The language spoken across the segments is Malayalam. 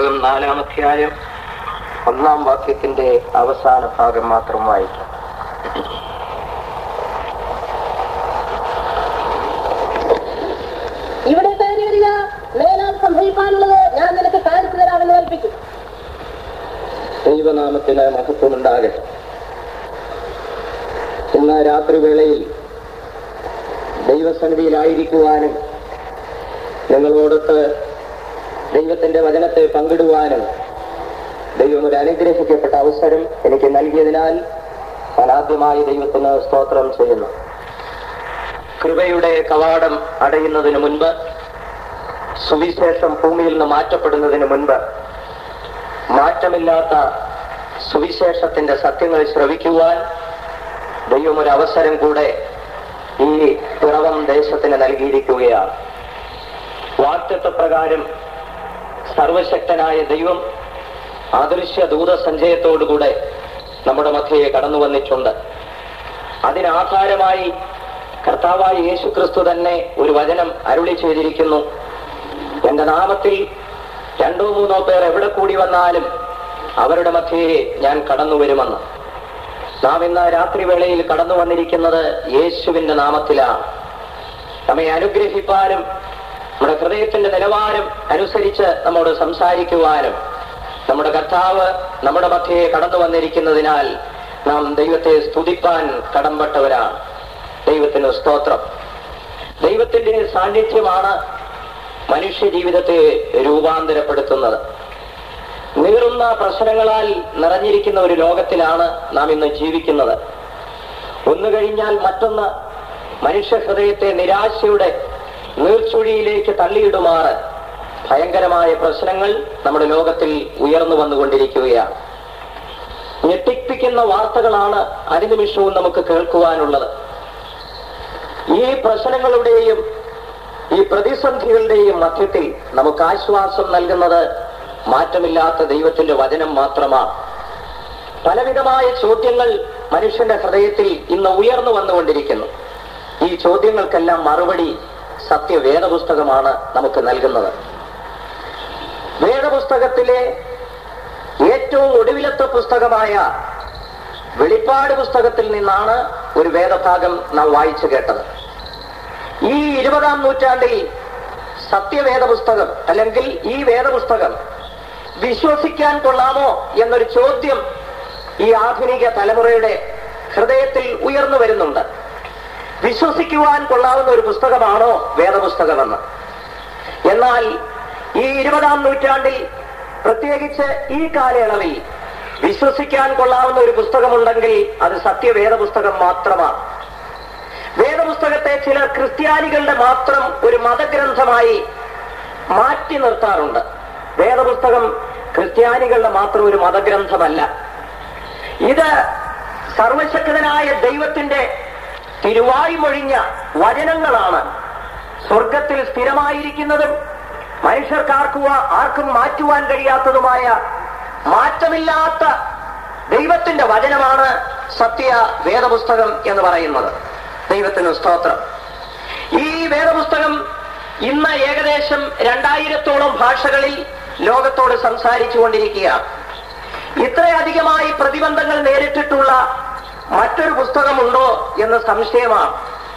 പുസ്തകം നാലാം അധ്യായം ഒന്നാം വാക്യത്തിന്റെ അവസാന ഭാഗം മാത്രം വായിക്കാം ഇവിടെ കയറി വരിക മേലാൽ സംഭവിക്കാനുള്ളത് ഞാൻ നിനക്ക് കാണിച്ചു തരാമെന്ന് കൽപ്പിച്ചു ദൈവനാമത്തിന് മഹത്വമുണ്ടാകട്ടെ ഇന്ന് രാത്രിവേളയിൽ ദൈവസന്നിധിയിലായിരിക്കുവാനും നിങ്ങളോടൊത്ത് ദൈവത്തിന്റെ വചനത്തെ പങ്കിടുവാനും ദൈവം ഒരു അനുഗ്രഹിക്കപ്പെട്ട അവസരം എനിക്ക് നൽകിയതിനാൽ ഞാൻ ആദ്യമായി ദൈവത്തിന് സ്തോത്രം ചെയ്യുന്നു കൃപയുടെ കവാടം അടയുന്നതിന് മുൻപ് സുവിശേഷം ഭൂമിയിൽ നിന്ന് മാറ്റപ്പെടുന്നതിന് മുൻപ് മാറ്റമില്ലാത്ത സുവിശേഷത്തിന്റെ സത്യങ്ങൾ ശ്രവിക്കുവാൻ ദൈവം ഒരു അവസരം കൂടെ ഈ പിറവം ദേശത്തിന് നൽകിയിരിക്കുകയാണ് വാക്തത്വ പ്രകാരം സർവശക്തനായ ദൈവം അദൃശ്യ ദൂതസഞ്ചയത്തോടുകൂടെ നമ്മുടെ മധ്യയെ കടന്നു വന്നിട്ടുണ്ട് അതിനാധാരമായി കർത്താവായ യേശു ക്രിസ്തു തന്നെ ഒരു വചനം അരുളി ചെയ്തിരിക്കുന്നു എന്റെ നാമത്തിൽ രണ്ടോ മൂന്നോ പേർ എവിടെ കൂടി വന്നാലും അവരുടെ മധ്യയെ ഞാൻ കടന്നു വരുമെന്ന് നാം ഇന്ന് രാത്രിവേളയിൽ കടന്നു വന്നിരിക്കുന്നത് യേശുവിന്റെ നാമത്തിലാണ് നമ്മെ അനുഗ്രഹിപ്പാനും നമ്മുടെ ഹൃദയത്തിന്റെ നിലവാരം അനുസരിച്ച് നമ്മോട് സംസാരിക്കുവാനും നമ്മുടെ കർത്താവ് നമ്മുടെ മധ്യയെ കടന്നു വന്നിരിക്കുന്നതിനാൽ നാം ദൈവത്തെ സ്തുതിപ്പാൻ കടംപെട്ടവരാണ് ദൈവത്തിന് സ്തോത്രം ദൈവത്തിന്റെ സാന്നിധ്യമാണ് മനുഷ്യ ജീവിതത്തെ രൂപാന്തരപ്പെടുത്തുന്നത് നീറുന്ന പ്രശ്നങ്ങളാൽ നിറഞ്ഞിരിക്കുന്ന ഒരു ലോകത്തിലാണ് നാം ഇന്ന് ജീവിക്കുന്നത് ഒന്ന് കഴിഞ്ഞാൽ മറ്റൊന്ന് മനുഷ്യ ഹൃദയത്തെ നിരാശയുടെ നീർച്ചുഴിയിലേക്ക് തള്ളിയിടുമാറ് ഭയങ്കരമായ പ്രശ്നങ്ങൾ നമ്മുടെ ലോകത്തിൽ ഉയർന്നു വന്നുകൊണ്ടിരിക്കുകയാണ് ഞെട്ടിപ്പിക്കുന്ന വാർത്തകളാണ് അനുനിമിഷവും നമുക്ക് കേൾക്കുവാനുള്ളത് ഈ പ്രശ്നങ്ങളുടെയും ഈ പ്രതിസന്ധികളുടെയും മധ്യത്തിൽ നമുക്ക് ആശ്വാസം നൽകുന്നത് മാറ്റമില്ലാത്ത ദൈവത്തിന്റെ വചനം മാത്രമാണ് പലവിധമായ ചോദ്യങ്ങൾ മനുഷ്യന്റെ ഹൃദയത്തിൽ ഇന്ന് ഉയർന്നു വന്നുകൊണ്ടിരിക്കുന്നു ഈ ചോദ്യങ്ങൾക്കെല്ലാം മറുപടി സത്യവേദപുസ്തകമാണ് നമുക്ക് നൽകുന്നത് വേദപുസ്തകത്തിലെ ഏറ്റവും ഒടുവിലത്തെ പുസ്തകമായ വെളിപ്പാട് പുസ്തകത്തിൽ നിന്നാണ് ഒരു വേദഭാഗം നാം വായിച്ചു കേട്ടത് ഈ ഇരുപതാം നൂറ്റാണ്ടിൽ സത്യവേദ പുസ്തകം അല്ലെങ്കിൽ ഈ വേദപുസ്തകം വിശ്വസിക്കാൻ കൊള്ളാമോ എന്നൊരു ചോദ്യം ഈ ആധുനിക തലമുറയുടെ ഹൃദയത്തിൽ ഉയർന്നു വരുന്നുണ്ട് വിശ്വസിക്കുവാൻ കൊള്ളാവുന്ന ഒരു പുസ്തകമാണോ വേദപുസ്തകമെന്ന് എന്നാൽ ഈ ഇരുപതാം നൂറ്റാണ്ടിൽ പ്രത്യേകിച്ച് ഈ കാലയളവിൽ വിശ്വസിക്കാൻ കൊള്ളാവുന്ന ഒരു പുസ്തകമുണ്ടെങ്കിൽ അത് സത്യവേദ പുസ്തകം മാത്രമാണ് വേദപുസ്തകത്തെ ചിലർ ക്രിസ്ത്യാനികളുടെ മാത്രം ഒരു മതഗ്രന്ഥമായി മാറ്റി നിർത്താറുണ്ട് വേദപുസ്തകം ക്രിസ്ത്യാനികളുടെ മാത്രം ഒരു മതഗ്രന്ഥമല്ല ഇത് സർവശക്തനായ ദൈവത്തിന്റെ തിരുവായ്മൊഴിഞ്ഞ വചനങ്ങളാണ് സ്വർഗത്തിൽ സ്ഥിരമായിരിക്കുന്നതും മനുഷ്യർക്കാർക്കും ആർക്കും മാറ്റുവാൻ കഴിയാത്തതുമായ മാറ്റമില്ലാത്ത ദൈവത്തിന്റെ വചനമാണ് സത്യ വേദപുസ്തകം എന്ന് പറയുന്നത് ദൈവത്തിന് സ്തോത്രം ഈ വേദപുസ്തകം ഇന്ന് ഏകദേശം രണ്ടായിരത്തോളം ഭാഷകളിൽ ലോകത്തോട് സംസാരിച്ചു കൊണ്ടിരിക്കുകയാണ് ഇത്രയധികമായി പ്രതിബന്ധങ്ങൾ നേരിട്ടിട്ടുള്ള മറ്റൊരു പുസ്തകമുണ്ടോ എന്ന് സംശയമാണ്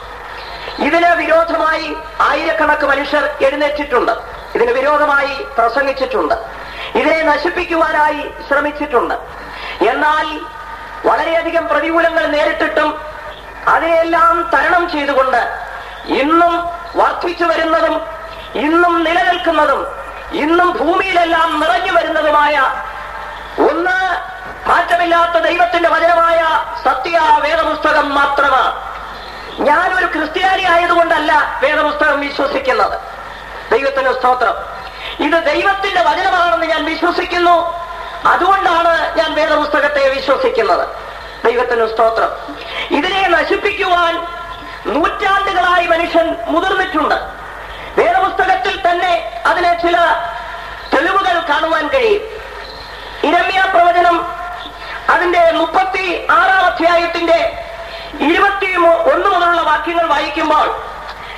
ഇതിന് വിരോധമായി ആയിരക്കണക്ക് മനുഷ്യർ എഴുന്നേറ്റിട്ടുണ്ട് ഇതിന് വിരോധമായി പ്രസംഗിച്ചിട്ടുണ്ട് ഇതിനെ നശിപ്പിക്കുവാനായി ശ്രമിച്ചിട്ടുണ്ട് എന്നാൽ വളരെയധികം പ്രതികൂലങ്ങൾ നേരിട്ടിട്ടും അതിനെല്ലാം തരണം ചെയ്തുകൊണ്ട് ഇന്നും വർദ്ധിച്ചു വരുന്നതും ഇന്നും നിലനിൽക്കുന്നതും ഇന്നും ഭൂമിയിലെല്ലാം നിറഞ്ഞു വരുന്നതുമായ ഒന്ന് മാറ്റമില്ലാത്ത ദൈവത്തിന്റെ വചനമായ സത്യ വേദപുസ്തകം മാത്രമാണ് ഞാനൊരു ക്രിസ്ത്യാനി ആയതുകൊണ്ടല്ല വേദപുസ്തകം വിശ്വസിക്കുന്നത് ദൈവത്തിന് സ്തോത്രം ഇത് ദൈവത്തിന്റെ വചനമാണെന്ന് ഞാൻ വിശ്വസിക്കുന്നു അതുകൊണ്ടാണ് ഞാൻ വേദപുസ്തകത്തെ വിശ്വസിക്കുന്നത് ദൈവത്തിന് സ്തോത്രം ഇതിനെ നശിപ്പിക്കുവാൻ നൂറ്റാണ്ടുകളായി മനുഷ്യൻ മുതിർന്നിട്ടുണ്ട് വേദപുസ്തകത്തിൽ തന്നെ അതിന് ചില തെളിവുകൾ കാണുവാൻ കഴിയും ഇരമ്യ പ്രവചനം അതിന്റെ മുപ്പത്തി ആറാം അധ്യായത്തിന്റെ ഇരുപത്തി ഒന്ന് മുതലുള്ള വാക്യങ്ങൾ വായിക്കുമ്പോൾ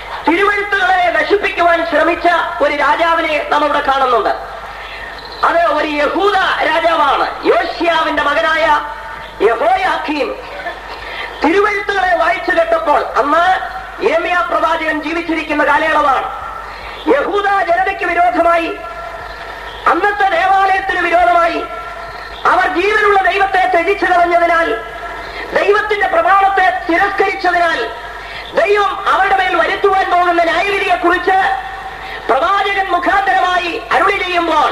തിരുവഴുത്തുകളെ നശിപ്പിക്കുവാൻ ശ്രമിച്ച ഒരു രാജാവിനെ നാം ഇവിടെ കാണുന്നുണ്ട് അത് യഹൂദ രാജാവാണ് യോഷ്യാവിന്റെ മകനായ യഹോയാഖീം തിരുവഴുത്തുകളെ വായിച്ചു കേട്ടപ്പോൾ അന്ന് ഏമിയ പ്രവാചകൻ ജീവിച്ചിരിക്കുന്ന കാലയളവാണ് യഹൂദ ജനതയ്ക്ക് വിരോധമായി അന്നത്തെ ദേവാലയത്തിന് വിരോധമായി അവർ ജീവനുള്ള ദൈവത്തെ ത്യജിച്ചു കളഞ്ഞതിനാൽ ദൈവത്തിന്റെ പ്രമാണത്തെ തിരസ്കരിച്ചതിനാൽ ദൈവം അവരുടെ മേൽ വരുത്തുവാൻ പോകുന്ന ന്യായവിധിയെ കുറിച്ച് പ്രവാചകൻ മുഖാന്തരമായി അരുളി ചെയ്യുമ്പോൾ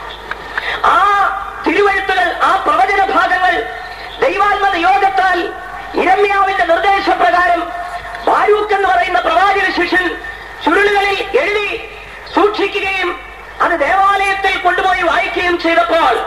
ആ തിരുവഴുത്തുകൾ ആ പ്രവചന ഭാഗങ്ങൾ ദൈവാത്മ യോഗത്താൽ ഇരമ്യാവിന്റെ നിർദ്ദേശപ്രകാരം ബാരൂക്ക് എന്ന് പറയുന്ന പ്രവാചക ശിഷ്യൻ ചുരുളുകളിൽ എഴുതി സൂക്ഷിക്കുകയും അത് ദേവാലയത്തിൽ കൊണ്ടുപോയി വായിക്കുകയും ചെയ്തപ്പോൾ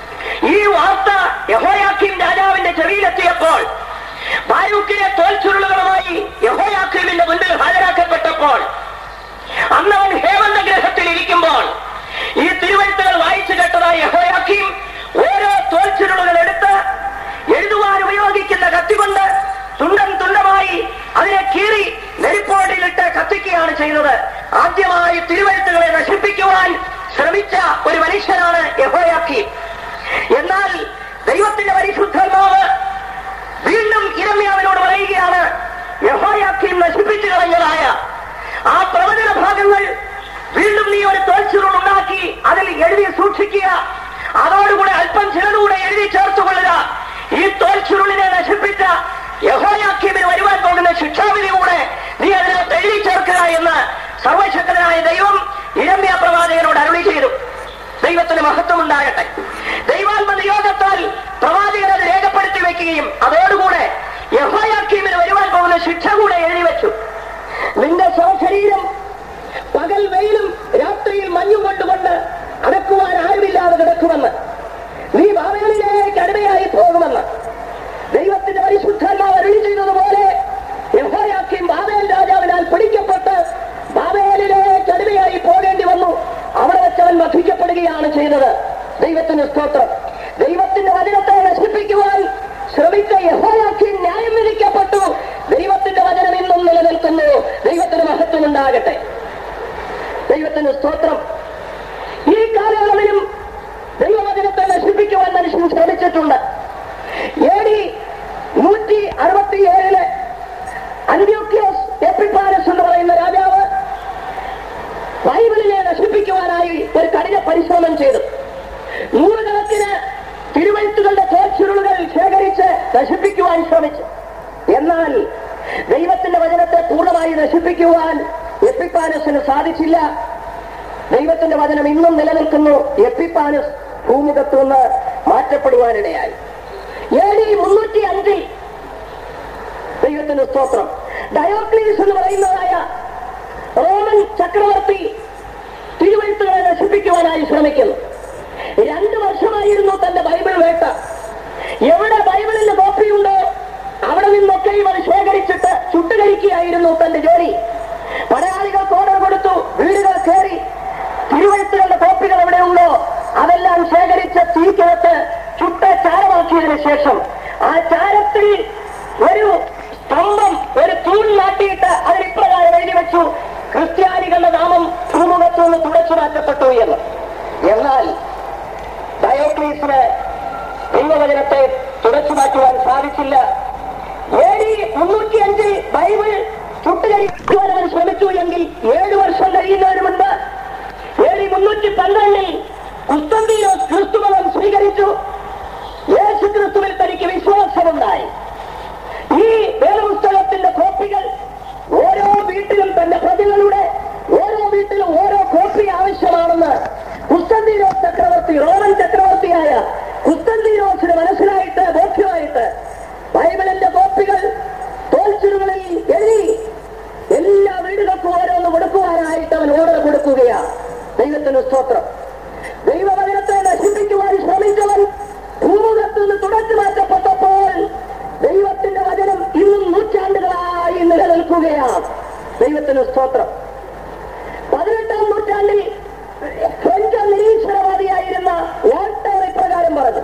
ഈ വാർത്ത യഹോയാക്കിം രാജാവിന്റെ ചെവിയിലെത്തിയപ്പോൾ ബാരൂക്കിനെ തോൽച്ചുരുളുകളുമായി യഹോയാക്കിമിന്റെ മുൻപിൽ ഹാജരാക്കപ്പെട്ടപ്പോൾ അന്ന് അവൻ ഹേമന്ത ഗ്രഹത്തിൽ ഇരിക്കുമ്പോൾ ഈ തിരുവഴുത്തുകൾ വായിച്ചു കേട്ടതായ യഹോയാക്കിം ഓരോ തോൽച്ചുരുളുകൾ എടുത്ത് എഴുതുവാൻ ഉപയോഗിക്കുന്ന കത്തികൊണ്ട് തുണ്ടം തുണ്ടമായി അതിനെ കീറി നെരിപ്പോടിലിട്ട് കത്തിക്കുകയാണ് ചെയ്തത് ആദ്യമായി തിരുവഴുത്തുകളെ നശിപ്പിക്കുവാൻ ശ്രമിച്ച ഒരു മനുഷ്യനാണ് യഹോയാക്കി എന്നാൽ ദൈവത്തിന്റെ പരിശുദ്ധാത്മാവ് വീണ്ടും ഇരമ്യാവിനോട് പറയുകയാണ് യഹോയാക്കിയും നശിപ്പിച്ചു കളഞ്ഞതായ ആ പ്രവചന ഭാഗങ്ങൾ വീണ്ടും നീ ഒരു തോൽച്ചുരുൾ ഉണ്ടാക്കി അതിൽ എഴുതി സൂക്ഷിക്കുക അതോടുകൂടെ അല്പം ചിലതുകൂടെ എഴുതി ചേർത്തുകൊള്ളുക ഈ തോൽച്ചുരുളിനെ നശിപ്പിച്ച യഹോയാക്കിയമിന് വരുവാൻ പോകുന്ന ശിക്ഷാവിധി കൂടെ നീ അതിനകത്ത് എഴുതി ചേർക്കുക എന്ന് സർവശക്തനായ ദൈവം ഇരമ്യ പ്രവാചകനോട് അരുളി ചെയ്തു ദൈവത്തിന് മഹത്വം ഉണ്ടാകട്ടെ ദൈവാത്മ നിയോഗത്താൽ പ്രവാചകൻ അത് രേഖപ്പെടുത്തി വെക്കുകയും അതോടുകൂടെ യഹോയാക്കീമിന് വരുവാൻ പോകുന്ന ശിക്ഷ കൂടെ എഴുതി വെച്ചു നിന്റെ ശവശരീരം പകൽ വെയിലും രാത്രിയിൽ മഞ്ഞും കൊണ്ടുകൊണ്ട് അടക്കുവാൻ ആരുമില്ലാതെ കിടക്കുമെന്ന് നീ ബാബേലിലേക്ക് അടിമയായി പോകുമെന്ന് ദൈവത്തിന്റെ പരിശുദ്ധാത്മാവ് അരുളി ചെയ്തതുപോലെ യഹോയാക്കിയും ബാബേൽ രാജാവിനാൽ പിടിക്കപ്പെട്ട് ബാബേലിലേക്ക് അടിമയായി പോകേണ്ടി വന്നു അവിടെ വെച്ചവൻ വധിക്കപ്പെടുകയാണ് ചെയ്തത് ദൈവത്തിന് സ്തോത്രം ദൈവത്തിന്റെ വചനത്തെ നശിപ്പിക്കുവാൻ ശ്രമിച്ച യഹോയാക്കിയും ന്യായം വിധിക്കപ്പെട്ടു ദൈവത്തിന്റെ വചനം ഇന്നും നിലനിൽക്കുന്നു ദൈവത്തിന് മഹത്വം ഉണ്ടാകട്ടെ ദൈവത്തിന് സ്തോത്രം ഈ കാലയളവിലും ദൈവവചനത്തെ നശിപ്പിക്കുവാൻ മനുഷ്യൻ ശ്രമിച്ചിട്ടുണ്ട് എ ഡി നൂറ്റി അറുപത്തിയേഴില് അന്ത്യോക്യോസ് എപ്പിപ്പാനസ് എന്ന് പറയുന്ന രാജാവ് ബൈബിളിനെ നശിപ്പിക്കുവാനായി ഒരു കഠിന പരിശ്രമം ചെയ്തു നൂറുകണക്കിന് തിരുവഴുത്തുകളുടെ തോച്ചുരുളുകൾ ശേഖരിച്ച് നശിപ്പിക്കുവാൻ ശ്രമിച്ചു എന്നാൽ ദൈവത്തിന്റെ വചനത്തെ പൂർണ്ണമായി നശിപ്പിക്കുവാൻ എപ്പിപ്പാനസിന് സാധിച്ചില്ല ദൈവത്തിന്റെ വചനം ഇന്നും നിലനിൽക്കുന്നു എപ്പിപ്പാനസ് ഭൂമുഖത്തു നിന്ന് മാറ്റപ്പെടുവാനിടയായി എ ഡി മുന്നൂറ്റി അഞ്ചിൽ ദൈവത്തിന് സ്തോത്രം ഡയോക്ലീസ് എന്ന് പറയുന്നതായ റോമൻ ചക്രവർത്തി തിരുവഴുത്തുകളെ നശിപ്പിക്കുവാനായി ശ്രമിക്കുന്നു രണ്ടു വർഷമായിരുന്നു തന്റെ ബൈബിൾ വേട്ട എവിടെ ബൈബിളിന്റെ കോപ്പിയുണ്ടോ അവിടെ നിന്നൊക്കെയും അത് ശേഖരിച്ചിട്ട് ചുട്ടുകരിക്കുകയായിരുന്നു തന്റെ ജോലി പടയാളികൾക്ക് ഓർഡർ കൊടുത്തു വീടുകൾ കയറി തിരുവഴുത്തുകളുടെ കോപ്പികൾ എവിടെയുണ്ടോ അതെല്ലാം ശേഖരിച്ച് തീക്കകത്ത് ചുട്ട ചാരമാക്കിയതിനു ശേഷം ആ ചാരത്തിൽ ഒരു സ്തംഭം ഒരു തൂൺ നാട്ടിയിട്ട് അതിൽ ഇപ്രകാരം എഴുതി വെച്ചു ക്രിസ്ത്യാനികളുടെ നാമം ഭൂമുഖത്തു നിന്ന് തുടച്ചു മാറ്റപ്പെട്ടു എന്ന് എന്നാൽ ഡയോക്ലീസിന് ദൈവവചനത്തെ തുടച്ചു മാറ്റുവാൻ സാധിച്ചില്ല എ ഡി മുന്നൂറ്റി അഞ്ചിൽ ബൈബിൾ ചുട്ടുകരിക്കുവാൻ അവൻ ശ്രമിച്ചു എങ്കിൽ ഏഴു വർഷം കഴിയുന്നതിന് മുൻപ് എ ഡി മുന്നൂറ്റി പന്ത്രണ്ടിൽ കുസ്തന്തീനോസ് ക്രിസ്തുമതം സ്വീകരിച്ചു യേശു ക്രിസ്തുവിൽ തനിക്ക് വിശ്വാസമുണ്ടായി ഈ വേദപുസ്തകത്തിന്റെ കോപ്പികൾ ഓരോ വീട്ടിലും തന്റെ പ്രതികളുടെ ഓരോ വീട്ടിലും ഓരോ കോപ്പി ആവശ്യമാണെന്ന് കുസ്തന്തീനോസ് ചക്രവർത്തി റോമൻ ചക്രവർത്തിയായ കുസ്തന്തീനോസിന് മനസ്സിലായിട്ട് ബോധ്യമായിട്ട് ബൈബിളിന്റെ കോപ്പികൾ തോൽച്ചുരുകളിൽ എഴുതി എല്ലാ വീടുകൾക്കും ഓരോന്ന് കൊടുക്കുവാനായിട്ട് അവൻ ഓർഡർ കൊടുക്കുകയാണ് ദൈവത്തിന് സ്തോത്രം ദൈവവചനത്തെ നശിപ്പിക്കുവാൻ ശ്രമിച്ചവൻ ഭൂമുഖത്തു നിന്ന് തുടച്ചു മാറ്റപ്പെട്ടപ്പോൾ ദൈവത്തിന്റെ വചനം ഇന്നും നൂറ്റാണ്ടുകളായി നിലനിൽക്കുകയാണ് ദൈവത്തിന് സ്തോത്രം പതിനെട്ടാം നൂറ്റാണ്ടിൽ ഫ്രഞ്ച് നിരീശ്വരവാദിയായിരുന്ന വാൾട്ടർ ഇപ്രകാരം പറഞ്ഞു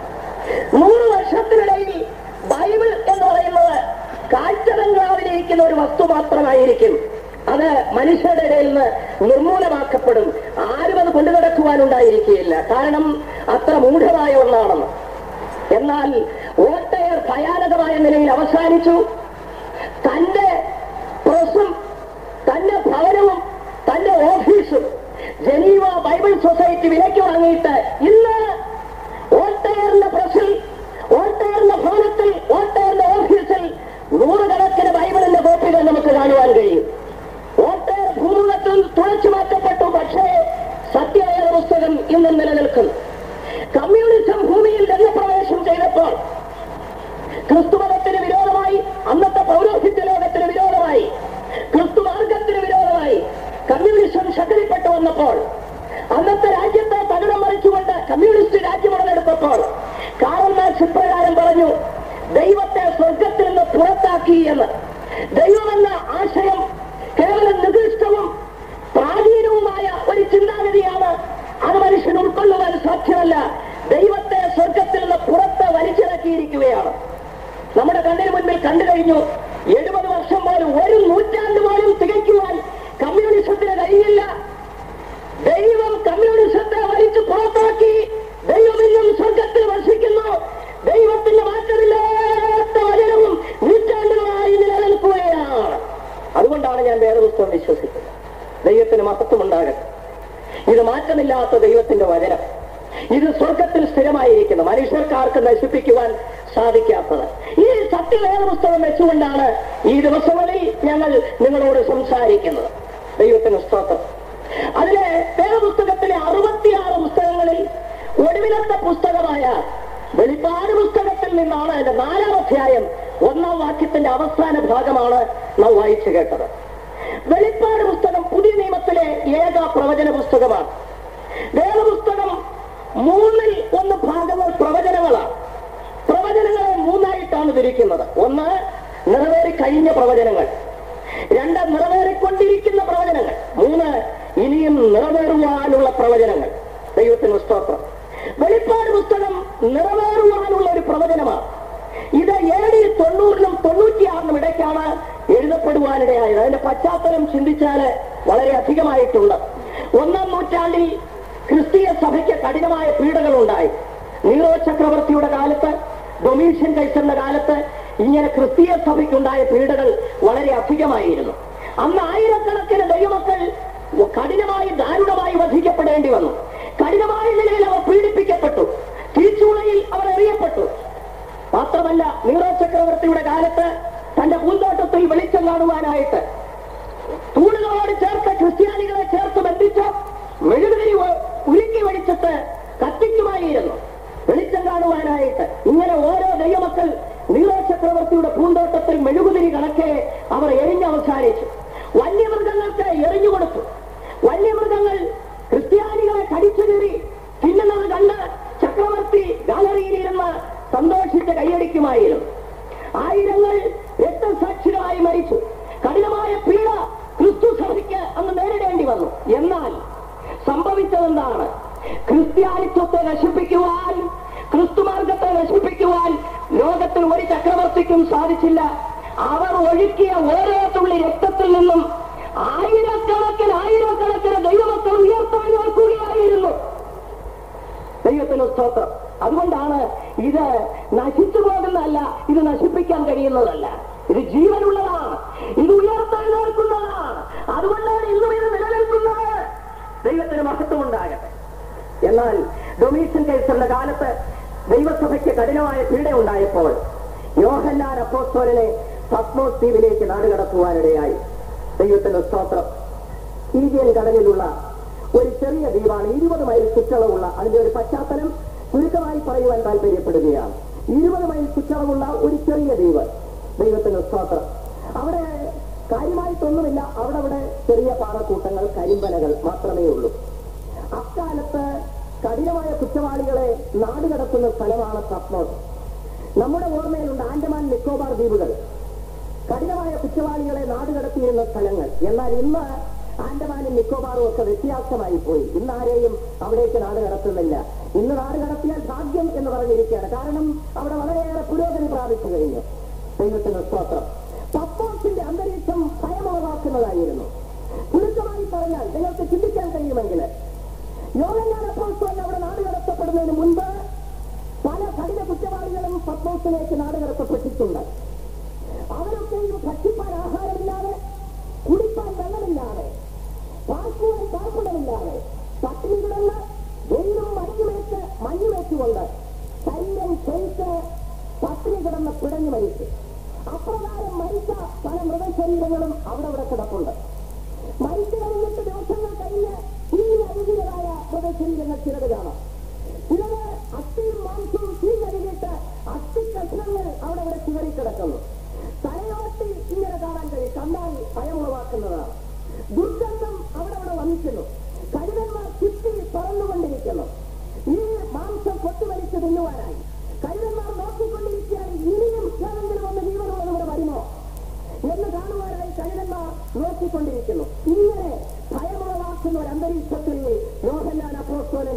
നൂറ് വർഷത്തിനിടയിൽ ബൈബിൾ എന്ന് പറയുന്നത് കാഴ്ച ബംഗ്ലാവിലിരിക്കുന്ന ഒരു വസ്തു മാത്രമായിരിക്കും അത് മനുഷ്യരുടെ ഇടയിൽ നിന്ന് നിർമൂലമാക്കപ്പെടും ആരും അത് കൊണ്ടു നടക്കുവാനുണ്ടായിരിക്കുകയില്ല കാരണം അത്ര മൂഢമായ ഒന്നാണെന്ന് എന്നാൽ വോട്ടയർ ഭയാനകമായ നിലയിൽ അവസാനിച്ചു തന്റെ പ്രസും തന്റെ ഭവനവും തന്റെ ഓഫീസും ജനീവ ബൈബിൾ സൊസൈറ്റി വിലയ്ക്ക് വാങ്ങിയിട്ട് ഇന്ന് വോട്ടയറിന്റെ പ്രസിൽ വോട്ടയറിന്റെ ഭവനത്തിൽ വോട്ടയറിന്റെ ഓഫീസിൽ നൂറുകണക്കിന് ബൈബിളിന്റെ കോപ്പികൾ നമുക്ക് കാണുവാൻ കഴിയും വോട്ടയർ ഭൂമുഖത്തിൽ തുളച്ചു മാറ്റപ്പെട്ടു പക്ഷേ സത്യവേദ പുസ്തകം ഇന്നും നിലനിൽക്കുന്നു കമ്മ്യൂണിസം ഭൂമിയിൽ രംഗപ്രവേശം ചെയ്തപ്പോൾ ക്രിസ്തുമതത്തിന് വിരോധമായി അന്നത്തെ പൗരോഹിത്യ ലോകത്തിന് വിരോധമായി ക്രിസ്തു മാർഗത്തിന് വിരോധമായി കമ്മ്യൂണിസം ശക്തിപ്പെട്ടു വന്നപ്പോൾ അന്നത്തെ രാജ്യത്തെ തകിടം മറിച്ചുകൊണ്ട് കമ്മ്യൂണിസ്റ്റ് രാജ്യം ഉടലെടുത്തപ്പോൾ കാറൽ മാർക്സ് ഇപ്രകാരം പറഞ്ഞു ദൈവത്തെ സ്വർഗത്തിൽ നിന്ന് പുറത്താക്കി എന്ന് ദൈവമെന്ന ആശയം കേവലം നിർദ്ദിഷ്ടവും പ്രാചീനവുമായ ഒരു ചിന്താഗതിയാണ് അത് മനുഷ്യൻ ഉൾക്കൊള്ളുവാൻ സാധ്യമല്ല ദൈവത്തെ സ്വർഗത്തിൽ നിന്ന് പുറത്ത് വലിച്ചിറക്കിയിരിക്കുകയാണ് നമ്മുടെ കണ്ണിന് മുൻപിൽ കണ്ടു കഴിഞ്ഞു എഴുപത് വർഷം പോലും ഒരു നൂറ്റാണ്ട് പോലും തികയ്ക്കുവാൻ കമ്മ്യൂണിസത്തിന് കഴിയില്ല ദൈവം കമ്മ്യൂണിസത്തെ വലിച്ചു പുറത്താക്കി ദൈവമിന്നും സ്വർഗത്തിൽ വസിക്കുന്നു ദൈവത്തിന്റെ മാറ്റമില്ലാത്ത വചനവും നൂറ്റാണ്ടുകളായി നിലനിൽക്കുകയാണ് അതുകൊണ്ടാണ് ഞാൻ വേദപുസ്തകം വിശ്വസിക്കുന്നത് ദൈവത്തിന് മഹത്വം ഉണ്ടാകട്ടെ ഇത് മാറ്റമില്ലാത്ത ദൈവത്തിന്റെ വചനം ഇത് സ്വർഗത്തിൽ സ്ഥിരമായിരിക്കുന്നു മനുഷ്യർക്കാർക്ക് നശിപ്പിക്കുവാൻ സാധിക്കാത്തത് ഈ സത്യവേദ പുസ്തകം വെച്ചുകൊണ്ടാണ് ഈ ദിവസങ്ങളിൽ ഞങ്ങൾ നിങ്ങളോട് സംസാരിക്കുന്നത് ദൈവത്തിന് സ്തോത്രം അതിലെ വേദപുസ്തകത്തിലെ അറുപത്തിയാറ് പുസ്തകങ്ങളിൽ ഒടുവിലത്തെ പുസ്തകമായ വെളിപ്പാട് പുസ്തകത്തിൽ നിന്നാണ് അതിന്റെ നാലാം അധ്യായം ഒന്നാം വാക്യത്തിന്റെ അവസാന ഭാഗമാണ് നാം വായിച്ചു കേട്ടത് വെളിപ്പാട് പുസ്തകം പുതിയ നിയമത്തിലെ ഏക പ്രവചന പുസ്തകമാണ് വേദപുസ്തകം മൂന്നിൽ ഒന്ന് ഭാഗങ്ങൾ പ്രവചനങ്ങളാണ് പ്രവചനങ്ങളെ മൂന്നായിട്ടാണ് തിരിക്കുന്നത് ഒന്ന് നിറവേറി കഴിഞ്ഞ പ്രവചനങ്ങൾ രണ്ട് നിറവേറിക്കൊണ്ടിരിക്കുന്ന പ്രവചനങ്ങൾ മൂന്ന് ഇനിയും നിറവേറുവാനുള്ള പ്രവചനങ്ങൾ ദൈവത്തിന് സ്തോത്രം വെളിപ്പാട് പുസ്തകം നിറവേറുവാനുള്ള ഒരു പ്രവചനമാണ് ഇത് എ ഡി തൊണ്ണൂറിനും തൊണ്ണൂറ്റിയാറിനും ഇടയ്ക്കാണ് എഴുതപ്പെടുവാനിടയായത് അതിന്റെ പശ്ചാത്തലം ചിന്തിച്ചാൽ വളരെ അധികമായിട്ടുണ്ട് ഒന്നാം നൂറ്റാണ്ടിൽ ക്രിസ്തീയ സഭയ്ക്ക് കഠിനമായ പീഡകൾ ഉണ്ടായി നീറോ ചക്രവർത്തിയുടെ കാലത്ത് ഡൊമീഷ്യൻ കൈസറിന്റെ കാലത്ത് ഇങ്ങനെ ക്രിസ്തീയ സഭയ്ക്കുണ്ടായ പീഡകൾ വളരെ അധികമായിരുന്നു അന്ന് ആയിരക്കണക്കിന് ദൈവമക്കൾ കഠിനമായി ദാരുണമായി വധിക്കപ്പെടേണ്ടി വന്നു കഠിനമായ നിലയിൽ അവർ പീഡിപ്പിക്കപ്പെട്ടു തീച്ചൂളയിൽ അവർ എറിയപ്പെട്ടു മാത്രമല്ല നീറോ ചക്രവർത്തിയുടെ കാലത്ത് തന്റെ പൂന്തോട്ടത്തിൽ വെളിച്ചം കാണുവാനായിട്ട് തൂണുകളോട് ചേർത്ത് ക്രിസ്ത്യാനികളെ ചേർത്ത് ബന്ധിച്ച് മെഴുകുതിരി ഒ- ഉരുക്കി വെളിച്ചത്ത് കത്തിക്കുമായിരുന്നു വെളിച്ചം കാണുവാനായിട്ട് ഇങ്ങനെ ഓരോ ദൈവമക്കൾ നീറോ ചക്രവർത്തിയുടെ പൂന്തോട്ടത്തിൽ മെഴുകുതിരി കണക്കെ അവർ എരിഞ്ഞ് അവസാനിച്ചു വന്യമൃഗങ്ങൾക്ക് എറിഞ്ഞു കൊടുത്തു വന്യമൃഗങ്ങൾ ക്രിസ്ത്യാനികളെ കടിച്ചു കീറി തിന്നുന്നത് കണ്ട് ചക്രവർത്തി ഗാലറിയിലിരുന്ന് സന്തോഷിച്ച് കൈയടിക്കുമായിരുന്നു ആയിരങ്ങൾ രക്തസാക്ഷികളായി മരിച്ചു കഠിനമായ പീഡ ക്രിസ്തു സഭയ്ക്ക് അന്ന് നേരിടേണ്ടി വന്നു എന്നാൽ സംഭവിച്ചതെന്താണ് ക്രിസ്ത്യാനിത്വത്തെ നശിപ്പിക്കുവാൻ ക്രിസ്തുമാർഗത്തെ നശിപ്പിക്കുവാൻ ലോകത്തിൽ ഒരു ചക്രവർത്തിക്കും സാധിച്ചില്ല അവർ ഒഴുക്കിയ ഓരോ തുള്ളി രക്തത്തിൽ നിന്നും ആയിരക്കണക്കിന് ആയിരക്കണക്കിന് ദൈവമക്കൾ ഉയർത്താൻ നോക്കുകയായിരുന്നു ദൈവത്തിന് സ്തോത്രം അതുകൊണ്ടാണ് ഇത് നശിച്ചു പോകുന്നതല്ല ഇത് നശിപ്പിക്കാൻ കഴിയുന്നതല്ല ഇത് ജീവനുള്ളതാണ് ഇത് ഉയർത്താൻ നോക്കുന്നതാണ് അതുകൊണ്ടാണ് ഇന്നും ഇത് നിലനിൽക്കുന്നത് ദൈവത്തിന് മഹത്വം ഉണ്ടാകട്ടെ എന്നാൽ ഡൊമീഷ്യൻ കേസറിന്റെ കാലത്ത് ദൈവസഭയ്ക്ക് കഠിനമായ പീഡ ഉണ്ടായപ്പോൾ യോഹന്നാൻ അപ്പോസ്തോലിനെ പത്മോസ് ദ്വീപിലേക്ക് നാടുകടത്തുവാനിടയായി ദൈവത്തിന്റെ സ്തോത്രം ഇന്ത്യൻ കടലിലുള്ള ഒരു ചെറിയ ദ്വീപാണ് ഇരുപത് മൈൽ ചുറ്റളവുള്ള അതിന്റെ ഒരു പശ്ചാത്തലം ചുരുക്കമായി പറയുവാൻ താല്പര്യപ്പെടുകയാണ് ഇരുപത് മൈൽ ചുറ്റളവുള്ള ഒരു ചെറിയ ദ്വീപ് ദൈവത്തിന് സ്തോത്രം അവിടെ കാര്യമായിട്ടൊന്നുമില്ല അവിടെ അവിടെ ചെറിയ പാറക്കൂട്ടങ്ങൾ കരിമ്പനകൾ മാത്രമേ ഉള്ളൂ അക്കാലത്ത് കഠിനമായ കുറ്റവാളികളെ നാടുകടത്തുന്ന സ്ഥലമാണ് പത്മോസ് നമ്മുടെ ഓർമ്മയിലുണ്ട് ആൻഡമാൻ നിക്കോബാർ ദ്വീപുകൾ കഠിനമായ കുറ്റവാളികളെ നാടുകടത്തിയിരുന്ന സ്ഥലങ്ങൾ എന്നാൽ ഇന്ന് ആൻഡമാനും നിക്കോബാറും ഒക്കെ വ്യത്യാസമായി പോയി ഇന്ന് ആരെയും അവിടേക്ക് നാട് കടത്തുന്നില്ല ഇന്ന് നാട് കടത്തിയാൽ ഭാഗ്യം എന്ന് പറഞ്ഞിരിക്കുകയാണ് കാരണം അവിടെ വളരെയേറെ പുരോഗതി പ്രാപിച്ചു കഴിഞ്ഞു ദൈവത്തിന് സ്തോത്രം പത്തോസിന്റെ അന്തരീക്ഷം ഭയമുളവാക്കുന്നതായിരുന്നു ചുരുക്കമായി പറഞ്ഞാൽ നിങ്ങൾക്ക് ചിന്തിക്കാൻ കഴിയുമെങ്കിൽ യോഗനാൻ അപ്പോസ്തലൻ അവിടെ നാട് കടത്തപ്പെടുന്നതിന് മുൻപ് പിടഞ്ഞു മരിച്ചു അപ്രകാരം മരിച്ച പല മൃതശരീരങ്ങളും അവിടെ അവിടെ കിടപ്പുണ്ട് മരിച്ചു കഴിഞ്ഞിട്ട് ദിവസങ്ങൾ കഴിഞ്ഞ് ഈ അരുകിലതായ മൃതശരീരങ്ങൾ ചിലത് കാണാം ചിലത് അസ്ഥിയും മാംസവും തീ കരുകിയിട്ട് അസ്ഥി കഷ്ണങ്ങൾ അവിടെ അവിടെ ചിതറിക്കിടക്കുന്നു തലയോട്ടി ഇങ്ങനെ കാണാൻ കഴിയും കണ്ടാൽ ഭയമുളവാക്കുന്നതാണ് ദുർഗന്ധം അവിടെ അവിടെ വമിക്കുന്നു കരുതന്മാർ ചുറ്റി പറന്നുകൊണ്ടിരിക്കുന്നു ഈ മാംസം കൊത്തുവലിച്ച് തിന്നുവാനായി കരുതന്മാർ നോക്കിക്കൊണ്ടിരിക്കുകയാണ് ഇനിയും ഏതെങ്കിലും ഒന്ന് ജീവനുള്ളവർ വരുമോ എന്ന് കാണുവാനായി കഴുകന്മാർ നോക്കിക്കൊണ്ടിരിക്കുന്നു ഇങ്ങനെ ഭയമുളവാക്കുന്ന ഒരു അന്തരീക്ഷത്തിൽ യോഹന്നാൻ അപ്പോസ്തോലൻ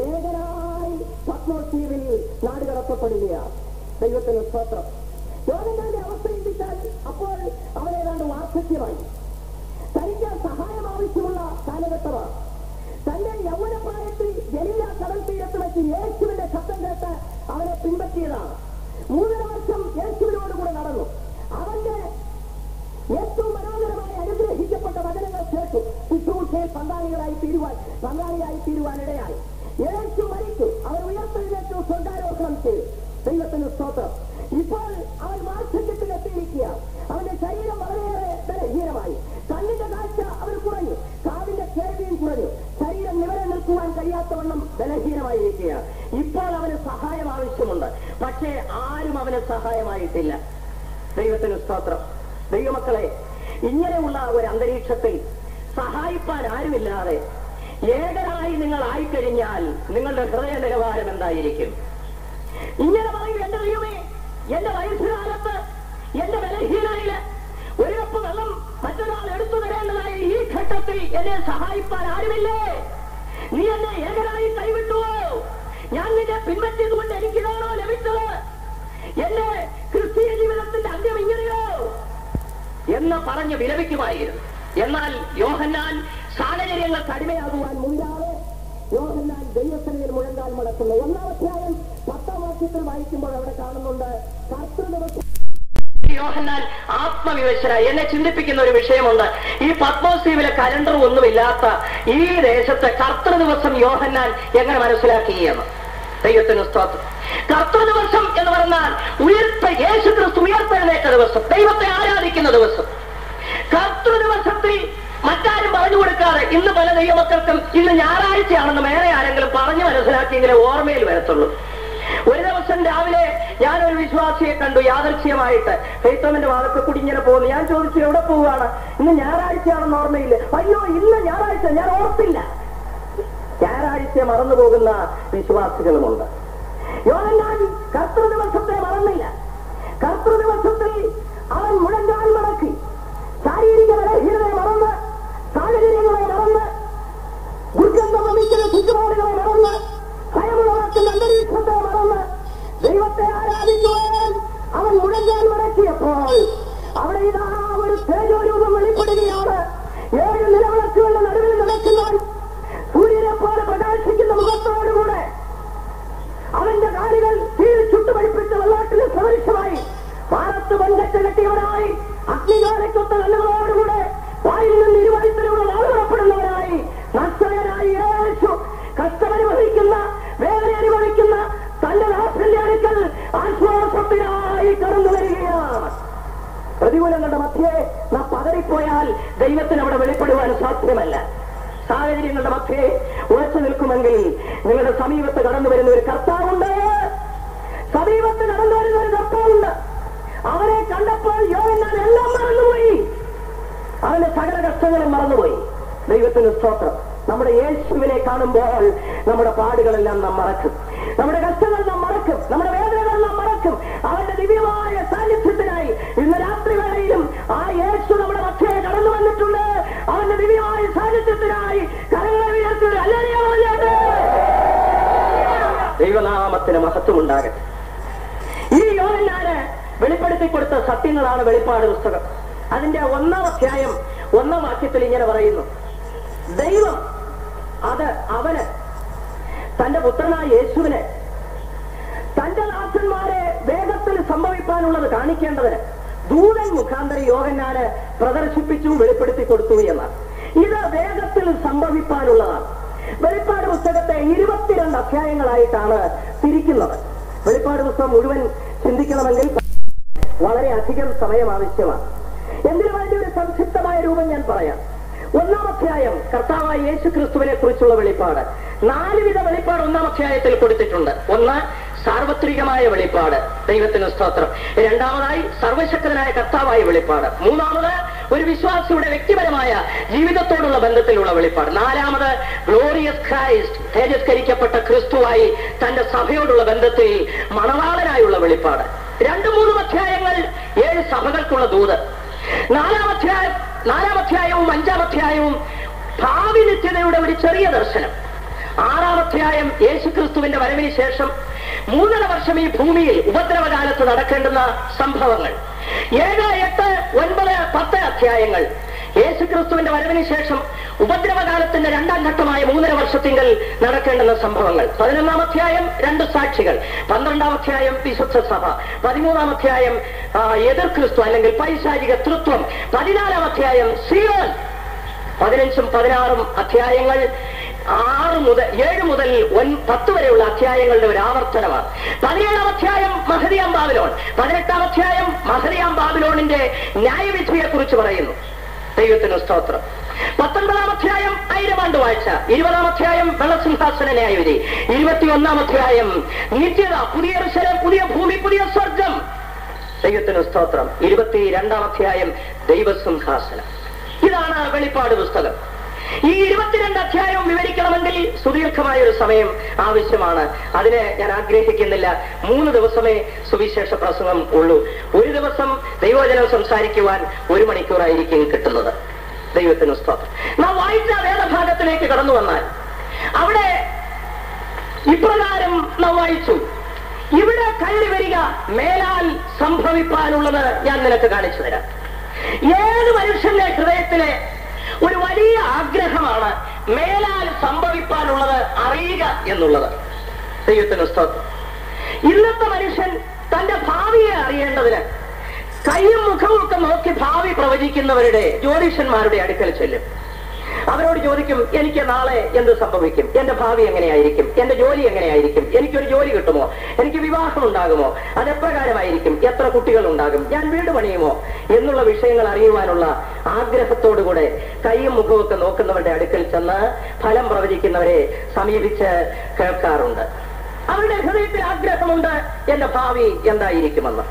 ഏകനായി പത്മോദ്വീപിൽ നാടുകടത്തപ്പെടുകയാണ് ദൈവത്തിന് സ്തോത്രം യോഹന്നാന്റെ അവസ്ഥ ചിന്തിച്ചാൽ അപ്പോൾ അവനേതാണ്ട് വാർദ്ധക്യമായി തനിക്ക് സഹായം ആവശ്യമുള്ള കാലഘട്ടമാണ് തന്റെ യൗവനപ്രായത്തിൽ ജലീല കടൽ തീരത്ത് വെച്ച് യേശുവിന്റെ ശബ്ദം കേട്ട് അവനെ പിൻപറ്റിയതാണ് മൂന്നര വർഷം യേശുവിനോടുകൂടെ നടന്നു അവന്റെ ഏറ്റവും മനോഹരമായി അനുഗ്രഹിക്കപ്പെട്ട വചനങ്ങൾ കേട്ടു ശുശ്രൂഷയിൽ പങ്കാളികളായി തീരുവാൻ പങ്കാളിയായി തീരുവാൻ ഇടയായി യേശു മരിച്ചു അവർ ഉയർത്തെഴുന്നേറ്റു സ്വർഗാരോഹണം ചെയ്തു ദൈവത്തിന് സ്തോത്രം ഇപ്പോൾ അവൻ വാർദ്ധക്യത്തിൽ എത്തിയിരിക്കുക അവന്റെ ശരീരം വളരെയേറെ ബലഹീനമായി കണ്ണിന്റെ കാഴ്ച അവന് കുറഞ്ഞു കാവിന്റെ കേൾവിയും കുറഞ്ഞു ശരീരം നിവരെ നിൽക്കുവാൻ കഴിയാത്തവണ്ണം ബലഹീനമായിരിക്കുകയാണ് ഇപ്പോൾ അവന് സഹായം ആവശ്യമുണ്ട് പക്ഷേ ആരും അവന് സഹായമായിട്ടില്ല ദൈവത്തിന് സ്തോത്രം ദൈവമക്കളെ ഇങ്ങനെയുള്ള ഒരു അന്തരീക്ഷത്തിൽ സഹായിപ്പാൻ ആരുമില്ലാതെ ഏകനായി നിങ്ങൾ ആയിക്കഴിഞ്ഞാൽ നിങ്ങളുടെ ഹൃദയ നിലവാരം എന്തായിരിക്കും ഇങ്ങനെ പറയും എന്റെ ദൈവമേ എന്റെ വയസ്സുകാലത്ത് എന്റെ ബലഹീനയില് ഒരു കപ്പ് വെള്ളം മറ്റൊരാൾ എടുത്തു തരേണ്ടതായ ഈ ഘട്ടത്തിൽ എന്നെ സഹായിപ്പാൻ ആരുമില്ലേ നീ എന്നെ ഏകനായി കൈവിട്ടുവോ ഞാൻ നിന്നെ പിൻപറ്റിയത് കൊണ്ട് എനിക്കിതാണോ ലഭിച്ചത് എന്റെ ക്രിസ്തീയ ജീവിതത്തിന്റെ അന്ത്യം ഇങ്ങനെയോ എന്ന് പറഞ്ഞ് വിലപിക്കുമായിരുന്നു എന്നാൽ യോഹന്നാൻ സാഹചര്യങ്ങൾക്ക് അടിമയാകുവാൻ മുൻപാതെ യോഹന്നാൻ ദൈവസനയിൽ മുഴങ്കാൽ മടക്കുന്നു ഒന്നാമധ്യായം പത്താം വാക്യത്തിൽ വായിക്കുമ്പോൾ അവിടെ കാണുന്നുണ്ട് കർത്തൃദിവസം യോഹന്നാൻ ആത്മവിവശനായി എന്നെ ചിന്തിപ്പിക്കുന്ന ഒരു വിഷയമുണ്ട് ഈ പത്മോസീവിലെ കലണ്ടർ ഒന്നുമില്ലാത്ത ഈ ദേശത്തെ കർത്തൃ ദിവസം യോഹന്നാൻ എങ്ങനെ മനസ്സിലാക്കുകയാണ് ദൈവത്തിന് സ്തോത്രം കർത്തൃ ദിവസം എന്ന് പറഞ്ഞാൽ ഉയർത്ത യേശു ക്രിസ്തു ഉയർത്തെഴുന്നേറ്റ ദിവസം ദൈവത്തെ ആരാധിക്കുന്ന ദിവസം കർത്തൃ ദിവസത്തിൽ മറ്റാരും പറഞ്ഞു കൊടുക്കാതെ ഇന്ന് പല ദൈവമക്കൾക്കും ഇന്ന് ഞായറാഴ്ചയാണെന്ന് വേറെ ആരെങ്കിലും പറഞ്ഞു മനസ്സിലാക്കിയെങ്കിലേ ഓർമ്മയിൽ വരത്തുള്ളൂ ഒരു ദിവസം രാവിലെ ഞാനൊരു വിശ്വാസിയെ കണ്ടു യാദർച്ഛ്യമായിട്ട് ഫെയ്ത്തോമിന്റെ വാതൊക്കെ കൂടി ഇങ്ങനെ പോകുന്നു ഞാൻ ചോദിച്ചു എവിടെ പോവുകയാണ് ഇന്ന് ഞായറാഴ്ചയാണെന്ന് ഓർമ്മയില്ല അയ്യോ ഇന്ന് ഞായറാഴ്ച ഞാൻ ഓർത്തില്ല ഞായറാഴ്ച മറന്നു പോകുന്ന വിശ്വാസികളുമുണ്ട് യോഹന്നാൻ കർത്തൃ ദിവസത്തെ മറന്നില്ല കർത്തൃ ദിവസത്തിൽ അവൻ മുഴങ്കാൽ മടക്കി ശാരീരിക ബലഹീനതയെ മറന്ന് സാഹചര്യങ്ങളെ മറന്ന് ദുർഗന്ധം വമിക്കുന്ന ചുറ്റുപാടുകളെ മറന്ന് ഭയമുളവാക്കുന്ന അന്തരീക്ഷത്തെ മറന്ന് ദൈവത്തെ ആരാധിക്കുവാൻ അവൻ മുഴങ്കാൽ മടക്കിയപ്പോൾ അവിടെ ഇതാ ഒരു തേജോരൂപം വെളിപ്പെടുകയാണ് ഏഴ് നിലവിളക്കുകളുടെ നടുവിൽ നടക്കുന്നവൻ സൂര്യനെ പോലെ പ്രകാശിക്കുന്ന മുഖത്തോടുകൂടെ അവന്റെ കാലുകൾ തീയിൽ ചുട്ടുപഴിപ്പിച്ച വെള്ളാട്ടിന് സദൃശമായി പാറത്ത് പങ്കറ്റ് കെട്ടിയവനായി അഗ്നികാലത്തൊത്ത കണ്ണുകളോടുകൂടെ വായിൽ നിന്ന് ഇരുവയത്തിലൂടെ നാളുപുറപ്പെടുന്നവനായി നഷ്ടകനായി യേശു കഷ്ടമനുഭവിക്കുന്ന വേദന അനുഭവിക്കുന്ന തന്റെ ദാസന്റെ അടുക്കൽ ആശ്വാസത്തിനായി കടന്നു വരികയാണ് പ്രതികൂലങ്ങളുടെ മധ്യേ നാം പതറിപ്പോയാൽ ദൈവത്തിന് അവിടെ വെളിപ്പെടുവാൻ സാധ്യമല്ല സാഹചര്യങ്ങളുടെ മധ്യേ ഉറച്ചു നിൽക്കുമെങ്കിൽ നിങ്ങളുടെ സമീപത്ത് കടന്നു വരുന്ന ഒരു കർത്താവുണ്ട് സമീപത്ത് കടന്നു വരുന്ന ഒരു കർത്താവുണ്ട് അവനെ കണ്ടപ്പോൾ യോഹന്നാൻ എല്ലാം മറന്നുപോയി അവന്റെ സകല കഷ്ടങ്ങളും മറന്നുപോയി ദൈവത്തിന് സ്തോത്രം നമ്മുടെ യേശുവിനെ കാണുമ്പോൾ നമ്മുടെ പാടുകളെല്ലാം നാം മറക്കും നമ്മുടെ കഷ്ടങ്ങൾ നാം മറക്കും നമ്മുടെ വേദനകൾ നാം മറക്കും അവന്റെ ദിവ്യമായ സാന്നിധ്യത്തിനായി ഇന്ന് രാത്രി വേളയിലും ആ യേശു നമ്മുടെ മധ്യേ കടന്നു വന്നിട്ടുണ്ട് അവന്റെ ദിവ്യമായ സാന്നിധ്യത്തിനായി കരങ്ങളെ ഉയർത്തി അല്ലറിയാമോ ദൈവനാമത്തിന് മഹത്വമുണ്ടാകട്ടെ ഈ യോഹന്നാന് വെളിപ്പെടുത്തി കൊടുത്ത സത്യങ്ങളാണ് വെളിപ്പാട് പുസ്തകം അതിന്റെ ഒന്നാം അധ്യായം ഒന്നാം വാക്യത്തിൽ ഇങ്ങനെ പറയുന്നു ദൈവം അത് അവന് തന്റെ പുത്രനായ യേശുവിനെ തന്റെ ദാസന്മാരെ വേഗത്തിൽ സംഭവിക്കാനുള്ളത് കാണിക്കേണ്ടതിന് ദൂതൻ മുഖാന്തരം യോഹന്നാന് പ്രദർശിപ്പിച്ചു വെളിപ്പെടുത്തി കൊടുത്തു എന്നാണ് ഇത് വേഗത്തിൽ സംഭവിക്കാനുള്ളതാണ് വെളിപ്പാട് പുസ്തകത്തെ ഇരുപത്തിരണ്ട് അധ്യായങ്ങളായിട്ട് തിരിക്കുന്നത് വെളിപ്പാട് പുസ്തകം മുഴുവൻ ചിന്തിക്കണമെങ്കിൽ വളരെ അധികം സമയം ആവശ്യമാണ് എന്തിനും അതിന്റെ ഒരു സംക്ഷിപ്തമായ രൂപം ഞാൻ പറയാം ഒന്നാം അധ്യായം കർത്താവായ യേശു ക്രിസ്തുവിനെ കുറിച്ചുള്ള വെളിപ്പാട് നാലുവിധ വെളിപ്പാട് ഒന്നാം അധ്യായത്തിൽ കൊടുത്തിട്ടുണ്ട് ഒന്ന് സാർവത്രികമായ വെളിപ്പാട് ദൈവത്തിന് സ്തോത്രം രണ്ടാമതായി സർവശക്തനായ കർത്താവായ വെളിപ്പാട് മൂന്നാമത് ഒരു വിശ്വാസിയുടെ വ്യക്തിപരമായ ജീവിതത്തോടുള്ള ബന്ധത്തിലുള്ള വെളിപ്പാട് നാലാമത് ഗ്ലോറിയസ് ക്രൈസ്റ്റ് തേജസ്കരിക്കപ്പെട്ട ക്രിസ്തുവായി തന്റെ സഭയോടുള്ള ബന്ധത്തിൽ മണവാളനായുള്ള വെളിപ്പാട് രണ്ടു മൂന്നും അധ്യായങ്ങൾ ഏഴ് സഭകൾക്കുള്ള ദൂത് നാലാം അധ്യായം നാലാം അധ്യായവും അഞ്ചാം അധ്യായവും ഭാവി നിത്യതയുടെ ഒരു ചെറിയ ദർശനം ആറാം അധ്യായം യേശുക്രിസ്തുവിന്റെ വരവിന് ശേഷം മൂന്നര വർഷം ഈ ഭൂമിയിൽ ഉപദ്രവകാലത്ത് നടക്കേണ്ടുന്ന സംഭവങ്ങൾ ഏഴ് എട്ട് ഒൻപത് പത്ത് അധ്യായങ്ങൾ യേശുക്രിസ്തുവിന്റെ വരവിന് ശേഷം ഉപദ്രവകാലത്തിന്റെ രണ്ടാം ഘട്ടമായ മൂന്നര വർഷത്തിങ്കൽ നടക്കേണ്ടുന്ന സംഭവങ്ങൾ പതിനൊന്നാം അധ്യായം രണ്ട് സാക്ഷികൾ പന്ത്രണ്ടാം അധ്യായം വിശുദ്ധ സഭ പതിമൂന്നാം അധ്യായം ആ, എതിർ ക്രിസ്തു അല്ലെങ്കിൽ പൈശാചിക തൃത്വം പതിനാലാം അധ്യായം സീറോൻ പതിനഞ്ചും പതിനാറും അധ്യായങ്ങൾ ആറ് മുതൽ ഏഴ് മുതൽ ഒൻ പത്ത് വരെയുള്ള അധ്യായങ്ങളുടെ ഒരു ആവർത്തനമാണ് പതിനേഴാം അധ്യായം മഹദിയാം ബാബിലോൺ പതിനെട്ടാം അധ്യായം മഹദിയാം ബാബിലോണിന്റെ ന്യായവിധിയെ കുറിച്ച് പറയുന്നു ദൈവത്തിന് സ്തോത്രം പത്തൊൻപതാം അധ്യായം ആയിരം ആണ്ട് വാഴ്ച ഇരുപതാം അധ്യായം വെള്ളസിംഹാസന ന്യായവിധി ഇരുപത്തിയൊന്നാം അധ്യായം നിത്യത പുതിയ ഋഷരം പുതിയ ഭൂമി പുതിയ സ്വർഗം ദൈവത്തിന് സ്തോത്രം ഇരുപത്തിരണ്ടാം അധ്യായം ദൈവസിംഹാസനം ഇതാണ് വെളിപ്പാട് പുസ്തകം ഈ ഇരുപത്തിരണ്ട് അധ്യായവും വിവരിക്കണമെങ്കിൽ സുദീർഘമായ ഒരു സമയം ആവശ്യമാണ് അതിന് ഞാൻ ആഗ്രഹിക്കുന്നില്ല മൂന്ന് ദിവസമേ സുവിശേഷ പ്രസംഗം ഉള്ളൂ ഒരു ദിവസം ദൈവജനം സംസാരിക്കുവാൻ ഒരു മണിക്കൂറായിരിക്കും കിട്ടുന്നത് ദൈവത്തിന് സ്തോത്രം നാം വായിച്ച വേദഭാഗത്തിലേക്ക് കടന്നു വന്നാൽ അവിടെ ഇപ്രകാരം നാം വായിച്ചു ഇവിടെ കയറി വരിക മേലാൽ സംഭവിപ്പാനുള്ളത് ഞാൻ നിനക്ക് കാണിച്ചു തരാം ഏത് മനുഷ്യന്റെ ഹൃദയത്തിലെ ഒരു വലിയ ആഗ്രഹമാണ് മേലാൽ സംഭവിപ്പാനുള്ളത് അറിയുക എന്നുള്ളത് ദൈവത്തിന് സ്തോത്രം ഇന്നത്തെ മനുഷ്യൻ തന്റെ ഭാവിയെ അറിയേണ്ടതിന് കൈയും മുഖവും ഒക്കെ നോക്കി ഭാവി പ്രവചിക്കുന്നവരുടെ ജ്യോതിഷന്മാരുടെ അടുക്കൽ ചെല്ലും അവരോട് ചോദിക്കും എനിക്ക് നാളെ എന്ത് സംഭവിക്കും എന്റെ ഭാവി എങ്ങനെയായിരിക്കും എന്റെ ജോലി എങ്ങനെയായിരിക്കും എനിക്കൊരു ജോലി കിട്ടുമോ എനിക്ക് വിവാഹം ഉണ്ടാകുമോ അത് എപ്രകാരമായിരിക്കും എത്ര കുട്ടികൾ ഉണ്ടാകും ഞാൻ വീട് പണിയുമോ എന്നുള്ള വിഷയങ്ങൾ അറിയുവാനുള്ള ആഗ്രഹത്തോടുകൂടെ കൈയും മുഖവും ഒക്കെ നോക്കുന്നവരുടെ അടുക്കൽ ചെന്ന് ഫലം പ്രവചിക്കുന്നവരെ സമീപിച്ച് കേൾക്കാറുണ്ട് അവരുടെ ഹൃദയത്തിൽ ആഗ്രഹമുണ്ട് എന്റെ ഭാവി എന്തായിരിക്കുമെന്ന്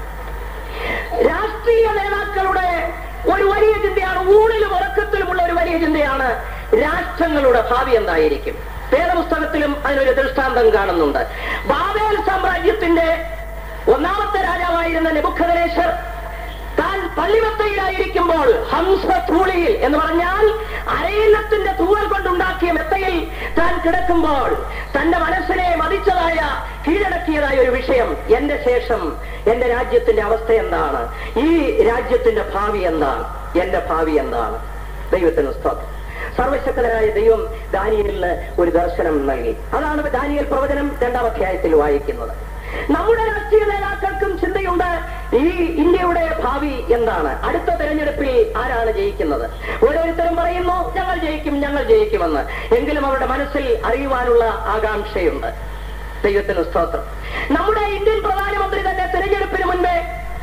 രാഷ്ട്രീയ നേതാക്കളുടെ ഒരു വലിയ ചിന്തയാണ് ഊണിലും ഉറക്കത്തിലുമുള്ള ഒരു വലിയ ചിന്തയാണ് രാഷ്ട്രങ്ങളുടെ ഭാവി എന്തായിരിക്കും വേദപുസ്തകത്തിലും അതിനൊരു ദൃഷ്ടാന്തം കാണുന്നുണ്ട് ബാബേൽ സാമ്രാജ്യത്തിന്റെ ഒന്നാമത്തെ രാജാവായിരുന്ന നെബുഖദനേശ്വർ താൻ പള്ളിമെത്തയിലായിരിക്കുമ്പോൾ ഹംസധൂളിയിൽ എന്ന് പറഞ്ഞാൽ അരയില്ലത്തിന്റെ തൂവൽ കൊണ്ടുണ്ടാക്കിയ മെത്തയിൽ താൻ കിടക്കുമ്പോൾ തന്റെ മനസ്സിനെ മതിച്ചതായ കീഴടക്കിയതായ ഒരു വിഷയം എന്റെ ശേഷം എന്റെ രാജ്യത്തിന്റെ അവസ്ഥ എന്താണ് ഈ രാജ്യത്തിന്റെ ഭാവി എന്താണ് എന്റെ ഭാവി എന്താണ് ദൈവത്തിന് സ്തോത്രം സർവശക്തനായ ദൈവം ദാനിയലിന് ഒരു ദർശനം നൽകി അതാണ് ദാനിയൽ പ്രവചനം രണ്ടാം അധ്യായത്തിൽ വായിക്കുന്നത് നമ്മുടെ രാഷ്ട്രീയ നേതാക്കൾക്കും ചിന്തയുണ്ട് ഈ ഇന്ത്യയുടെ ഭാവി എന്താണ് അടുത്ത തെരഞ്ഞെടുപ്പിൽ ആരാണ് ജയിക്കുന്നത് ഓരോരുത്തരും പറയുന്നു ഞങ്ങൾ ജയിക്കും ഞങ്ങൾ ജയിക്കുമെന്ന് എങ്കിലും അവരുടെ മനസ്സിൽ അറിയുവാനുള്ള ആകാംക്ഷയുണ്ട് ദൈവത്തിന് സ്തോത്രം നമ്മുടെ ഇന്ത്യൻ പ്രധാനമന്ത്രി തന്നെ തെരഞ്ഞെടുപ്പിന് മുൻപേ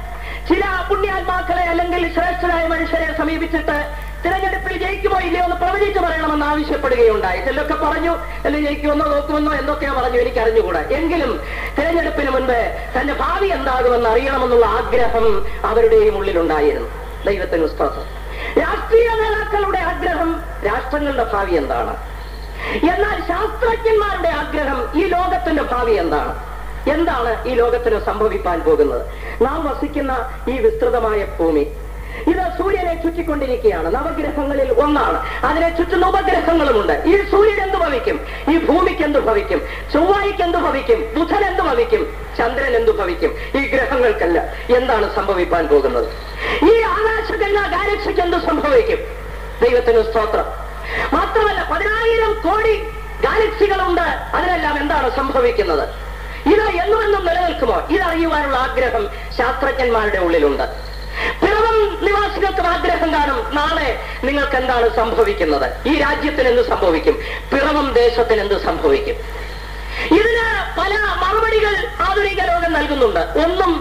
ചില പുണ്യാത്മാക്കളെ അല്ലെങ്കിൽ ശ്രേഷ്ഠരായ മനുഷ്യരെ സമീപിച്ചിട്ട് തിരഞ്ഞെടുപ്പിൽ ജയിക്കുമോ ഇല്ലയോ എന്ന് പ്രവചിച്ചു പറയണമെന്ന് ആവശ്യപ്പെടുകയുണ്ടായി ചിലരൊക്കെ പറഞ്ഞു അല്ലെങ്കിൽ ജയിക്കുമെന്നോ നോക്കുമെന്നോ എന്തൊക്കെയോ പറഞ്ഞു എനിക്ക് അറിഞ്ഞുകൂടാ എങ്കിലും തിരഞ്ഞെടുപ്പിന് മുൻപ് തന്റെ ഭാവി എന്താകുമെന്ന് അറിയണമെന്നുള്ള ആഗ്രഹം അവരുടെയും ഉള്ളിലുണ്ടായിരുന്നു ദൈവത്തിന് സ്തോത്രം രാഷ്ട്രീയ നേതാക്കളുടെ ആഗ്രഹം രാഷ്ട്രങ്ങളുടെ ഭാവി എന്താണ് എന്നാൽ ശാസ്ത്രജ്ഞന്മാരുടെ ആഗ്രഹം ഈ ലോകത്തിന്റെ ഭാവി എന്താണ് എന്താണ് ഈ ലോകത്തിന് സംഭവിക്കാൻ പോകുന്നത് നാം വസിക്കുന്ന ഈ വിസ്തൃതമായ ഭൂമി ഇത് സൂര്യനെ ചുറ്റിക്കൊണ്ടിരിക്കുകയാണ് നവഗ്രഹങ്ങളിൽ ഒന്നാണ് അതിനെ ചുറ്റുന്ന ഉപഗ്രഹങ്ങളുമുണ്ട് ഈ സൂര്യൻ എന്ത് ഭവിക്കും ഈ ഭൂമിക്ക് എന്ത് ഭവിക്കും ചൊവ്വായിക്ക് എന്ത് ഭവിക്കും ബുധൻ എന്ത് ഭവിക്കും ചന്ദ്രൻ എന്ത് ഭവിക്കും ഈ ഗ്രഹങ്ങൾക്കല്ല എന്താണ് സംഭവിക്കാൻ പോകുന്നത് ഈ ആകാശഗംഗ ഗാലക്സിക്ക് എന്ത് സംഭവിക്കും ദൈവത്തിന് സ്തോത്രം മാത്രമല്ല പതിനായിരം കോടി ഗാലക്സികളുണ്ട് അതിനെല്ലാം എന്താണ് സംഭവിക്കുന്നത് ഇത് എന്നുമെന്നും നിലനിൽക്കുമോ ഇതറിയുവാനുള്ള ആഗ്രഹം ശാസ്ത്രജ്ഞന്മാരുടെ ഉള്ളിലുണ്ട് പിറവം നിവാസികൾക്ക് ആഗ്രഹം കാണും നാളെ നിങ്ങൾക്ക് എന്താണ് സംഭവിക്കുന്നത് ഈ രാജ്യത്തിന് എന്ത് സംഭവിക്കും പിറവം ദേശത്തിന് എന്ത് സംഭവിക്കും ഇതിന് പല മറുപടികൾ ആധുനിക ലോകം നൽകുന്നുണ്ട് ഒന്നും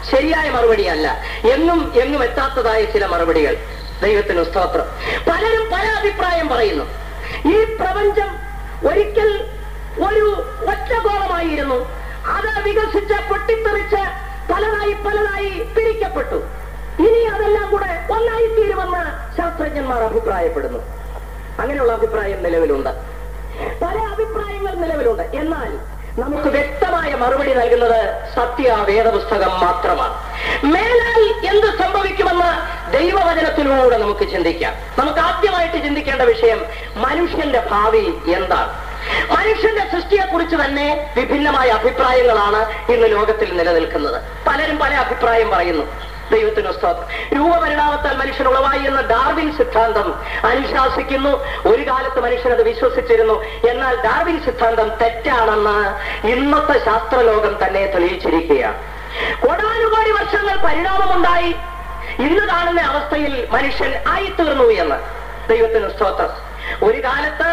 ശരിയായ മറുപടിയല്ല എങ്ങും എങ്ങും എത്താത്തതായ ചില മറുപടികൾ ദൈവത്തിന് സ്തോത്രം പലരും പല അഭിപ്രായം പറയുന്നു ഈ പ്രപഞ്ചം ഒരിക്കൽ ഒരു ഒറ്റഗോളമായിരുന്നു അത് വികസിച്ച് പൊട്ടിത്തെറിച്ച് പലതായി പലതായി പിരിക്കപ്പെട്ടു ഇനി അതെല്ലാം കൂടെ ഒന്നായി തീരുമെന്ന് ശാസ്ത്രജ്ഞന്മാർ അഭിപ്രായപ്പെടുന്നു അങ്ങനെയുള്ള അഭിപ്രായം നിലവിലുണ്ട് പല അഭിപ്രായങ്ങൾ നിലവിലുണ്ട് എന്നാൽ നമുക്ക് വ്യക്തമായ മറുപടി നൽകുന്നത് സത്യ വേദപുസ്തകം മാത്രമാണ് മേലാൽ എന്ത് സംഭവിക്കുമെന്ന് ദൈവവചനത്തിലൂടെ നമുക്ക് ചിന്തിക്കാം നമുക്ക് ആദ്യമായിട്ട് ചിന്തിക്കേണ്ട വിഷയം മനുഷ്യന്റെ ഭാവി എന്താണ് മനുഷ്യന്റെ സൃഷ്ടിയെക്കുറിച്ച് തന്നെ വിഭിന്നമായ അഭിപ്രായങ്ങളാണ് ഇന്ന് ലോകത്തിൽ നിലനിൽക്കുന്നത് പലരും പല അഭിപ്രായം പറയുന്നു ദൈവത്തിന് സ്തോത്രം രൂപപരിണാമത്താൽ മനുഷ്യൻ ഉളവായി എന്ന ഡാർവിൻ സിദ്ധാന്തം അനുശാസിക്കുന്നു ഒരു കാലത്ത് മനുഷ്യൻ അത് വിശ്വസിച്ചിരുന്നു എന്നാൽ ഡാർവിൻ സിദ്ധാന്തം തെറ്റാണെന്ന് ഇന്നത്തെ ശാസ്ത്രലോകം തന്നെ തെളിയിച്ചിരിക്കുകയാണ് കോടാനുകോടി വർഷങ്ങൾ പരിണാമമുണ്ടായി ഇന്ന് കാണുന്ന അവസ്ഥയിൽ മനുഷ്യൻ ആയിത്തീർന്നു എന്ന് ദൈവത്തിന് സ്തോത്രം ഒരു കാലത്ത്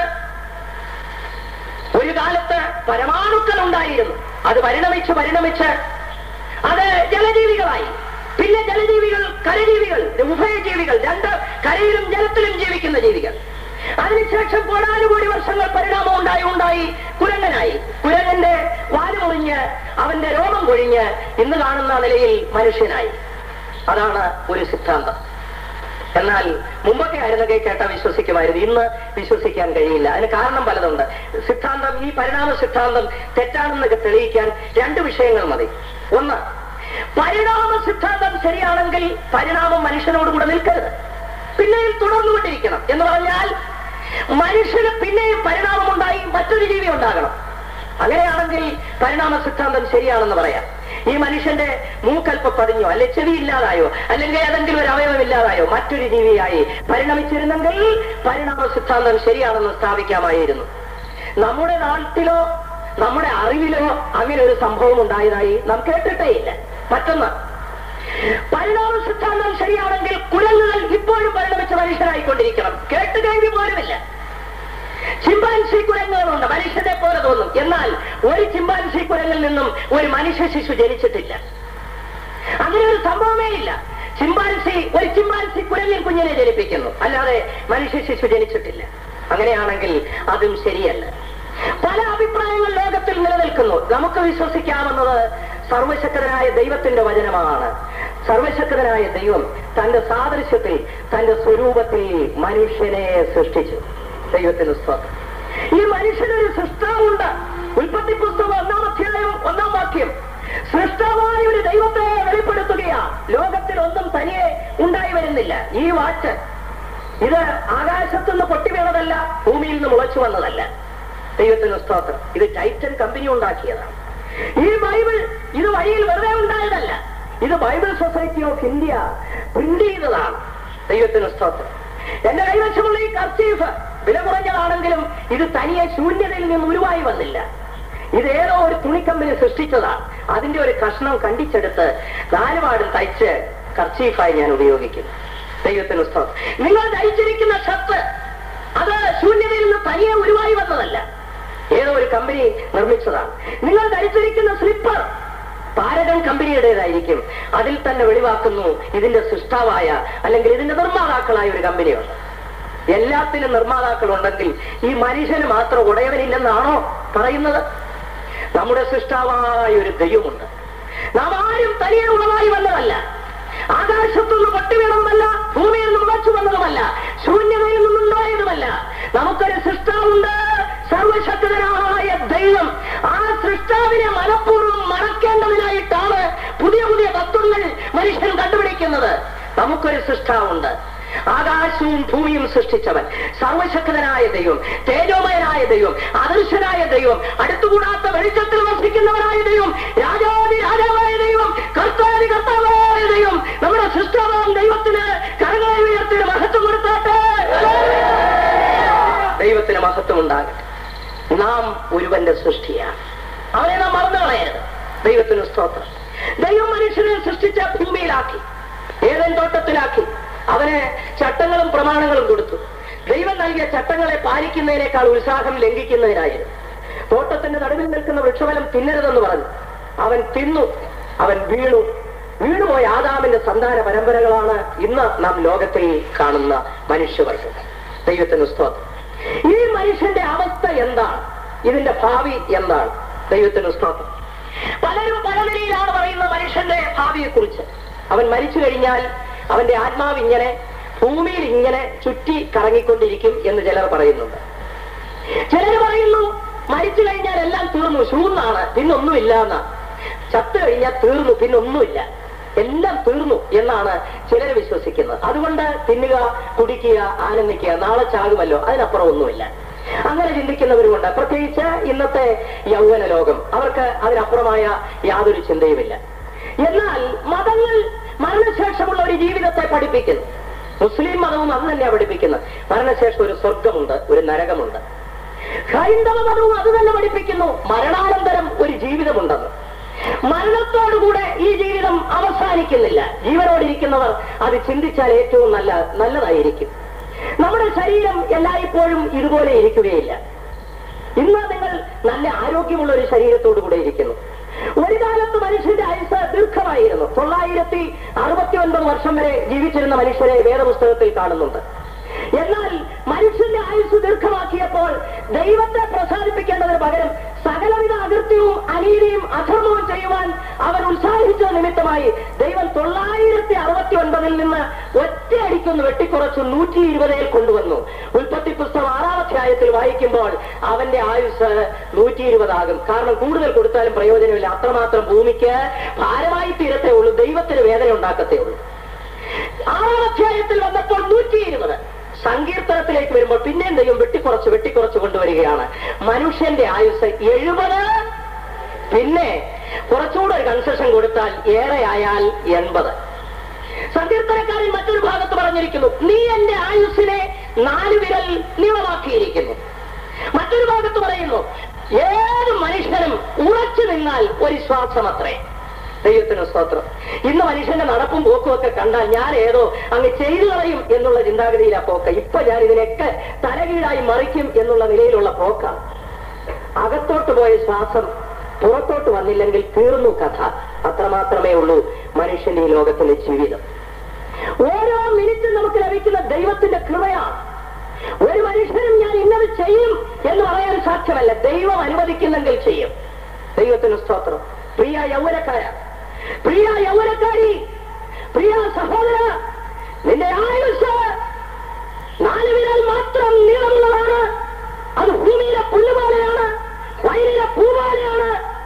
ഒരു കാലത്ത് പരമാണുക്കൾ ഉണ്ടായിരുന്നു അത് പരിണമിച്ച് പരിണമിച്ച് അത് ജലജീവികളായി പിന്നെ ജലജീവികൾ കരജീവികൾ ഉഭയജീവികൾ രണ്ട് കരയിലും ജലത്തിലും ജീവിക്കുന്ന ജീവികൾ അതിനുശേഷം കോടാനുകോടി വർഷങ്ങൾ പരിണാമം ഉണ്ടായി ഉണ്ടായി കുരങ്ങനായി കുരങ്ങന്റെ വാലുമുറിഞ്ഞ് അവന്റെ രോമം കൊഴിഞ്ഞ് ഇന്ന് കാണുന്ന നിലയിൽ മനുഷ്യനായി അതാണ് ഒരു സിദ്ധാന്തം എന്നാൽ മുമ്പൊക്കെ ആയിരുന്നൊക്കെ കേട്ട വിശ്വസിക്കുമായിരുന്നു ഇന്ന് വിശ്വസിക്കാൻ കഴിയില്ല അതിന് കാരണം പലതുണ്ട് സിദ്ധാന്തം ഈ പരിണാമ സിദ്ധാന്തം തെറ്റാണെന്നൊക്കെ തെളിയിക്കാൻ രണ്ട് വിഷയങ്ങൾ മതി ഒന്ന് പരിണാമ സിദ്ധാന്തം ശരിയാണെങ്കിൽ പരിണാമം മനുഷ്യനോട് കൂടെ നിൽക്കരുത് പിന്നെയും തുടർന്നുകൊണ്ടിരിക്കണം എന്ന് പറഞ്ഞാൽ മനുഷ്യന് പിന്നെയും പരിണാമം ഉണ്ടായി മറ്റൊരു ജീവി ഉണ്ടാകണം അങ്ങനെയാണെങ്കിൽ പരിണാമ സിദ്ധാന്തം ശരിയാണെന്ന് പറയാം ഈ മനുഷ്യന്റെ മൂക്കൽപ്പ പതിഞ്ഞോ അല്ലെ ചെവി ഇല്ലാതായോ അല്ലെങ്കിൽ ഏതെങ്കിലും ഒരു അവയവം ഇല്ലാതായോ മറ്റൊരു ജീവിയായി പരിണമിച്ചിരുന്നെങ്കിൽ പരിണാമ സിദ്ധാന്തം ശരിയാണെന്ന് സ്ഥാപിക്കാമായിരുന്നു നമ്മുടെ നാട്ടിലോ നമ്മുടെ അറിവിലോ അങ്ങനെ ഒരു സംഭവം ഉണ്ടായതായി നാം കേട്ടിട്ടേ ഇല്ല മറ്റൊന്ന് പരിണാമ സിദ്ധാന്തം ശരിയാണെങ്കിൽ കുരങ്ങുകൾ ഇപ്പോഴും പരിണമിച്ച മനുഷ്യരായിക്കൊണ്ടിരിക്കണം കേട്ട് കഴിഞ്ഞു പോലുമില്ല ചിമ്പാൻസി കുരങ്ങുകളുണ്ട് മനുഷ്യനെ പോലെ തോന്നും എന്നാൽ ഒരു ചിമ്പാൻസി കുരങ്ങിൽ നിന്നും ഒരു മനുഷ്യ ശിശു ജനിച്ചിട്ടില്ല അങ്ങനെ ഒരു സംഭവമേ ഇല്ല ചിമ്പാൻസി ഒരു ചിമ്പാൻസി കുരങ്ങിൽ കുഞ്ഞിനെ ജനിപ്പിക്കുന്നു അല്ലാതെ മനുഷ്യ ശിശു ജനിച്ചിട്ടില്ല അങ്ങനെയാണെങ്കിൽ അതും ശരിയല്ല പല അഭിപ്രായങ്ങൾ ലോകത്തിൽ നിലനിൽക്കുന്നു നമുക്ക് വിശ്വസിക്കാമെന്നത് സർവശക്തനായ ദൈവത്തിന്റെ വചനമാണ് സർവശക്തനായ ദൈവം തന്റെ സാദൃശ്യത്തിൽ തന്റെ സ്വരൂപത്തിൽ മനുഷ്യനെ സൃഷ്ടിച്ചു ദൈവത്തിന് സ്തോത്രം ഈ മനുഷ്യനൊരു സൃഷ്ടാവുണ്ട് ഉൽപ്പത്തി പുസ്തകം ഒന്നാം അധ്യായം ഒന്നാം വാക്യം സൃഷ്ടാവായ ഒരു ദൈവത്തെ വെളിപ്പെടുത്തുകയാ ലോകത്തിൽ ഒന്നും തനിയെ ഉണ്ടായി വരുന്നില്ല ഈ വാച്ച് ഇത് ആകാശത്തുനിന്ന് പൊട്ടി വീണതല്ല ഭൂമിയിൽ നിന്ന് മുളച്ചു വന്നതല്ല ദൈവത്തിന് സ്തോത്രം ഇത് ടൈറ്റൻ കമ്പനി ഉണ്ടാക്കിയതാണ് ഈ ബൈബിൾ ഇത് വഴിയിൽ വെറുതെ ഉണ്ടായതല്ല ഇത് Bible Society of India print ചെയ്തതാണ് ദൈവത്തിന് സ്തോത്രം എന്റെ കൈവശമുള്ള ഈ കർച്ചീഫ് വില കുറഞ്ഞതാണെങ്കിലും ഇത് തനിയെ ശൂന്യതയിൽ നിന്ന് ഉരുവായി വന്നില്ല ഇത് ഏതോ ഒരു തുണിക്കമ്പനി സൃഷ്ടിച്ചതാണ് അതിന്റെ ഒരു കഷ്ണം കണ്ടിച്ചെടുത്ത് നാലുപാടും തയ്ച്ച് കർച്ചീഫായി ഞാൻ ഉപയോഗിക്കുന്നു ദൈവത്തിന് സ്തോത്രം നിങ്ങൾ ധരിച്ചിരിക്കുന്ന ഷർട്ട് അത് ശൂന്യതയിൽ നിന്ന് തനിയെ ഉരുവായി വന്നതല്ല ഏതോ ഒരു കമ്പനി നിർമ്മിച്ചതാണ് നിങ്ങൾ ധരിച്ചിരിക്കുന്ന സ്ലിപ്പർ പാരഗൺ കമ്പനിയുടേതായിരിക്കും അതിൽ തന്നെ വെളിവാക്കുന്നു ഇതിന്റെ സൃഷ്ടാവായ അല്ലെങ്കിൽ ഇതിന്റെ നിർമ്മാതാക്കളായ ഒരു കമ്പനിയുണ്ട് എല്ലാത്തിനും നിർമ്മാതാക്കളുണ്ടെങ്കിൽ ഈ മനുഷ്യന് മാത്രം ഉടയവനില്ലെന്നാണോ പറയുന്നത് നമ്മുടെ സൃഷ്ടാവായ ഒരു ദൈവമുണ്ട് നാം ആരും തനിയെ ഉളവായി വന്നതല്ല ആകാശത്തുനിന്ന് പൊട്ടി വീണതുമല്ല ഭൂമിയിൽ നിന്ന് മുളച്ചു വന്നതുമല്ല ശൂന്യതയിൽ നിന്നുണ്ടായതുമല്ല നമുക്കൊരു സൃഷ്ടാവുണ്ട് സർവശക്തനായ ദൈവം ആ സൃഷ്ടാവിനെ മനഃപൂർവ്വം മറക്കേണ്ടതിനായിട്ടാണ് പുതിയ പുതിയ തത്വങ്ങൾ മനുഷ്യൻ കണ്ടുപിടിക്കുന്നത് നമുക്കൊരു സൃഷ്ടാവുണ്ട് ആകാശവും ഭൂമിയും സൃഷ്ടിച്ചവൻ സർവശക്തനായ ദൈവം തേജോമയനായ ദൈവം അദൃശ്യനായ ദൈവം അടുത്തുകൂടാത്ത വെളിച്ചത്തിൽ വസിക്കുന്നവനായ ദൈവം രാജാതി രാജാവായ ദൈവം കർത്താതി കർത്താവായ ദൈവം നമ്മുടെ സൃഷ്ടാവാം ദൈവത്തിന് കരങ്ങളെ ഉയർത്തിന് മഹത്വം കൊടുത്താട്ടെ ദൈവത്തിന് മഹത്വം ഉണ്ടാകട്ടെ നാം ഒരുവന്റെ സൃഷ്ടിയാണ് അവനെ നാം മറന്നു കളയരുത് ദൈവത്തിന് സ്തോത്രം ദൈവം മനുഷ്യനെ സൃഷ്ടിച്ച ഭൂമിയിലാക്കി ഏതൻ തോട്ടത്തിലാക്കി അവന് ചട്ടങ്ങളും പ്രമാണങ്ങളും കൊടുത്തു ദൈവം നൽകിയ ചട്ടങ്ങളെ പാലിക്കുന്നതിനേക്കാൾ ഉത്സാഹം ലംഘിക്കുന്നതിനായിരുന്നു തോട്ടത്തിന്റെ നടുവിൽ നിൽക്കുന്ന വൃക്ഷഫലം തിന്നരുതെന്ന് പറഞ്ഞു അവൻ തിന്നു അവൻ വീണു വീണുപോയ ആദാമിന്റെ സന്താന പരമ്പരകളാണ് ഇന്ന് നാം ലോകത്തിൽ കാണുന്ന മനുഷ്യവർഗം ദൈവത്തിന് സ്തോത്രം ഈ മനുഷ്യന്റെ അവസ്ഥ എന്താണ് ഇതിന്റെ ഭാവി എന്താണ് ദൈവത്തിന് സ്തോത്രം പലരും പല നിലയിലാണ് പറയുന്ന മനുഷ്യന്റെ ഭാവിയെ കുറിച്ച് അവൻ മരിച്ചു കഴിഞ്ഞാൽ അവന്റെ ആത്മാവ് ഇങ്ങനെ ഭൂമിയിൽ ഇങ്ങനെ ചുറ്റി കറങ്ങിക്കൊണ്ടിരിക്കും എന്ന് ചിലർ പറയുന്നുണ്ട് ചിലർ പറയുന്നു മരിച്ചു കഴിഞ്ഞാൽ എല്ലാം തീർന്നു ശൂന്നാണ് പിന്നൊന്നുമില്ല എന്നാ ചത്തു കഴിഞ്ഞാൽ തീർന്നു പിന്നൊന്നുമില്ല എല്ലാം തീർന്നു എന്നാണ് ചിലർ വിശ്വസിക്കുന്നത് അതുകൊണ്ട് തിന്നുക കുടിക്കുക ആനന്ദിക്കുക നാളെ ചാകുമല്ലോ അതിനപ്പുറം ഒന്നുമില്ല അങ്ങനെ ചിന്തിക്കുന്നവരുമുണ്ട് പ്രത്യേകിച്ച് ഇന്നത്തെ യൗവന ലോകം അവർക്ക് അതിനപ്പുറമായ യാതൊരു ചിന്തയുമില്ല എന്നാൽ മതങ്ങൾ മരണശേഷമുള്ള ഒരു ജീവിതത്തെ പഠിപ്പിക്കുന്നു മുസ്ലിം മതവും അത് തന്നെയാണ് പഠിപ്പിക്കുന്നത് മരണശേഷം ഒരു സ്വർഗമുണ്ട് ഒരു നരകമുണ്ട് ഹൈന്ദവ മതവും അത് തന്നെ പഠിപ്പിക്കുന്നു മരണാനന്തരം ഒരു ജീവിതമുണ്ടെന്ന് മരണത്തോടുകൂടെ ഈ ജീവിതം അവസാനിക്കുന്നില്ല ജീവനോടിരിക്കുന്നവർ അത് ചിന്തിച്ചാൽ ഏറ്റവും നല്ല നല്ലതായിരിക്കും നമ്മുടെ ശരീരം എല്ലായ്പ്പോഴും ഇതുപോലെ ഇരിക്കുകയില്ല ഇന്ന് നിങ്ങൾ നല്ല ആരോഗ്യമുള്ള ഒരു ശരീരത്തോടു കൂടെ ഇരിക്കുന്നു ഒരു കാലത്ത് മനുഷ്യന്റെ ആയുസ് ദീർഘമായിരുന്നു തൊള്ളായിരത്തി അറുപത്തി ഒൻപത് വർഷം വരെ ജീവിച്ചിരുന്ന മനുഷ്യരെ വേദപുസ്തകത്തിൽ കാണുന്നുണ്ട് എന്നാൽ മനുഷ്യന്റെ ആയുസ് ദീർഘമാക്കിയപ്പോൾ ദൈവത്തെ പ്രസാദിപ്പിക്കേണ്ടതിന് പകരം സകലവിധ അകൃത്യവും അനീതിയും അധർമ്മവും ചെയ്യുവാൻ അവൻ ഉത്സാഹിച്ച നിമിത്തമായി ദൈവം തൊള്ളായിരത്തി അറുപത്തി ഒൻപതിൽ നിന്ന് ഒറ്റയടിക്കൊന്ന് വെട്ടിക്കുറച്ച് നൂറ്റി ഇരുപതിൽ കൊണ്ടുവന്നു ഉൽപ്പത്തി പുസ്തകം ആറാം അധ്യായത്തിൽ വായിക്കുമ്പോൾ അവന്റെ ആയുസ് നൂറ്റി ഇരുപതാകും കാരണം കൂടുതൽ കൊടുത്താലും പ്രയോജനമില്ല അത്രമാത്രം ഭൂമിക്ക് ഭാരമായി തീരത്തേ ഉള്ളൂ ദൈവത്തിന് വേദന ഉണ്ടാക്കത്തേ ഉള്ളൂ ആറാം അധ്യായത്തിൽ വന്നപ്പോൾ നൂറ്റി ഇരുപത് സങ്കീർത്തനത്തിലേക്ക് വരുമ്പോൾ പിന്നെയും ദൈവം വെട്ടിക്കുറച്ച് വെട്ടിക്കുറച്ച് കൊണ്ടുവരികയാണ് മനുഷ്യന്റെ ആയുസ് എഴുപത് പിന്നെ കുറച്ചുകൂടെ ഒരു കൺസെഷൻ കൊടുത്താൽ ഏറെ ആയാൽ എൺപത് സങ്കീർത്തനക്കാരൻ മറ്റൊരു ഭാഗത്ത് പറഞ്ഞിരിക്കുന്നു നീ എന്റെ ആയുസ്സിനെ നാല് വിരൽ നീളമാക്കിയിരിക്കുന്നു മറ്റൊരു ഭാഗത്ത് പറയുന്നു ഏത് മനുഷ്യനും ഉറച്ചു നിന്നാൽ ഒരു ശ്വാസം അത്രേ ദൈവത്തിന് സ്തോത്രം ഇന്ന് മനുഷ്യന്റെ നടപ്പും പോക്കും ഒക്കെ കണ്ടാൽ ഞാൻ ഏതോ അങ്ങ് ചെയ്തു കളയും എന്നുള്ള ചിന്താഗതിയിലാ പോക്ക് ഇപ്പൊ ഞാൻ ഇതിനൊക്കെ തലകീഴായി മറിക്കും എന്നുള്ള നിലയിലുള്ള പോക്കാണ് അകത്തോട്ട് പോയ ശ്വാസം പുറത്തോട്ട് വന്നില്ലെങ്കിൽ തീർന്നു കഥ അത്രമാത്രമേ ഉള്ളൂ മനുഷ്യന്റെ ഈ ലോകത്തിലെ ജീവിതം ഓരോ മിനിറ്റും നമുക്ക് ലഭിക്കുന്ന ദൈവത്തിന്റെ കൃപയാണ് ഒരു മനുഷ്യനും ഞാൻ ഇന്നത് ചെയ്യും എന്ന് പറയാൻ സാധ്യമല്ല ദൈവം അനുവദിക്കുന്നെങ്കിൽ ചെയ്യും ദൈവത്തിന് സ്തോത്രം പ്രിയ യൗവനക്കാര പ്രിയ യൗവനക്കാരി പ്രിയ സഹോദര നിന്റെ ആയുസ് നാല് വിരൽ മാത്രം നീളമുള്ളതാണ് അത് ഭൂമിയിലെ പുല്ലുപോലെയാണ് വയലിലെ പൂപോലെയാണ്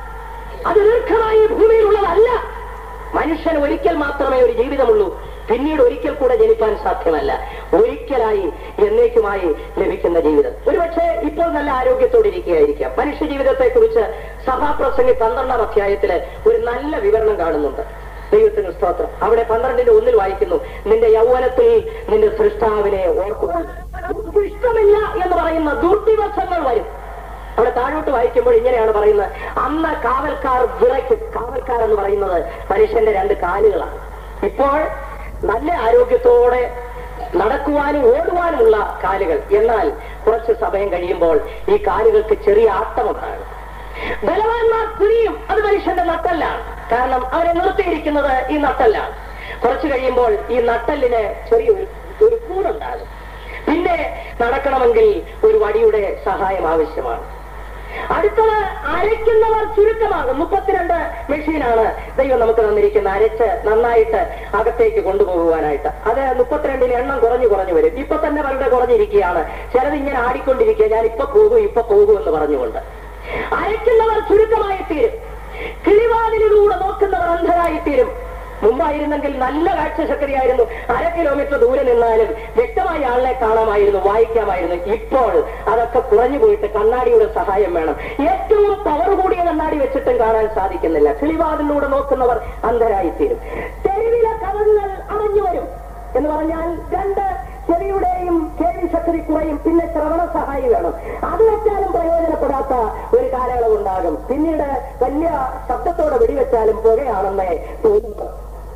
അത് ദീർഘമായി ഭൂമിയിലുള്ളതല്ല മനുഷ്യന് ഒരിക്കൽ മാത്രമേ ഒരു ജീവിതമുള്ളൂ പിന്നീട് ഒരിക്കൽ കൂടെ ജനിക്കാൻ സാധ്യമല്ല ഒരിക്കലായി എന്നേക്കുമായി ലഭിക്കുന്ന ജീവിതം ഒരുപക്ഷെ ഇപ്പോൾ നല്ല ആരോഗ്യത്തോടെ ഇരിക്കുകയായിരിക്കാം മനുഷ്യ ജീവിതത്തെ കുറിച്ച് സഭാപ്രസംഗി പന്ത്രണ്ടാം അധ്യായത്തില് ഒരു നല്ല വിവരണം കാണുന്നുണ്ട് ദൈവത്തിന് സ്തോത്രം അവിടെ പന്ത്രണ്ടിന്റെ ഒന്നിൽ വായിക്കുന്നു നിന്റെ യൗവനത്തിൽ നിന്റെ സൃഷ്ടാവിനെ ഓർക്കുക നമുക്ക് ഇഷ്ടമില്ല എന്ന് പറയുന്ന ദുർദിവസങ്ങൾ വരും അവിടെ താഴോട്ട് വായിക്കുമ്പോൾ ഇങ്ങനെയാണ് പറയുന്നത് അന്ന് കാവൽക്കാർ വിറയ്ക്കും കാവൽക്കാർ എന്ന് പറയുന്നത് മനുഷ്യന്റെ രണ്ട് കാലുകളാണ് ഇപ്പോൾ നല്ല ആരോഗ്യത്തോടെ നടക്കുവാനും ഓടുവാനുമുള്ള കാലുകൾ എന്നാൽ കുറച്ച് സമയം കഴിയുമ്പോൾ ഈ കാലുകൾക്ക് ചെറിയ ആട്ടമുണ്ടാകും ബലവാന്മാർ തിരിയും അത് മനുഷ്യന്റെ നട്ടല്ലാണ് കാരണം അവരെ നിർത്തിയിരിക്കുന്നത് ഈ നട്ടല്ലാണ് കുറച്ചു കഴിയുമ്പോൾ ഈ നട്ടലിന് ചെറിയൊരു ഒരു കൂടുണ്ടാകും പിന്നെ നടക്കണമെങ്കിൽ ഒരു വടിയുടെ സഹായം ആവശ്യമാണ് അടുത്തത് അരയ്ക്കുന്നവർ ചുരുക്കമാകും മുപ്പത്തിരണ്ട് മെഷീനാണ് ദൈവം നമുക്ക് തന്നിരിക്കുന്ന അരച്ച് നന്നായിട്ട് അകത്തേക്ക് കൊണ്ടുപോകുവാനായിട്ട് അത് മുപ്പത്തിരണ്ടിന് എണ്ണം കുറഞ്ഞു കുറഞ്ഞു വരും ഇപ്പൊ തന്നെ വളരെ കുറഞ്ഞിരിക്കുകയാണ് ചിലത് ഇങ്ങനെ ആടിക്കൊണ്ടിരിക്കുക ഞാൻ ഇപ്പൊ പോകും ഇപ്പൊ പോകും എന്ന് പറഞ്ഞുകൊണ്ട് അരയ്ക്കുന്നവർ ചുരുക്കമായി തീരും കിളിവാതിലൂടെ നോക്കുന്നവർ അന്ധരായി തീരും മുമ്പായിരുന്നെങ്കിൽ നല്ല കാഴ്ചശക്തിയായിരുന്നു അര കിലോമീറ്റർ ദൂരെ നിന്നാലും വ്യക്തമായി ആളിനെ കാണാമായിരുന്നു വായിക്കാമായിരുന്നു ഇപ്പോൾ അതൊക്കെ കുറഞ്ഞു പോയിട്ട് കണ്ണാടിയുടെ സഹായം വേണം ഏറ്റവും പവർ കൂടിയ കണ്ണാടി വെച്ചിട്ടും കാണാൻ സാധിക്കുന്നില്ല കിളിവാതിലൂടെ നോക്കുന്നവർ അന്ധരായിത്തീരും തെരുവിലെ കഥകൾ അറിഞ്ഞു വരും എന്ന് പറഞ്ഞാൽ രണ്ട് ചെവിയുടെയും കേൾവി ശക്തി കുറയും പിന്നെ ശ്രവണ സഹായി വേണം അത് വെച്ചാലും പ്രയോജനപ്പെടാത്ത ഒരു കാലയളവ് ഉണ്ടാകും പിന്നീട് വലിയ ശബ്ദത്തോടെ വെടിവെച്ചാലും പുകയാണെന്നേ തോന്നുന്നു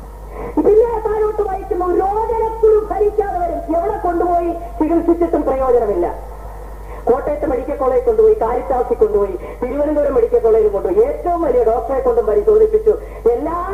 പിന്നെ താഴോട്ട് വായിക്കുന്നു രോഗനക്കുരു ഭരിക്കാതെ വരും എവിടെ കൊണ്ടുപോയി ചികിത്സിച്ചിട്ടും പ്രയോജനമില്ല കോട്ടയത്ത് മെഡിക്കൽ കോളേജ് കൊണ്ടുപോയി കാരിത്താസിൽ കൊണ്ടുപോയി തിരുവനന്തപുരം മെഡിക്കൽ കോളേജിൽ കൊണ്ടുപോയി ഏറ്റവും വലിയ ഡോക്ടറെ കൊണ്ടും പരിശോധിപ്പിച്ചു എല്ലാ ചികിത്സ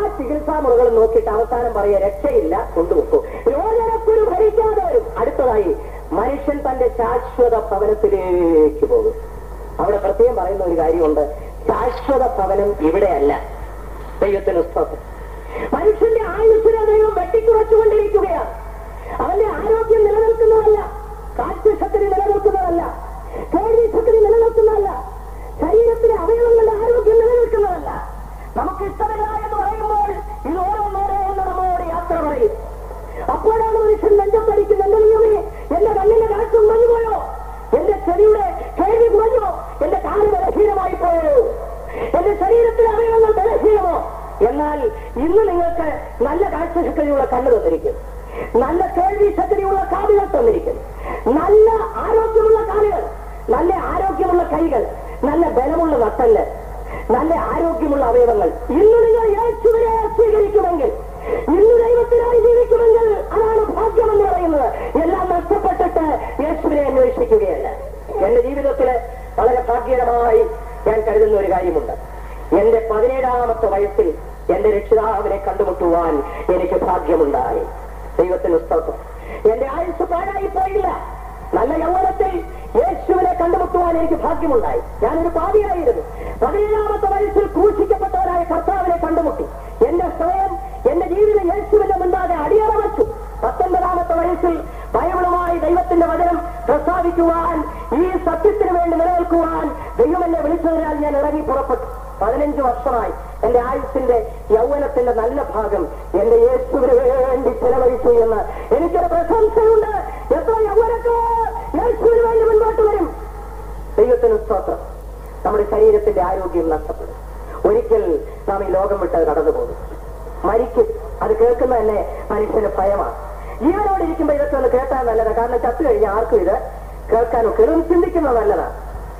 ചികിത്സാ മുറകൾ നോക്കിയിട്ട് അവസാനം പറയുക രക്ഷയില്ല കൊണ്ടുപോക്കൂ രോഗനക്കുരു ഭരിക്കാതെ വരും അടുത്തതായി മനുഷ്യൻ തന്റെ ശാശ്വത ഭവനത്തിലേക്ക് പോകും അവിടെ പ്രത്യേകം പറയുന്ന ഒരു കാര്യമുണ്ട് ശാശ്വത ഭവനം ഇവിടെയല്ല ദൈവത്തിന് സ്തോത്രം മനുഷ്യന്റെ ആയുസ്സിനെ ദൈവം വെട്ടിക്കുറച്ചുകൊണ്ടിരിക്കുകയാണ് അവന്റെ ആരോഗ്യം നിലനിൽക്കുന്നതല്ല കാഴ്ചശക്തി നിലനിൽക്കുന്നതല്ല കേൾവിശക്തി നിലനിൽക്കുന്നതല്ല ശരീരത്തിലെ അവയവങ്ങളുടെ ആരോഗ്യം നിലനിൽക്കുന്നതല്ല നമുക്ക് ഇഷ്ടമില്ല എന്ന് പറയുമ്പോൾ ഇത് ഓരോന്നോരോന്ന് നമ്മോട് യാത്ര പറയും അപ്പോഴാണ് മനുഷ്യൻ നെഞ്ചത്തടിക്കുന്ന എന്റെ നിയമേ എന്റെ കണ്ണിന്റെ കാഴ്ച കുറഞ്ഞു പോയോ എന്റെ ചെവിയുടെ കേൾവി കുറഞ്ഞോ എന്റെ കാല് ബലഹീനമായി പോയോ എന്റെ ശരീരത്തിലെ അവയവങ്ങൾ ബലഹീനമോ എന്നാൽ ഇന്ന് നിങ്ങൾക്ക് നല്ല കാഴ്ചശക്തിയുള്ള കണ്ണ് തന്നിരിക്കും നല്ല കേൾവി ശക്തിയുള്ള കാതുകൾ തന്നിരിക്കും നല്ല ആരോഗ്യമുള്ള കാലുകൾ നല്ല ആരോഗ്യമുള്ള കൈകൾ നല്ല ബലമുള്ള നട്ടല് നല്ല ആരോഗ്യമുള്ള അവയവങ്ങൾ ഇന്ന് നിങ്ങൾ യേശുവിനെ സ്വീകരിക്കുമെങ്കിൽ ഇന്ന് ദൈവത്തിനായി ജീവിക്കുമെങ്കിൽ അതാണ് ഭാഗ്യമെന്ന് പറയുന്നത് എല്ലാം നഷ്ടപ്പെട്ടിട്ട് യേശുവിനെ അന്വേഷിക്കുകയല്ല എന്റെ ജീവിതത്തില് വളരെ ഭാഗ്യകരമായി ഞാൻ കരുതുന്ന ഒരു കാര്യമുണ്ട് എന്റെ പതിനേഴാമത്തെ വയസ്സിൽ എന്റെ രക്ഷിതാവിനെ കണ്ടുമുട്ടുവാൻ എനിക്ക് ഭാഗ്യമുണ്ടായി ദൈവത്തിന് സ്തോത്രം എന്റെ ആയുസ് പാഴായി പോയില്ല നല്ല യൗവനത്തിൽ യേശുവിനെ കണ്ടുമുട്ടുവാൻ എനിക്ക് ഭാഗ്യമുണ്ടായി ഞാനൊരു പാപിയായിരുന്നു പതിനേഴാമത്തെ വയസ്സിൽ ക്രൂശിക്കപ്പെട്ടവരായ കർത്താവിനെ കണ്ടുമുട്ടി എന്റെ സ്വയം എന്റെ ജീവിതം യേശുവിന്റെ മുൻപാകെ അടിയറ വച്ചു പത്തൊൻപതാമത്തെ വയസ്സിൽ ബൈബിളുമായി ദൈവത്തിന്റെ വചനം പ്രസ്താവിക്കുവാൻ ഈ സത്യത്തിന് വേണ്ടി നിലനിൽക്കുവാൻ ദൈവം എന്നെ വിളിച്ചതിനാൽ ഞാൻ ഇറങ്ങി പുറപ്പെട്ടു പതിനഞ്ച് വർഷമായി എന്റെ ആയുസിന്റെ യൗവനത്തിന്റെ നല്ല ഭാഗം എന്റെ യേശുവിന് വേണ്ടി ചെലവഴിച്ചു എന്ന് എനിക്കൊരു പ്രശംസയുണ്ട് എത്ര യൗവനക്കാർ യേശുവിന് വേണ്ടി മുൻപോട്ട് വരും ദൈവത്തിന് സ്തോത്രം നമ്മുടെ ശരീരത്തിന്റെ ആരോഗ്യം നഷ്ടപ്പെടും ഒരിക്കൽ നാം ഈ ലോകം വിട്ട് കടന്നു പോകും മരിക്കും അത് കേൾക്കുന്ന തന്നെ മനുഷ്യന് ഭയമാണ് ജീവനോട് ഇരിക്കുമ്പോൾ ഇതൊക്കെ ഒന്ന് കേട്ടാൽ നല്ലതാണ് കാരണം ചത്തു കഴിഞ്ഞാൽ ആർക്കും ഇത് കേൾക്കാനോ കേൾക്കും ചിന്തിക്കുന്നത് നല്ലതാണ്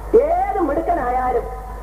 ഏത് മിടുക്കനായാലും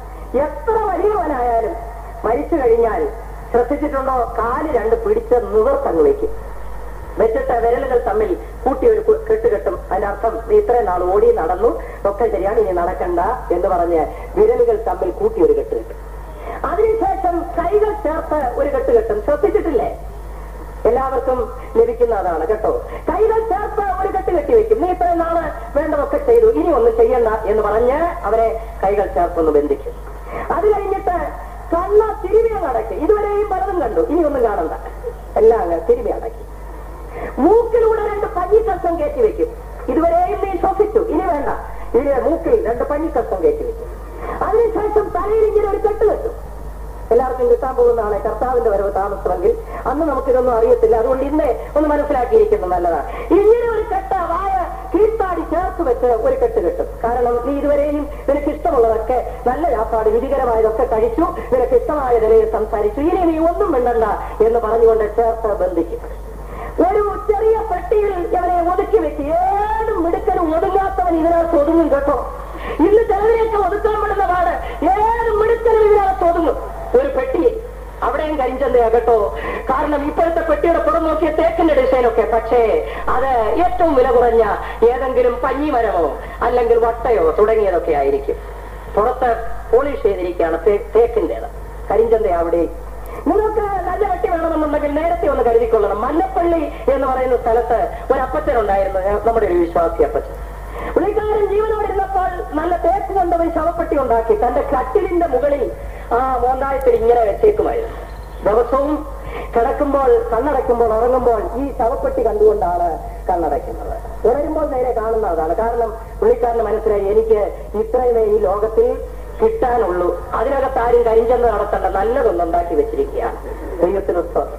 എത്ര വലിയവനായാലും മരിച്ചു കഴിഞ്ഞാൽ ശ്രദ്ധിച്ചിട്ടുണ്ടോ കാല് രണ്ട് പിടിച്ച് നിവർത്തങ്ങ് വെക്കും വെച്ചിട്ട് വിരലുകൾ തമ്മിൽ കൂട്ടി ഒരു കു- കെട്ടുകെട്ടും അതിനർത്ഥം നീ ഇത്രയും നാൾ ഓടി നടന്നു ഒക്കെ ശരിയാണ് ഇനി നടക്കണ്ട എന്ന് പറഞ്ഞ് വിരലുകൾ തമ്മിൽ കൂട്ടി ഒരു കെട്ടുകെട്ടും അതിനുശേഷം കൈകൾ ചേർത്ത് ഒരു കെട്ടുകെട്ടും ശ്രദ്ധിച്ചിട്ടില്ലേ എല്ലാവർക്കും ലഭിക്കുന്ന അതാണ് കേട്ടോ കൈകൾ ചേർത്ത് ഒരു കെട്ട് കെട്ടി വെക്കും നീ ഇത്രയും നാള് വേണ്ടതൊക്കെ ചെയ്തു ഇനി ഒന്നും ചെയ്യണ്ട എന്ന് പറഞ്ഞ് അവരെ കൈകൾ ചേർത്തൊന്ന് ബന്ധിക്കും അത് കഴിഞ്ഞിട്ട് കണ്ണ തിരുമി അങ്ങ് അടക്കി ഇതുവരെയും പലതും കണ്ടു ഇനി ഒന്നും കാണണ്ട എല്ലാം അങ്ങ് തിരുമി അടക്കി മൂക്കിലൂടെ രണ്ട് പഞ്ഞിക്കസം കയറ്റി വെക്കും ഇതുവരെയും നീ ശ്വസിച്ചു ഇനി വേണ്ട ഇനി മൂക്കിൽ രണ്ട് പഞ്ഞിക്കസം കയറ്റി വെക്കും അതിനുശേഷം തലയിൽ ഇങ്ങനെ ഒരു കെട്ട് വെക്കും എല്ലാവർക്കും കിട്ടാൻ പോകുന്നതാണ് കർത്താവിന്റെ വരവ് താമസമെങ്കിൽ അന്ന് നമുക്കിതൊന്നും അറിയത്തില്ല അതുകൊണ്ട് ഇന്നേ ഒന്ന് മനസ്സിലാക്കിയിരിക്കുന്നത് നല്ലതാണ് ഇങ്ങനെ ഒരു കെട്ട വായ കീഴ്ത്താടി ചേർത്ത് വെച്ച് ഒരു കെട്ട് കെട്ടും കാരണം നീ ഇതുവരെയും നിനക്ക് ഇഷ്ടമുള്ളതൊക്കെ നല്ല വ്യാപാട് രുചികരമായതൊക്കെ കഴിച്ചു നിനക്ക് ഇഷ്ടമായ നിലയിൽ സംസാരിച്ചു ഇനി നീ ഒന്നും മിണ്ടണ്ട എന്ന് പറഞ്ഞുകൊണ്ട് ചേർത്ത് ബന്ധിക്കും ഒരു ചെറിയ പെട്ടിയിൽ ഇവരെ ഒതുക്കി വെച്ച് ഏതും മിടുക്കനും ഒതുങ്ങാത്തവൻ ഇതിനകത്ത് ഒതുങ്ങും കേട്ടോ ഇന്ന് ചിലവരെയൊക്കെ ഒതുക്കാൻ പെടുന്ന പാട് ഏത് മിടുക്കനും ഇതിനകത്ത് ഒതുങ്ങും ഒരു പെട്ടി അവിടെയും കരിഞ്ചന്തയാ കേട്ടോ കാരണം ഇപ്പോഴത്തെ പെട്ടിയുടെ പുറം നോക്കിയ തേക്കിന്റെ ഡിസൈനൊക്കെ പക്ഷേ അത് ഏറ്റവും വില കുറഞ്ഞ ഏതെങ്കിലും പഞ്ഞിമരമോ അല്ലെങ്കിൽ വട്ടയോ തുടങ്ങിയതൊക്കെ ആയിരിക്കും പുറത്ത് പോളിഷ് ചെയ്തിരിക്കുകയാണ് തേ- തേക്കിന്റേത് കരിഞ്ചന്ത അവിടെ നിങ്ങൾക്ക് നല്ല വെട്ടി വേണമെന്നുണ്ടെങ്കിൽ നേരത്തെ ഒന്ന് കരുതിക്കൊള്ളണം മല്ലപ്പള്ളി എന്ന് പറയുന്ന സ്ഥലത്ത് ഒരു അപ്പച്ചൻ ഉണ്ടായിരുന്നു ഏ, നമ്മുടെ ഒരു വിശ്വാസി അപ്പച്ചൻ പുള്ളിക്കാരൻ ജീവനോടിരുന്നപ്പോൾ നല്ല തേക്ക് കൊണ്ടുപോയി ശവപ്പെട്ടി ഉണ്ടാക്കി തന്റെ കട്ടിലിന്റെ മുകളിൽ ആ മോന്തായത്തിൽ ഇങ്ങനെ വെച്ചേക്കുമായിരുന്നു ദിവസവും കിടക്കുമ്പോൾ കണ്ണടയ്ക്കുമ്പോൾ ഉറങ്ങുമ്പോൾ ഈ ശവപ്പെട്ടി കണ്ടുകൊണ്ടാണ് കണ്ണടയ്ക്കുന്നത് ഉണരുമ്പോൾ നേരെ കാണുന്ന അതാണ് കാരണം പുള്ളിക്കാരന് മനസ്സിലായി എനിക്ക് ഇത്രയുമേ ഈ ലോകത്തിൽ കിട്ടാനുള്ളൂ അതിനകത്ത് ആരും കരിഞ്ചന്ത നടത്തേണ്ട നല്ലതൊന്നും ഉണ്ടാക്കി വെച്ചിരിക്കുകയാണ് ദൈവത്തിന് സ്തോത്രം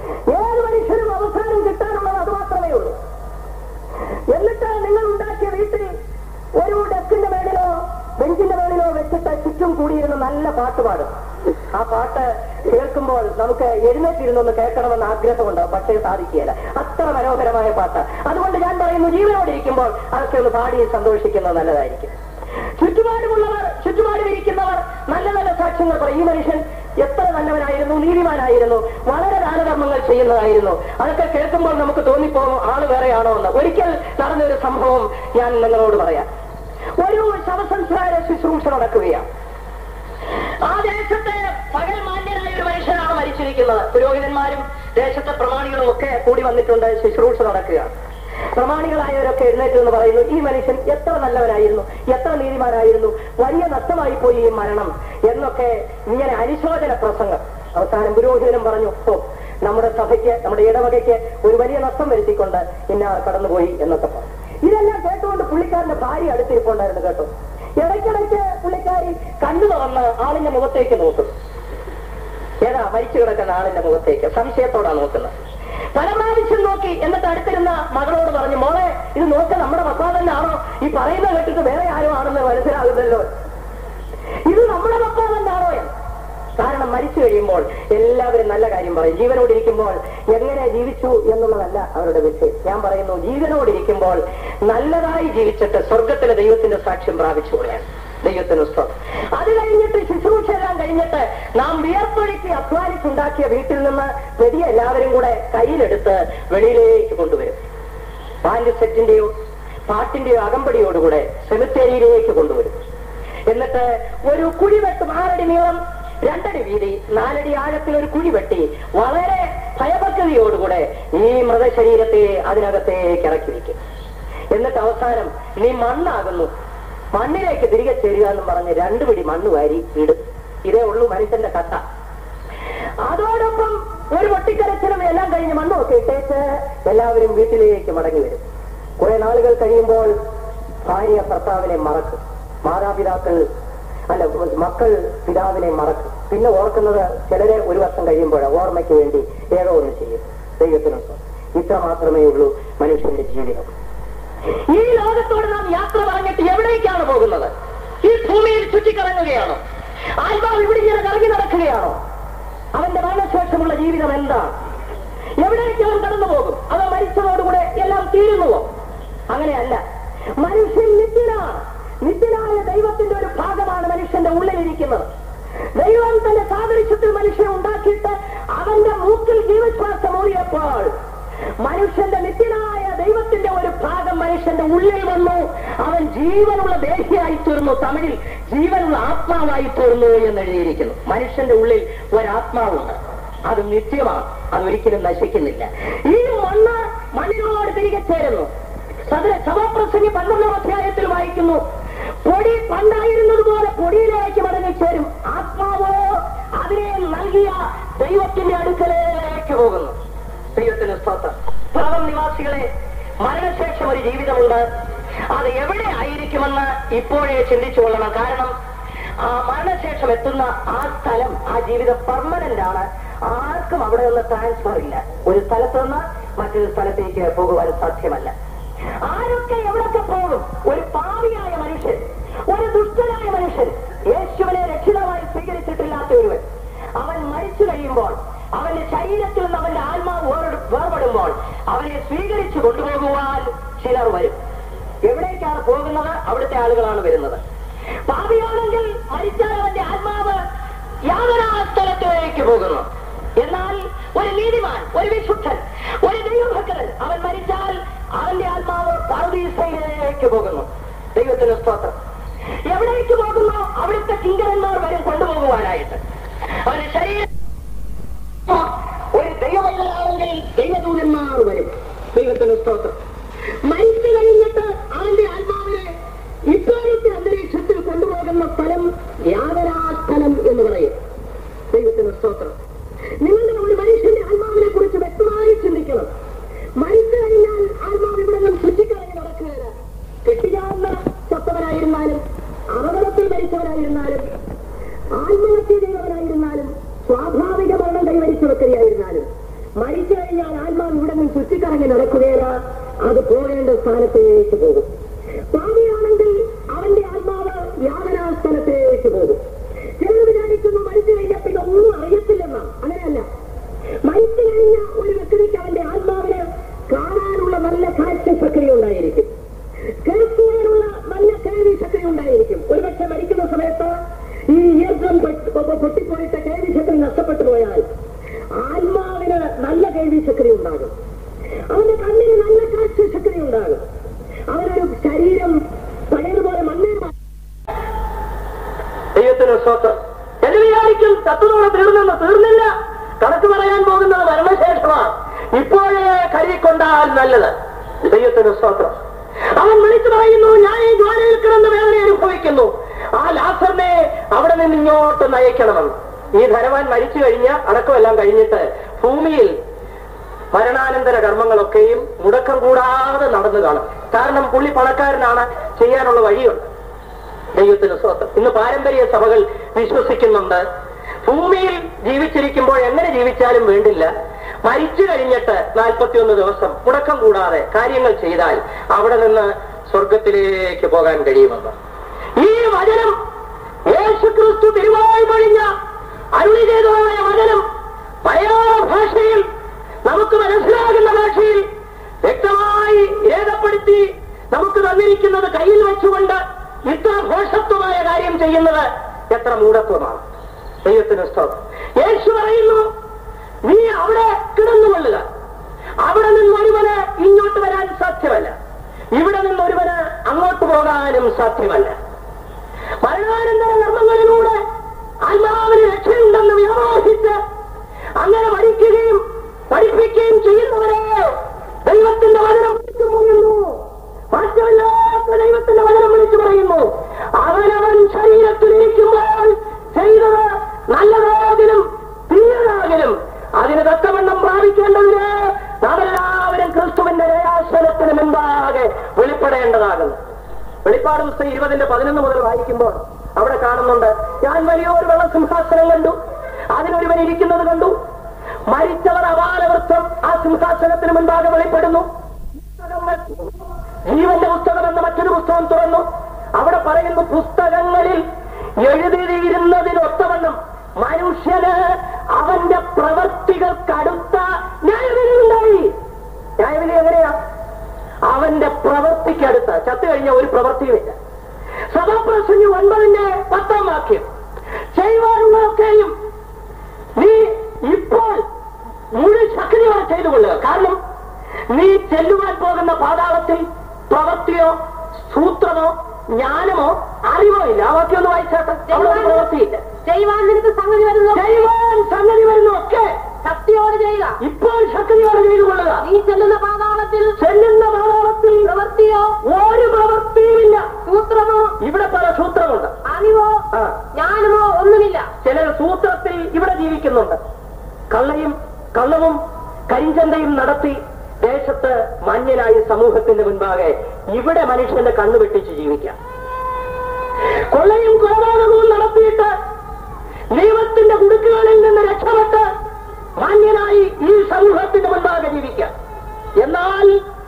ഏത് മനുഷ്യനും അവസാനം കിട്ടാനുള്ളത് അത് മാത്രമേ ഉള്ളൂ എന്നിട്ട് നിങ്ങൾ ഉണ്ടാക്കിയ വീട്ടിൽ ഒരു ഡെസ്കിന്റെ മേളിലോ ബെഞ്ചിന്റെ മേളിലോ വെച്ചിട്ട് ചുറ്റും കൂടിയിരുന്ന നല്ല പാട്ട് പാടും ആ പാട്ട് കേൾക്കുമ്പോൾ നമുക്ക് എഴുന്നേറ്റിരുന്നൊന്ന് കേൾക്കണമെന്ന് ആഗ്രഹമുണ്ടാവും പക്ഷേ സാധിക്കുകയില്ല അത്ര മനോഹരമായ പാട്ട് അതുകൊണ്ട് ഞാൻ പറയുന്നു ജീവനോടിരിക്കുമ്പോൾ അതൊക്കെ ഒന്ന് പാടി സന്തോഷിക്കുന്നത് നല്ലതായിരിക്കും ചുറ്റുപാടുമുള്ളവർ ചുറ്റുപാടുമിരിക്കുന്നവർ നല്ല നല്ല സാക്ഷ്യങ്ങൾ പറയും ഈ മനുഷ്യൻ എത്ര നല്ലവനായിരുന്നു നീതിമാനായിരുന്നു വളരെ ദാനധർമ്മങ്ങൾ ചെയ്യുന്നതായിരുന്നു അതൊക്കെ കേൾക്കുമ്പോൾ നമുക്ക് തോന്നിപ്പോകും ആള് വേറെയാണോ എന്ന് ഒരിക്കൽ നടന്നൊരു സംഭവം ഞാൻ നിങ്ങളോട് പറയാം ഒരു ശവസംസ്കാര ശുശ്രൂഷ നടക്കുകയാണ് ആ ദേശത്തെ പകൽ മാന്യനായ ഒരു മനുഷ്യനാണ് മരിച്ചിരിക്കുന്നത് പറഞ്ഞിരിക്കുന്നത് പുരോഹിതന്മാരും ദേശത്തെ പ്രമാണികളും ഒക്കെ കൂടി വന്നിട്ടുണ്ട് ശുശ്രൂഷ നടക്കുക പ്രമാണികളായവരൊക്കെ എഴുന്നേറ്റ് എന്ന് പറയുന്നു ഈ മനുഷ്യൻ എത്ര നല്ലവനായിരുന്നു എത്ര നീതിമാനായിരുന്നു വലിയ നഷ്ടമായി പോയി ഈ മരണം എന്നൊക്കെ ഇങ്ങനെ അനുശോചന പ്രസംഗം അവസാനം പുരോഹിതനും പറഞ്ഞു ഓ നമ്മുടെ സഭയ്ക്ക് നമ്മുടെ ഇടവകയ്ക്ക് ഒരു വലിയ നഷ്ടം വരുത്തിക്കൊണ്ട് ഇന്ന കടന്നുപോയി എന്നൊക്കെ പറഞ്ഞു ഇതെല്ലാം കേട്ടുകൊണ്ട് പുള്ളിക്കാരന്റെ ഭാര്യ അടുത്തിരിപ്പുണ്ടായിരുന്നു കേട്ടോ ഇടയ്ക്കിടയ്ക്ക് പുള്ളിക്കാരി കണ്ണു തുറന്ന് ആളിന്റെ മുഖത്തേക്ക് നോക്കും ഏതാ മരിച്ചു കിടക്കുന്ന ആളിന്റെ മുഖത്തേക്ക് സംശയത്തോടാ നോക്കുന്നത് പല പ്രാവശ്യം നോക്കി എന്നിട്ട് അടുത്തിരുന്ന മകളോട് പറഞ്ഞു മോളെ ഇത് നോക്ക നമ്മുടെ പപ്പാ തന്നെയാണോ ഈ പറയുന്ന കേട്ടിട്ട് വേറെ ആരോ ആണെന്ന് മനസ്സിലാകുന്നല്ലോ ഇത് നമ്മുടെ പപ്പാ തന്നെയാണോ എന്ന് കാരണം മരിച്ചു കഴിയുമ്പോൾ എല്ലാവരും നല്ല കാര്യം പറയും ജീവനോടിരിക്കുമ്പോൾ എങ്ങനെ ജീവിച്ചു എന്നുള്ളതല്ല അവരുടെ വിഷയം ഞാൻ പറയുന്നു ജീവനോടിരിക്കുമ്പോൾ നല്ലതായി ജീവിച്ചിട്ട് സ്വർഗത്തിലെ ദൈവത്തിന്റെ സാക്ഷ്യം പ്രാപിച്ചുകൂടെയാണ് ദൈവത്തിന് സ്തോത്രം അത് കഴിഞ്ഞിട്ട് ശുശ്രൂഷ എല്ലാം കഴിഞ്ഞിട്ട് നാം വിയർപ്പൊഴുക്കി അധ്വാനിച്ചുണ്ടാക്കിയ വീട്ടിൽ നിന്ന് വെടി എല്ലാവരും കൂടെ കയ്യിലെടുത്ത് വെളിയിലേക്ക് കൊണ്ടുവരും ബാൻഡ് സെറ്റിന്റെയോ പാട്ടിന്റെയോ അകമ്പടിയോടുകൂടെ സെമിത്തേരിയിലേക്ക് കൊണ്ടുവരും എന്നിട്ട് ഒരു കുഴി വെട്ടും ആറടി നീളം രണ്ടടി വീതി നാലടി ആഴത്തിൽ ഒരു കുഴി വെട്ടി വളരെ ഭയഭക്തിയോടുകൂടെ ഈ മൃതശരീരത്തെ അതിനകത്തേക്ക് ഇറക്കി വയ്ക്കും എന്നിട്ട് അവസാനം നീ മണ്ണാകുന്നു മണ്ണിലേക്ക് തിരികെ ചേരുക എന്ന് പറഞ്ഞ് രണ്ടു പിടി മണ്ണ് വാരി ഇടും ഇതേ ഉള്ളൂ മനുഷ്യന്റെ കഥ അതോടൊപ്പം ഒരു പൊട്ടിക്കരച്ചിലും എല്ലാം കഴിഞ്ഞ് മണ്ണൊക്കെ ഇട്ടേച്ച് എല്ലാവരും വീട്ടിലേക്ക് മടങ്ങി വരും കുറെ നാളുകൾ കഴിയുമ്പോൾ ഭാര്യ ഭർത്താവിനെ മറക്കും മാതാപിതാക്കൾ അല്ല മക്കൾ പിതാവിനെ മറക്കും പിന്നെ ഓർക്കുന്നത് ചിലരെ ഒരു വർഷം കഴിയുമ്പോൾ ഓർമ്മയ്ക്ക് വേണ്ടി ഏതോ ഒന്ന് ചെയ്യും ദൈവത്തിന് ഇത്ര മാത്രമേ ഉള്ളൂ മനുഷ്യന്റെ ജീവിതം ഈ ലോകത്തോട് നാം യാത്ര പറഞ്ഞിട്ട് എവിടേക്കാണ് പോകുന്നത് ഈ ഭൂമിയിൽ ചുറ്റിക്കറങ്ങുകയാണോ ആത്മാവ് ഇവിടെ ഇങ്ങനെ കറങ്ങി നടക്കുകയാണോ അവന്റെ മരണശേഷമുള്ള ജീവിതം എന്താണ് എവിടേക്ക് അവൻ കടന്നു പോകും അത് മരിച്ചതോടുകൂടെ എല്ലാം തീരുന്നുവോ അങ്ങനെയല്ല മനുഷ്യൻ നിത്യനാണ് നിത്യനായ ദൈവത്തിന്റെ ഒരു ഭാഗമാണ് മനുഷ്യന്റെ ഉള്ളിലിരിക്കുന്നത് ദൈവം തന്റെ സാദൃശ്യത്തിൽ മനുഷ്യനെ ഉണ്ടാക്കിയിട്ട് അവന്റെ മൂക്കിൽ ജീവശ്വാസം ഊറിയപ്പോൾ മനുഷ്യന്റെ നിത്യനായ ദൈവത്തിന്റെ ഒരു ഭാഗം മനുഷ്യന്റെ ഉള്ളിൽ വന്നു അവൻ ജീവനുള്ള ദേഹിയായി തീർന്നു തമിഴിൽ ജീവനുള്ള ആത്മാവായി തീർന്നു എന്ന് എഴുതിയിരിക്കുന്നു മനുഷ്യന്റെ ഉള്ളിൽ ഒരാത്മാവുണ്ട് അത് നിത്യമാണ് അതൊരിക്കലും നശിക്കുന്നില്ല ഈ മണ്ണ് മണ്ണിനോട് തിരികെ ചേരുന്നു സദ സഭാപ്രസംഗി പന്ത്രണ്ടാം അധ്യായത്തിൽ വായിക്കുന്നു പൊടി പണ്ടായിരുന്നത് പോലെ പൊടിയിലേക്ക് മടങ്ങിച്ചേരും ആത്മാവോ അതിനെ നൽകിയ ദൈവത്തിന്റെ അടുക്കലേക്ക് പോകുന്നു ദൈവത്തിന് സ്തോത്രം പാവം നിവാസികളെ മരണശേഷം ഒരു ജീവിതമുണ്ട് അത് എവിടെ ആയിരിക്കുമെന്ന് ഇപ്പോഴേ ചിന്തിച്ചു കൊള്ളണം കാരണം ആ മരണശേഷം എത്തുന്ന ആ സ്ഥലം ആ ജീവിതം പെർമനന്റ് ആണ് ആർക്കും അവിടെ നിന്ന് ട്രാൻസ്ഫർ ഇല്ല ഒരു സ്ഥലത്ത് നിന്ന് മറ്റൊരു സ്ഥലത്തേക്ക് പോകുവാൻ സാധ്യമല്ല ആരൊക്കെ എവിടൊക്കെ പോകും ഒരു പാവിയായ മനുഷ്യൻ ഒരു ദുഷ്ടനായ മനുഷ്യൻ യേശുവിനെ രക്ഷിതമായി സ്വീകരിച്ചിട്ടില്ലാത്ത ഒരുവൻ അവൻ മരിച്ചു കഴിയുമ്പോൾ അവന്റെ ശരീരത്തിൽ നിന്ന് അവന്റെ ആത്മാവ് വേറെ- വേർപെടുമ്പോൾ അവനെ സ്വീകരിച്ചു കൊണ്ടുപോകുവാൻ ചിലർ വരും എവിടേക്കാണ് പോകുന്നത് അവിടുത്തെ ആളുകളാണ് വരുന്നത് പാപിയാണെങ്കിൽ മരിച്ചാൽ അവന്റെ ആത്മാവ് യാതൊരാ സ്ഥലത്തിലേക്ക് പോകുന്നു എന്നാൽ ഒരു നീതിമാൻ ഒരു വിശുദ്ധൻ ഒരു ദൈവഭക്തൻ അവൻ മരിച്ചാൽ അവന്റെ ആത്മാവ് പർവീസയിലേക്ക് പോകുന്നു ദൈവത്തിന് സ്തോത്രം എവിടേക്ക് പോകുന്നു അവിടുത്തെ കിങ്കരന്മാർ വരും കൊണ്ടുപോകുവാനായിട്ട് അവന്റെ ശരീരം ഒരു ദൈവമല്ലാണെങ്കിൽ ദൈവദൂതന്മാർ വരും ദൈവത്തിന് സ്തോത്രം മരിച്ചു കഴിഞ്ഞിട്ട് അവന്റെ ആത്മാവിനെ ഇപ്പോഴത്തെ അന്തരീക്ഷത്തിൽ കൊണ്ടുപോകുന്ന സ്ഥലം യാതൊരാ സ്ഥലം എന്ന് പറയും ദൈവത്തിന് സ്തോത്രം നിങ്ങളുടെ ഒരു മനുഷ്യന്റെ ആത്മാവിനെ കുറിച്ച് വ്യക്തമായി ചിന്തിക്കണം മരിച്ചു കഴിഞ്ഞാൽ ആത്മാവ് ഇവിടെ നിന്നും ചുറ്റിക്കറങ്ങി നടക്കുകയില്ല കെട്ടിയാവുന്ന ചത്തവനായിരുന്നാലും അപകടത്തിൽ മരിച്ചവനായിരുന്നാലും ആത്മഹത്യ ചെയ്തവനായിരുന്നാലും സ്വാഭാവിക മരണം കൈവരിച്ച വ്യക്തിയായിരുന്നാലും മരിച്ചു കഴിഞ്ഞാൽ ആത്മാവ് ഇവിടെ നിന്ന് ചുറ്റിക്കറങ്ങി നടക്കുകയില്ല അത് പോകേണ്ട സ്ഥാനത്തേക്ക് പോകും പാപിയാണെങ്കിൽ അവന്റെ ആത്മാവ് യാതനാ സ്ഥലത്തേക്ക് പോകും ചിലർ വിചാരിക്കുന്നു മരിച്ചു കഴിഞ്ഞാൽ പിന്നെ ഒന്നും അറിയത്തില്ലെന്ന അങ്ങനെയല്ല മരിച്ചു കഴിഞ്ഞ ഒരു വ്യക്തിക്ക് അവന്റെ ആത്മാവിന് കാണാനുള്ള നല്ല കാഴ്ച ശക്തി ഉണ്ടായിരിക്കും കേൾക്കുവാനുള്ള നല്ല കേൾവി ശക്തി ഉണ്ടായിരിക്കും ഒരുപക്ഷെ മരിക്കുന്ന സമയത്ത് ഈ ഇയർഫോൺ പൊട്ടിപ്പോയിട്ട് കേൾവി ശക്തി നഷ്ടപ്പെട്ടു പോയാൽ ആത്മാവിന് നല്ല കേൾവി ശക്തി ഉണ്ടാകും അവന്റെ കണ്ണിന് നല്ല കാഴ്ച ശക്തി ഉണ്ടാകും അവനൊരു ശരീരം പഴയതുപോലെ മണ്ണേ ദൈവത്തിന് സ്വത്രം എന്ന് വിചാരിക്കും തത്വത്തോടെ തീർന്നെന്ന് തീർന്നില്ല കണക്ക് പറയാൻ പോകുന്നത് മരണശേഷമാണ് ഇപ്പോഴേ കരുതിക്കൊണ്ടാൽ നല്ലത് ദൈവത്തിന് സ്തോത്രം അവൻ വിളിച്ചു പറയുന്നു ഞാൻ ഈ ജ്വാലയിൽ കിടന്ന് വേദന അനുഭവിക്കുന്നു ആ ലാസറിനെ അവിടെ നിന്ന് ഇങ്ങോട്ട് നയിക്കണമെന്ന് ഈ ധനവാൻ മരിച്ചു കഴിഞ്ഞ അടക്കമെല്ലാം കഴിഞ്ഞിട്ട് ഭൂമിയിൽ മരണാനന്തര കർമ്മങ്ങളൊക്കെയും മുടക്കം കൂടാതെ നടന്നു കാണും കാരണം പുള്ളി പണക്കാരനാണ് ചെയ്യാനുള്ള വഴിയുണ്ട് ദൈവത്തിന് സ്വന്തം ഇന്ന് പാരമ്പര്യ സഭകൾ വിശ്വസിക്കുന്നുണ്ട് ഭൂമിയിൽ ജീവിച്ചിരിക്കുമ്പോൾ എങ്ങനെ ജീവിച്ചാലും വേണ്ടില്ല മരിച്ചു കഴിഞ്ഞിട്ട് നാൽപ്പത്തിയൊന്ന് ദിവസം മുടക്കം കൂടാതെ കാര്യങ്ങൾ ചെയ്താൽ അവിടെ നിന്ന് സ്വർഗത്തിലേക്ക് പോകാൻ കഴിയുമെന്ന് ഈ വചനം യേശുക്രിസ്തു തിരുവായി കഴിഞ്ഞ അരുളി ചെയ്തതായ വചനം മലയാള ഭാഷയിൽ നമുക്ക് മനസ്സിലാകുന്ന ഭാഷയിൽ വ്യക്തമായി രേഖപ്പെടുത്തി നമുക്ക് തന്നിരിക്കുന്നത് കയ്യിൽ വെച്ചുകൊണ്ട് ഇത്ര ഭോഷത്വമായ കാര്യം ചെയ്യുന്നത് എത്ര മൂഢത്വമാണ് ദൈവത്തിന് സ്തോത്രം യേശു പറയുന്നു നീ അവിടെ കിടന്നുകൊള്ളുക അവിടെ നിന്ന് ഒരുവന് ഇങ്ങോട്ട് വരാൻ സാധ്യമല്ല ഇവിടെ നിന്ന് ഒരുവന് അങ്ങോട്ട് പോകാനും സാധ്യമല്ല മരണാനന്തര കർമ്മങ്ങളിലൂടെ ആത്മാവിന് രക്ഷയുണ്ടെന്ന് വ്യാമോഹിച്ച് അങ്ങനെ പഠിക്കുകയും പഠിപ്പിക്കുകയും ചെയ്യുന്നവരെ ദൈവത്തിന്റെ വചനം വിളിച്ചു പറയുന്നു മാറ്റമില്ലാത്ത ദൈവത്തിന്റെ വചനം വിളിച്ചു പറയുന്നു അവനവൻ ശരീരത്തിലിരിക്കുമ്പോൾ ചെയ്തത് നല്ലതാകലും തീയതാകലും അതിന് തക്കവണ്ണം പ്രാപിക്കേണ്ടതിന് നാമെല്ലാവരും ക്രിസ്തുവിന്റെ ദയാസനത്തിന് മുമ്പാകെ വെളിപ്പെടേണ്ടതാകുന്നു വെളിപ്പാട് പുസ്തകം ഇരുപതിന്റെ പതിനൊന്ന് മുതൽ വായിക്കുമ്പോൾ അവിടെ കാണുന്നുണ്ട് ഞാൻ വലിയൊരു വെള്ളസിംഹാസനം കണ്ടു അതിനൊരുവൻ ഇരിക്കുന്നത് കണ്ടു മരിച്ചവർ അപാലവൃത്തം ആ സിംഹാസനത്തിന് മുൻപാകെ വെളിപ്പെടുന്നു പുസ്തകങ്ങൾ ജീവന്റെ പുസ്തകം എന്ന മറ്റൊരു പുസ്തകം തുറന്നു അവിടെ പറയുന്നു പുസ്തകങ്ങളിൽ എഴുതിയിരുന്നതിനൊത്തവണ്ണം മനുഷ്യന് അവന്റെ പ്രവർത്തികൾക്കടുത്ത ന്യായവിധി ഉണ്ടായി ന്യായവിധി എങ്ങനെയാ അവന്റെ പ്രവർത്തിക്കടുത്ത ചത്തു കഴിഞ്ഞ ഒരു പ്രവൃത്തിയുമില്ല സഭാപ്രസംഗി ഒൻപതിന്റെ പത്താം വാക്യം ചെയ്യുവാനുള്ളതൊക്കെയും നീ ഇപ്പോൾ മുഴു ശക്തിയോടെ ചെയ്തു കൊള്ളുക കാരണം നീ ചെല്ലുവാൻ പോകുന്ന പാതാളത്തിൽ പ്രവൃത്തിയോ സൂത്രമോ ജ്ഞാനമോ അറിവോ ഇല്ല ആ വാക്യം ഒന്ന് വായിച്ചാട്ടെ അവിടെ ഒരു പ്രവൃത്തിയില്ല ചെയ്യുവാൻ നിനക്ക് സംഗതി വരുന്നു ചെയ്യുവാൻ സംഗതി വരുന്നു ഒക്കെ ശക്തിയോട് ചെയ്യുക ഇപ്പോൾ ശക്തിയോടെ ചെയ്തു കൊള്ളുക നീ ചെല്ലുന്ന പാതാളത്തിൽ ചെല്ലുന്ന പാതാളത്തിൽ പ്രവൃത്തിയോ ഒരു പ്രവൃത്തിയുമില്ല സൂത്രമോ ഇവിടെ പല സൂത്രമുണ്ട് അറിവോ ആ ജ്ഞാനമോ ഒന്നുമില്ല ചിലർ സൂത്രത്തിൽ ഇവിടെ ജീവിക്കുന്നുണ്ട് കള്ളയും കള്ളവും കരിഞ്ചന്തയും നടത്തി ദേശത്ത് മഞ്ഞനായി സമൂഹത്തിന്റെ മുൻപാകെ ഇവിടെ മനുഷ്യന്റെ കണ്ണു വെട്ടിച്ച് ജീവിക്കാം കൊള്ളയും കൊലപാതകവും നടത്തിയിട്ട് ദൈവത്തിന്റെ കുടുക്കുകളിൽ നിന്ന് രക്ഷപ്പെട്ട് മാന്യനായി ഈ സമൂഹത്തിന്റെ മുൻപാകെ ജീവിക്കാം എന്നാൽ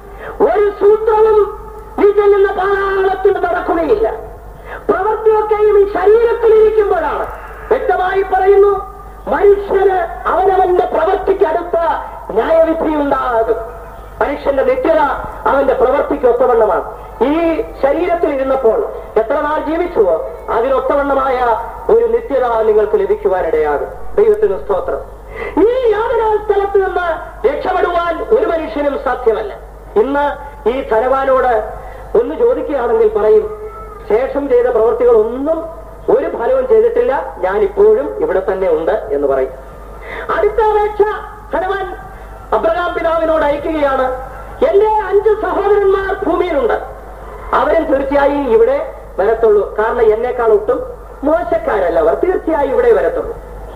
ഒരു സൂത്രവും നീ ചെല്ലുന്ന പാതാളത്തിൽ നടക്കുകയില്ല പ്രവൃത്തിയൊക്കെയും ഈ ശരീരത്തിലിരിക്കുമ്പോഴാണ് വ്യക്തമായി പറയുന്നു മനുഷ്യന് അവനവന്റെ പ്രവൃത്തിക്ക് അടുത്ത ന്യായവിധി ഉണ്ടാകും മനുഷ്യന്റെ നിത്യത അവന്റെ പ്രവൃത്തിക്ക് ഒത്തവണ്ണമാണ് ഈ ശരീരത്തിൽ ഇരുന്നപ്പോൾ എത്ര നാൾ ജീവിച്ചുവോ അതിനൊത്തവണ്ണമായ ഒരു നിത്യത നിങ്ങൾക്ക് ലഭിക്കുവാനിടയാകും ദൈവത്തിന് സ്തോത്രം ഈ യാതൊരു സ്ഥലത്ത് നിന്ന് രക്ഷപ്പെടുവാൻ ഒരു മനുഷ്യനും സാധ്യമല്ല ഇന്ന് ഈ ധനവാനോട് ഒന്ന് ചോദിക്കുകയാണെങ്കിൽ പറയും ശേഷം ചെയ്ത പ്രവൃത്തികളൊന്നും ഒരു ഫലവും ചെയ്തിട്ടില്ല ഞാൻ ഇപ്പോഴും ഇവിടെ തന്നെ ഉണ്ട് എന്ന് പറയും അടുത്ത അപേക്ഷ ധനവാൻ അബ്രഹാം പിതാവിനോട് അയക്കുകയാണ് എന്റെ അഞ്ച് സഹോദരന്മാർ ഭൂമിയിലുണ്ട് അവരും തീർച്ചയായും ഇവിടെ വരത്തുള്ളൂ കാരണം എന്നെക്കാൾ ഒട്ടും മോശക്കാരല്ല അവർ തീർച്ചയായും ഇവിടെ വരത്തുള്ളൂ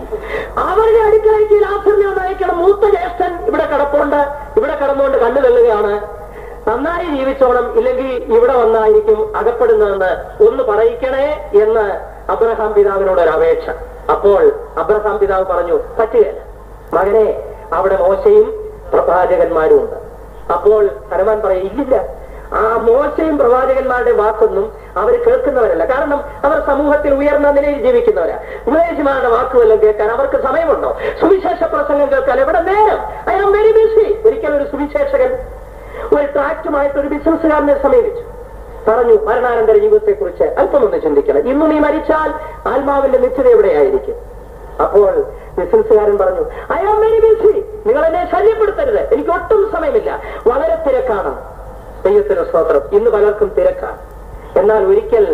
അവരുടെ അടുക്കളയ്ക്ക് ലാസറിനെ ഒന്ന് അയക്കണം മൂത്ത ജ്യേഷ്ഠൻ ഇവിടെ കിടപ്പുണ്ട് ഇവിടെ കിടന്നുകൊണ്ട് കണ്ണു തള്ളുകയാണ് നന്നായി ജീവിച്ചോണം ഇല്ലെങ്കിൽ ഇവിടെ വന്നായിരിക്കും അകപ്പെടുന്നതെന്ന് ഒന്ന് പറയിക്കണേ എന്ന് അബ്രഹാം പിതാവിനോട് ഒരു അപേക്ഷ അപ്പോൾ അബ്രഹാം പിതാവ് പറഞ്ഞു പറ്റുകയില്ല മകനെ അവിടെ മോശയും പ്രവാചകന്മാരും ഉണ്ട് അപ്പോൾ ഹനുമാൻ പറയും ഇല്ലില്ല ആ മോശയും പ്രവാചകന്മാരുടെ വാക്കൊന്നും അവർ കേൾക്കുന്നവരല്ല കാരണം അവർ സമൂഹത്തിൽ ഉയർന്ന നിലയിൽ ജീവിക്കുന്നവരാ ഉപദേശിമാരുടെ വാക്കുവെല്ലാം കേൾക്കാൻ അവർക്ക് സമയമുണ്ടോ സുവിശേഷ പ്രസംഗം കേൾക്കാൻ എവിടെ നേരം ഐ ആം വെരി ബിസി ഒരിക്കലും ഒരു സുവിശേഷകൻ ഒരു ട്രാക്റ്റുമായിട്ട് ഒരു ബിസിനസ്സുകാരനെ സമീപിച്ചു പറഞ്ഞു മരണാനന്തര ജീവിതത്തെ കുറിച്ച് അല്പമൊന്ന് ചിന്തിക്കണം ഇന്ന് നീ മരിച്ചാൽ ആത്മാവിന്റെ നിശ്ചിത എവിടെയായിരിക്കും അപ്പോൾ ബിസിനസ്സുകാരൻ പറഞ്ഞു ഐ ആം വെരി ബിസി നിങ്ങൾ എന്നെ ശല്യപ്പെടുത്തരുത് എനിക്ക് ഒട്ടും സമയമില്ല വളരെ തിരക്കാണ് ദൈവത്തിന് സ്തോത്രം ഇന്ന് പലർക്കും തിരക്കാണ് എന്നാൽ ഒരിക്കൽ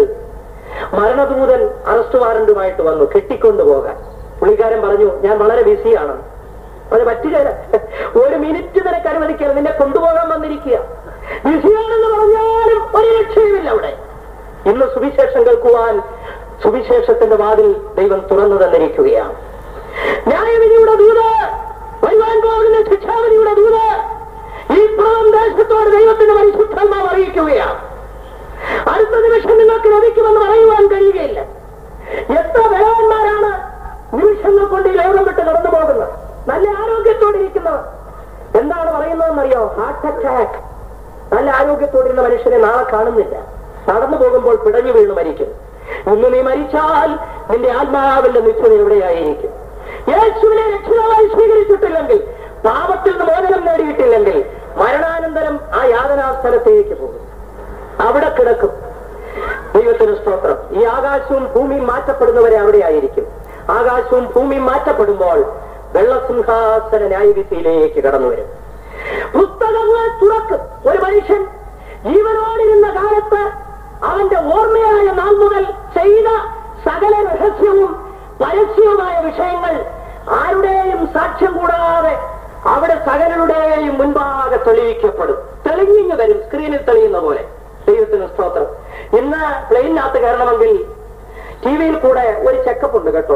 മരണദൂതൻ അറസ്റ്റ് വാറന്റുമായിട്ട് വന്നു കെട്ടിക്കൊണ്ടുപോകാൻ പുള്ളിക്കാരൻ പറഞ്ഞു ഞാൻ വളരെ ബിസിയാണ് അത് പറ്റുകയില്ല ഒരു മിനിറ്റ് നിനക്ക് അനുവദിക്കണം നിന്നെ കൊണ്ടുപോകാൻ വന്നിരിക്കുക വിഷയമാണെന്ന് പറഞ്ഞാലും ഒരു രക്ഷയുമില്ല അവിടെ ഇന്ന് സുവിശേഷം കേൾക്കുവാൻ സുവിശേഷത്തിന്റെ വാതിൽ ദൈവം തുറന്നു തന്നിരിക്കുകയാണ് ന്യായവിധിയുടെ ദൂത് വരുവാൻ പോകുന്ന ശിക്ഷാവിധിയുടെ ദൂത് ഈ പുറം ദേശത്തോട് ദൈവത്തിന്റെ പരിശുദ്ധാത്മാവ് അറിയിക്കുകയാണ് അടുത്ത നിമിഷം നിങ്ങൾക്ക് ലഭിക്കുമെന്ന് പറയുവാൻ കഴിയുകയില്ല എത്ര ബലവാന്മാരാണ് നിമിഷങ്ങൾ കൊണ്ട് ഈ ലോകം വിട്ട് കടന്നു പോകുന്നത് നല്ല ആരോഗ്യത്തോടെ ഇരിക്കുന്നവർ എന്താണ് പറയുന്നതെന്നറിയോ ഹാർട്ട് അറ്റാക്ക് നല്ല ആരോഗ്യത്തോടിരുന്ന മനുഷ്യനെ നാളെ കാണുന്നില്ല നടന്നു പോകുമ്പോൾ പിടഞ്ഞു വീണ് മരിക്കും ഇന്ന് നീ മരിച്ചാൽ നിന്റെ ആത്മാവിന്റെ നിശ്ചയം എവിടെയായിരിക്കും യേശുവിനെ രക്ഷിതാവായി സ്വീകരിച്ചിട്ടില്ലെങ്കിൽ പാപത്തിൽ നിന്ന് മോചനം നേടിയിട്ടില്ലെങ്കിൽ മരണാനന്തരം ആ യാതനാസ്ഥലത്തേക്ക് പോകും അവിടെ കിടക്കും ദൈവത്തിന് സ്തോത്രം ഈ ആകാശവും ഭൂമിയും മാറ്റപ്പെടുന്നവരെ അവിടെയായിരിക്കും ആകാശവും ഭൂമിയും മാറ്റപ്പെടുമ്പോൾ വെള്ളസിംഹാസന ന്യായവിധിയിലേക്ക് കടന്നു വരും പുസ്തകങ്ങൾ തുറക്കും ഒരു മനുഷ്യൻ ജീവനോടിരുന്ന കാലത്ത് അവന്റെ ഓർമ്മയായ നാൾ മുതൽ ചെയ്ത സകല രഹസ്യവും പരസ്യവുമായ വിഷയങ്ങൾ ആരുടെയും സാക്ഷ്യം കൂടാതെ അവിടെ സകലരുടെയും മുൻപാകെ തെളിയിക്കപ്പെടും തെളിഞ്ഞിങ്ങ് വരും സ്ക്രീനിൽ തെളിയുന്ന പോലെ ദൈവത്തിന് സ്തോത്രം ഇന്ന് പ്ലെയിനകത്ത് കയറണമെങ്കിൽ ടി വിയിൽ കൂടെ ഒരു ചെക്കപ്പ് ഉണ്ട് കേട്ടോ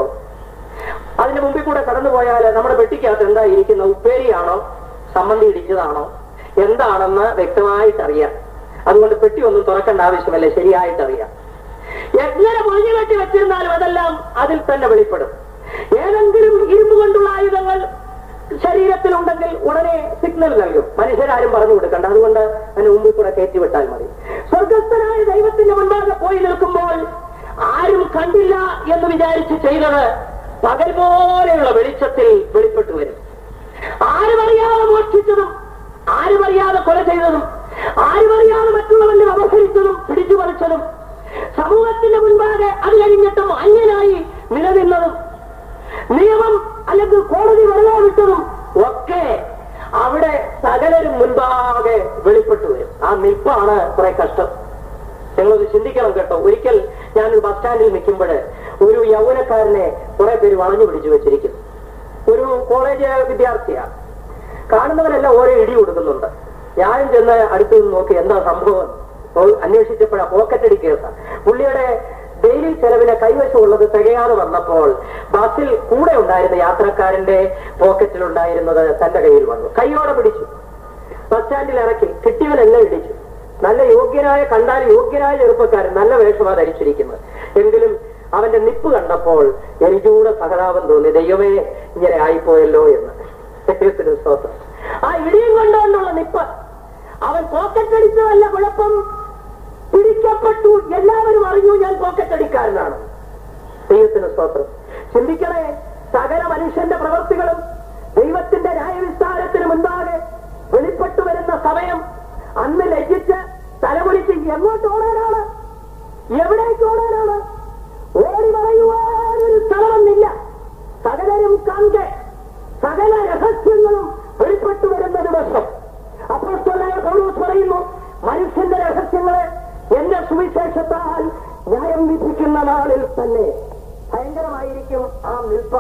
അതിന് മുമ്പിൽ കൂടെ കടന്നു പോയാൽ നമ്മുടെ പെട്ടിക്കകത്ത് എന്താ ഇരിക്കുന്ന ഉപ്പേരിയാണോ സമ്മന്തി ഇടിച്ചതാണോ എന്താണെന്ന് വ്യക്തമായിട്ട് അറിയാം അതുകൊണ്ട് പെട്ടി ഒന്നും തുറക്കേണ്ട ആവശ്യമല്ല ശരിയായിട്ട് അറിയാം എങ്ങനെ പൊളിഞ്ഞു കെട്ടി വെച്ചിരുന്നാലും അതെല്ലാം അതിൽ തന്നെ വെളിപ്പെടും ഏതെങ്കിലും ഇരുമ്പ് കൊണ്ടുള്ള ആയുധങ്ങൾ ശരീരത്തിലുണ്ടെങ്കിൽ ഉടനെ സിഗ്നൽ നൽകും മനുഷ്യരാരും പറഞ്ഞു കൊടുക്കണ്ട അതുകൊണ്ട് അതിന് മുമ്പിൽ കൂടെ കയറ്റി വിട്ടാൽ മതി സ്വർഗസ്ഥനായ ദൈവത്തിന്റെ മുൻപാകെ പോയി നിൽക്കുമ്പോൾ ആരും കണ്ടില്ല എന്ന് വിചാരിച്ച് ചെയ്തത് പകൽ പോലെയുള്ള വെളിച്ചത്തിൽ വെളിപ്പെട്ടു വരും ആരും അറിയാതെ മോഷ്ടിച്ചതും ആരും അറിയാതെ കൊല ചെയ്തതും ആരും അറിയാതെ മറ്റുള്ളവന്റെ അപഹരിച്ചതും പിടിച്ചു പറിച്ചതും സമൂഹത്തിന്റെ മുൻപാകെ അത് കഴിഞ്ഞിട്ടും അന്യനായി നിലനിന്നതും നിയമം അല്ലെങ്കിൽ കോടതി വെറുതെ വിട്ടതും ഒക്കെ അവിടെ സകലരും മുൻപാകെ വെളിപ്പെട്ടു വരും ആ നിൽപ്പാണ് കുറെ കഷ്ടം നിങ്ങളൊന്ന് ചിന്തിക്കണം കേട്ടോ ഒരിക്കൽ ഞാനൊരു ബസ് സ്റ്റാൻഡിൽ നിൽക്കുമ്പോൾ ഒരു യൗവനക്കാരനെ കുറെ പേര് വളഞ്ഞു പിടിച്ചു വെച്ചിരിക്കുന്നു ഒരു കോളേജ് വിദ്യാർത്ഥിയാണ് കാണുന്നവരെല്ലാം ഓരോ ഇടി കൊടുക്കുന്നുണ്ട് ഞാനും ചെന്ന് അടുത്ത് നിന്ന് നോക്കി എന്താ സംഭവം അപ്പോൾ അന്വേഷിച്ചപ്പോഴാ പോക്കറ്റ് അടി കേസാണ് പുള്ളിയുടെ ഡെയിലി ചെലവിന് കൈവശമുള്ളത് തികയാതെ വന്നപ്പോൾ ബസ്സിൽ കൂടെ ഉണ്ടായിരുന്ന യാത്രക്കാരന്റെ പോക്കറ്റിൽ ഉണ്ടായിരുന്നത് തന്റെ കയ്യിൽ വന്നു കൈയോടെ പിടിച്ചു ബസ് സ്റ്റാൻഡിൽ ഇറക്കി കിട്ടിയവനെല്ലാം ഇടിച്ചു നല്ല യോഗ്യനായ കണ്ടാൽ യോഗ്യനായ ചെറുപ്പക്കാരൻ നല്ല വേഷമാണ് ധരിച്ചിരിക്കുന്നത് എങ്കിലും അവന്റെ നിപ്പ് കണ്ടപ്പോൾ എനിക്കൂടെ സഹതാപം തോന്നി ദൈവമേ ഇങ്ങനെ ആയിപ്പോയല്ലോ എന്ന് ദൈവത്തിന് സ്തോത്രം ആ ഇടിയും കൊണ്ടുകൊണ്ടുള്ള നിപ്പ് അവൻ പോക്കറ്റ് അടിച്ചതല്ല കുഴപ്പം പിടിക്കപ്പെട്ടു എല്ലാവരും അറിഞ്ഞു ഞാൻ പോക്കറ്റ് അടിക്കാരനാണ് ദൈവത്തിന് സ്തോത്രം ചിന്തിക്കണേ സകല മനുഷ്യന്റെ പ്രവൃത്തികളും ദൈവത്തിന്റെ ന്യായവിസ്താരത്തിന് മുൻപാകെ വെളിപ്പെട്ടു വരുന്ന സമയം അന്ന് ലജ്ജിച്ച് തലകുലിച്ച് എങ്ങോട്ട് ഓടാനാണ് എവിടേക്ക് ഓടാനാണ് ഓടി പറയുവാനൊരു സ്ഥലമൊന്നില്ല സകലരും കണ്ട് സകല രഹസ്യങ്ങളും വെളിപ്പെട്ടു വരുന്ന ദിവസം അപ്പോൾ പൗലോസ് പറയുന്നു മനുഷ്യന്റെ രഹസ്യങ്ങളെ എന്റെ സുവിശേഷത്താൽ ന്യായം വിധിക്കുന്ന നാളിൽ തന്നെ ഭയങ്കരമായിരിക്കും ആ നിൽപ്പ്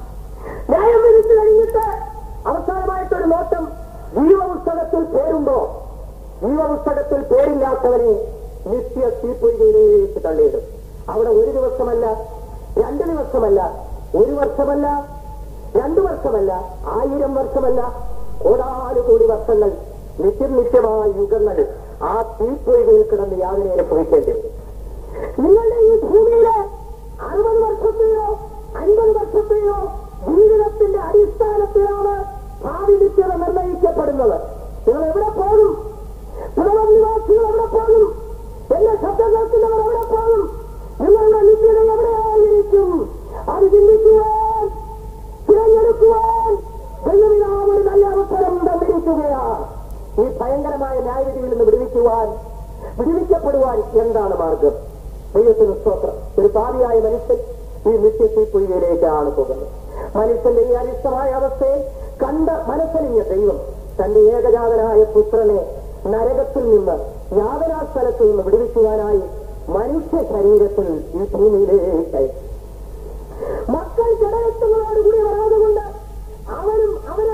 ന്യായം വിധിച്ചു കഴിഞ്ഞിട്ട് അവസാനമായിട്ടൊരു നോട്ടം ജീവപുസ്തകത്തിൽ പേരുണ്ടോ ജീവപുസ്തകത്തിൽ പേരില്ലാത്തവനെ നിത്യ തീപ്പൊയ്കയിലേക്ക് തള്ളിയിടും അവിടെ ഒരു ദിവസമല്ല രണ്ട് ദിവസമല്ല ഒരു വർഷമല്ല രണ്ടു വർഷമല്ല ആയിരം വർഷമല്ല കോടാനുകോടി വർഷങ്ങൾ നിത്യം നിത്യമായ യുഗങ്ങൾ ആ തീപ്പൊയ്കയിൽ കിടന്ന് യാതൊരു അനുഭവിക്കേണ്ടി വരും നിങ്ങളുടെ ഈ ഭൂമിയിലെ അറുപത് വർഷത്തെയോ അൻപത് വർഷത്തെയോ ജീവിതത്തിന്റെ അടിസ്ഥാനത്തിലാണ് ഭാവി നിത്യത നിർണയിക്കപ്പെടുന്നത് നിങ്ങൾ എവിടെ പോകും പുറം നിവാസികൾ എവിടെ പോകും എന്റെ ശബ്ദം കേൾക്കുന്നവർ എവിടെ പോകും നിങ്ങളുടെ നിത്യത എവിടെയായിരിക്കും അത് ചിന്തിക്കുവാൻ തിരഞ്ഞെടുക്കുവാൻ ദൈവപിതാവ് ഒരു നല്ല അവസരം തന്നിരിക്കുകയാണ് ഈ ഭയങ്കരമായ ന്യായവിധിയിൽ നിന്ന് വിടുവിക്കുവാൻ വിടുവിക്കപ്പെടുവാൻ എന്താണ് മാർഗം ദൈവത്തിന് സ്തോത്രം ഒരു പാപിയായ മനുഷ്യൻ ഈ നിത്യത്തീപ്പൊയ്കയിലേക്കാണ് പോകുന്നത് മനുഷ്യന്റെ ഈ അരിഷ്ടമായ അവസ്ഥയെ കണ്ട് മനസ്സലിഞ്ഞ ദൈവം തന്റെ ഏകജാതനായ പുത്രനെ നരകത്തിൽ നിന്ന് യാതനാ സ്ഥലത്ത് നിന്ന് വിടുവിക്കുവാനായി മനുഷ്യ ശരീരത്തിൽ ഈ ഭൂമിയിലേക്ക് അയച്ചു മക്കൾ ജഡരത്വങ്ങളോടുകൂടി വരാതുകൊണ്ട് അവരും അവർ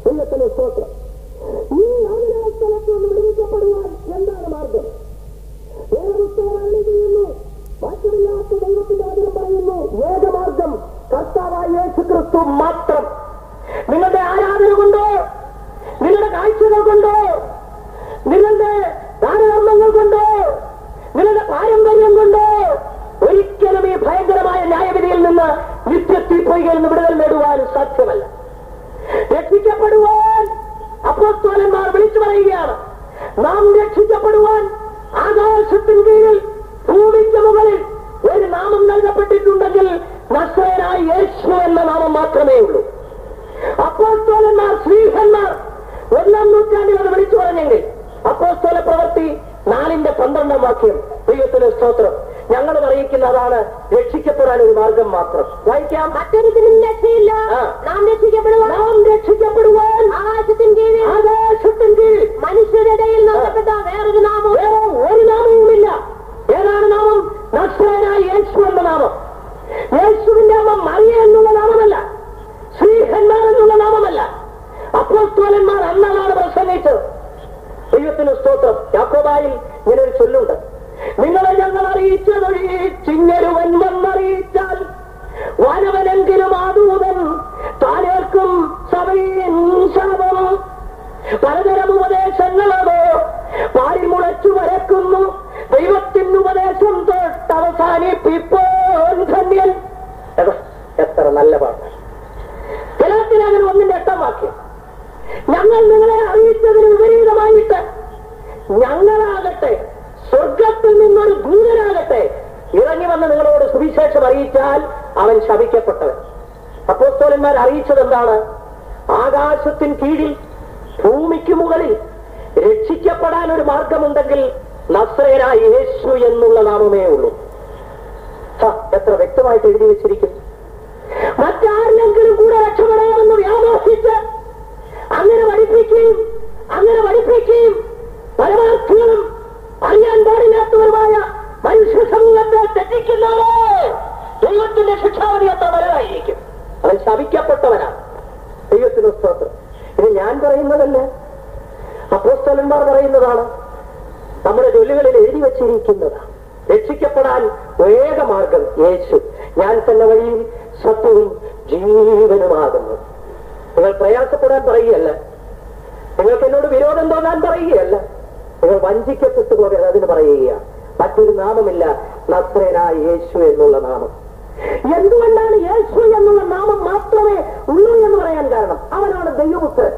ദൈവത്തിന് സ്തോത്രം ഈ അങ്ങനെ സ്ഥലത്ത് നിന്ന് വിടുവിക്കപ്പെടുവാൻ എന്താണ് മാർഗം വേദപുസ്തകം അരുളി ചെയ്യുന്നു മാറ്റമില്ലാത്ത ദൈവത്തിന്റെ വചനം പറയുന്നു ഏകമാർഗം കർത്താവായ യേശു ക്രിസ്തു മാത്രം നിങ്ങളുടെ ആരാധന കൊണ്ടോ നിങ്ങളുടെ കാഴ്ചകൾ കൊണ്ടോ നിങ്ങളുടെ ദാനധർമ്മങ്ങൾ കൊണ്ടോ നിങ്ങളുടെ പാരമ്പര്യം കൊണ്ടോ ഒരിക്കലും ഈ ഭയങ്കരമായ ന്യായവിധിയിൽ നിന്ന് നിത്യത്തീപ്പൊയ്കയിൽ നിന്ന് വിടുതൽ നേടുവാൻ സാധ്യമല്ല രക്ഷിക്കപ്പെടുവാൻ അപ്പോസ്തോലന്മാർ വിളിച്ചു പറയുകയാണ് നാം രക്ഷിക്കപ്പെടുവാൻ ആകാശത്തിന് കീഴിൽ ഭൂമിക്ക് മുകളിൽ ഒരു നാമം നൽകപ്പെട്ടിട്ടുണ്ടെങ്കിൽ നസ്രയനായ യേശു എന്ന നാമം മാത്രമേ ഉള്ളൂ അപ്പോസ്തോലന്മാർ ശ്രീഹന്മാർ ഒന്നാം നൂറ്റാണ്ടിൽ അത് വിളിച്ചു പറഞ്ഞെങ്കിൽ അപ്പോസ്തോല പ്രവൃത്തി നാലിന്റെ പന്ത്രണ്ടാം വാക്യം ദൈവത്തിന് സ്തോത്രം ഞങ്ങൾ അറിയിക്കുന്ന അതാണ് രക്ഷിക്കപ്പെടാൻ ഒരു മാർഗം മാത്രം വായിക്കാം മറ്റൊരുത്തിനും രക്ഷയില്ല ആ. നാം രക്ഷിക്കപ്പെടുവാൻ നാം രക്ഷിക്കപ്പെടുവാൻ ആകാശത്തിൻ കീഴിൽ ആകാശത്തിൻ കീഴിൽ മനുഷ്യരുടെ ഇടയിൽ നൽകപ്പെട്ട വേറൊരു നാമം വേറെ ഒരു നാമവുമില്ല ഏതാണ് നാമം നസ്രയനായ യേശു എന്ന നാമം യേശുവിന്റെ അമ്മ മറിയ എന്നുള്ള നാമമല്ല ശ്രീഹന്മാർ എന്നുള്ള നാമമല്ല അപ്പോസ്തോലന്മാർ അന്നാണ് പ്രസംഗിച്ചത് ദൈവത്തിന് സ്തോത്രം യാക്കോബായിൽ ഇങ്ങനെ ഒരു ചൊല്ലുണ്ട് നിങ്ങളെ ഞങ്ങൾ അറിയിച്ചതൊഴി ചിങ്ങരുവൻ വന്നറിയിച്ചാൽ വാനവനെങ്കിലും ആദൂതൻ താനേൽക്കും സഭയിൻ ശാപം പലതരം ഉപദേശങ്ങളോ പാരി മുളച്ചു വരക്കുന്നു ദൈവത്തിന് ഉപദേശം തൊട്ട് അവസാനിപ്പിപ്പോൻ ധന്യൻ എടാ, എത്ര നല്ല പാട്ട് ഗലാത്തിനകൻ ഒന്നിന്റെ എട്ടാം വാക്യം ഞങ്ങൾ നിങ്ങളെ അറിയിച്ചതിന് വിപരീതമായിട്ട് ഞങ്ങളാകട്ടെ സ്വർഗത്തിൽ നിന്നൊരു ദൂതനാകട്ടെ ഇറങ്ങി വന്ന് നിങ്ങളോട് സുവിശേഷം അറിയിച്ചാൽ അവൻ ശപിക്കപ്പെട്ടവൻ അപ്പോസ്തോലന്മാർ അറിയിച്ചത് എന്താണ് ആകാശത്തിന് കീഴിൽ ഭൂമിക്ക് മുകളിൽ രക്ഷിക്കപ്പെടാൻ ഒരു മാർഗമുണ്ടെങ്കിൽ നസ്രയനായ യേശു എന്നുള്ള നാമമേ ഉള്ളൂ ഹ, എത്ര വ്യക്തമായിട്ട് എഴുതി വെച്ചിരിക്കുന്നു മറ്റാരിലെങ്കിലും കൂടെ രക്ഷപ്പെടാമെന്ന് വ്യാമോഹിച്ച് അങ്ങനെ പഠിപ്പിക്കുകയും അങ്ങനെ പഠിപ്പിക്കുകയും പരമാർത്ഥികളും അറിയാൻ പാടില്ലാത്തവരുമായ മനുഷ്യ സമൂഹത്തെ തെറ്റിക്കുന്നവരെ ദൈവത്തിന്റെ ശിക്ഷാവധി അത്ര വലുതായിരിക്കും അവൻ ശപിക്കപ്പെട്ടവനാണ് ദൈവത്തിന് സ്തോത്രം ഇത് ഞാൻ പറയുന്നതല്ല അപ്പോസ്തലന്മാർ പറയുന്നതാണ് നമ്മുടെ ജോലികളിൽ എഴുതി വച്ചിരിക്കുന്നതാണ് രക്ഷിക്കപ്പെടാൻ ഏക മാർഗം യേശു ഞാൻ തന്നെ വഴിയും സത്യവും ജീവനുമാകുന്നു നിങ്ങൾ പ്രയാസപ്പെടാൻ പറയുകയല്ല നിങ്ങൾക്ക് എന്നോട് വിരോധം തോന്നാൻ പറയുകയല്ല നിങ്ങൾ വഞ്ചിക്കപ്പെട്ടു പോകരുത് അതിന് പറയുകയാണ് മറ്റൊരു നാമമില്ല നസ്രനായ യേശു എന്നുള്ള നാമം എന്തുകൊണ്ടാണ് യേശു എന്നുള്ള നാമം മാത്രമേ ഉള്ളൂ എന്ന് പറയാൻ കാരണം അവനാണ് ദൈവപുത്രൻ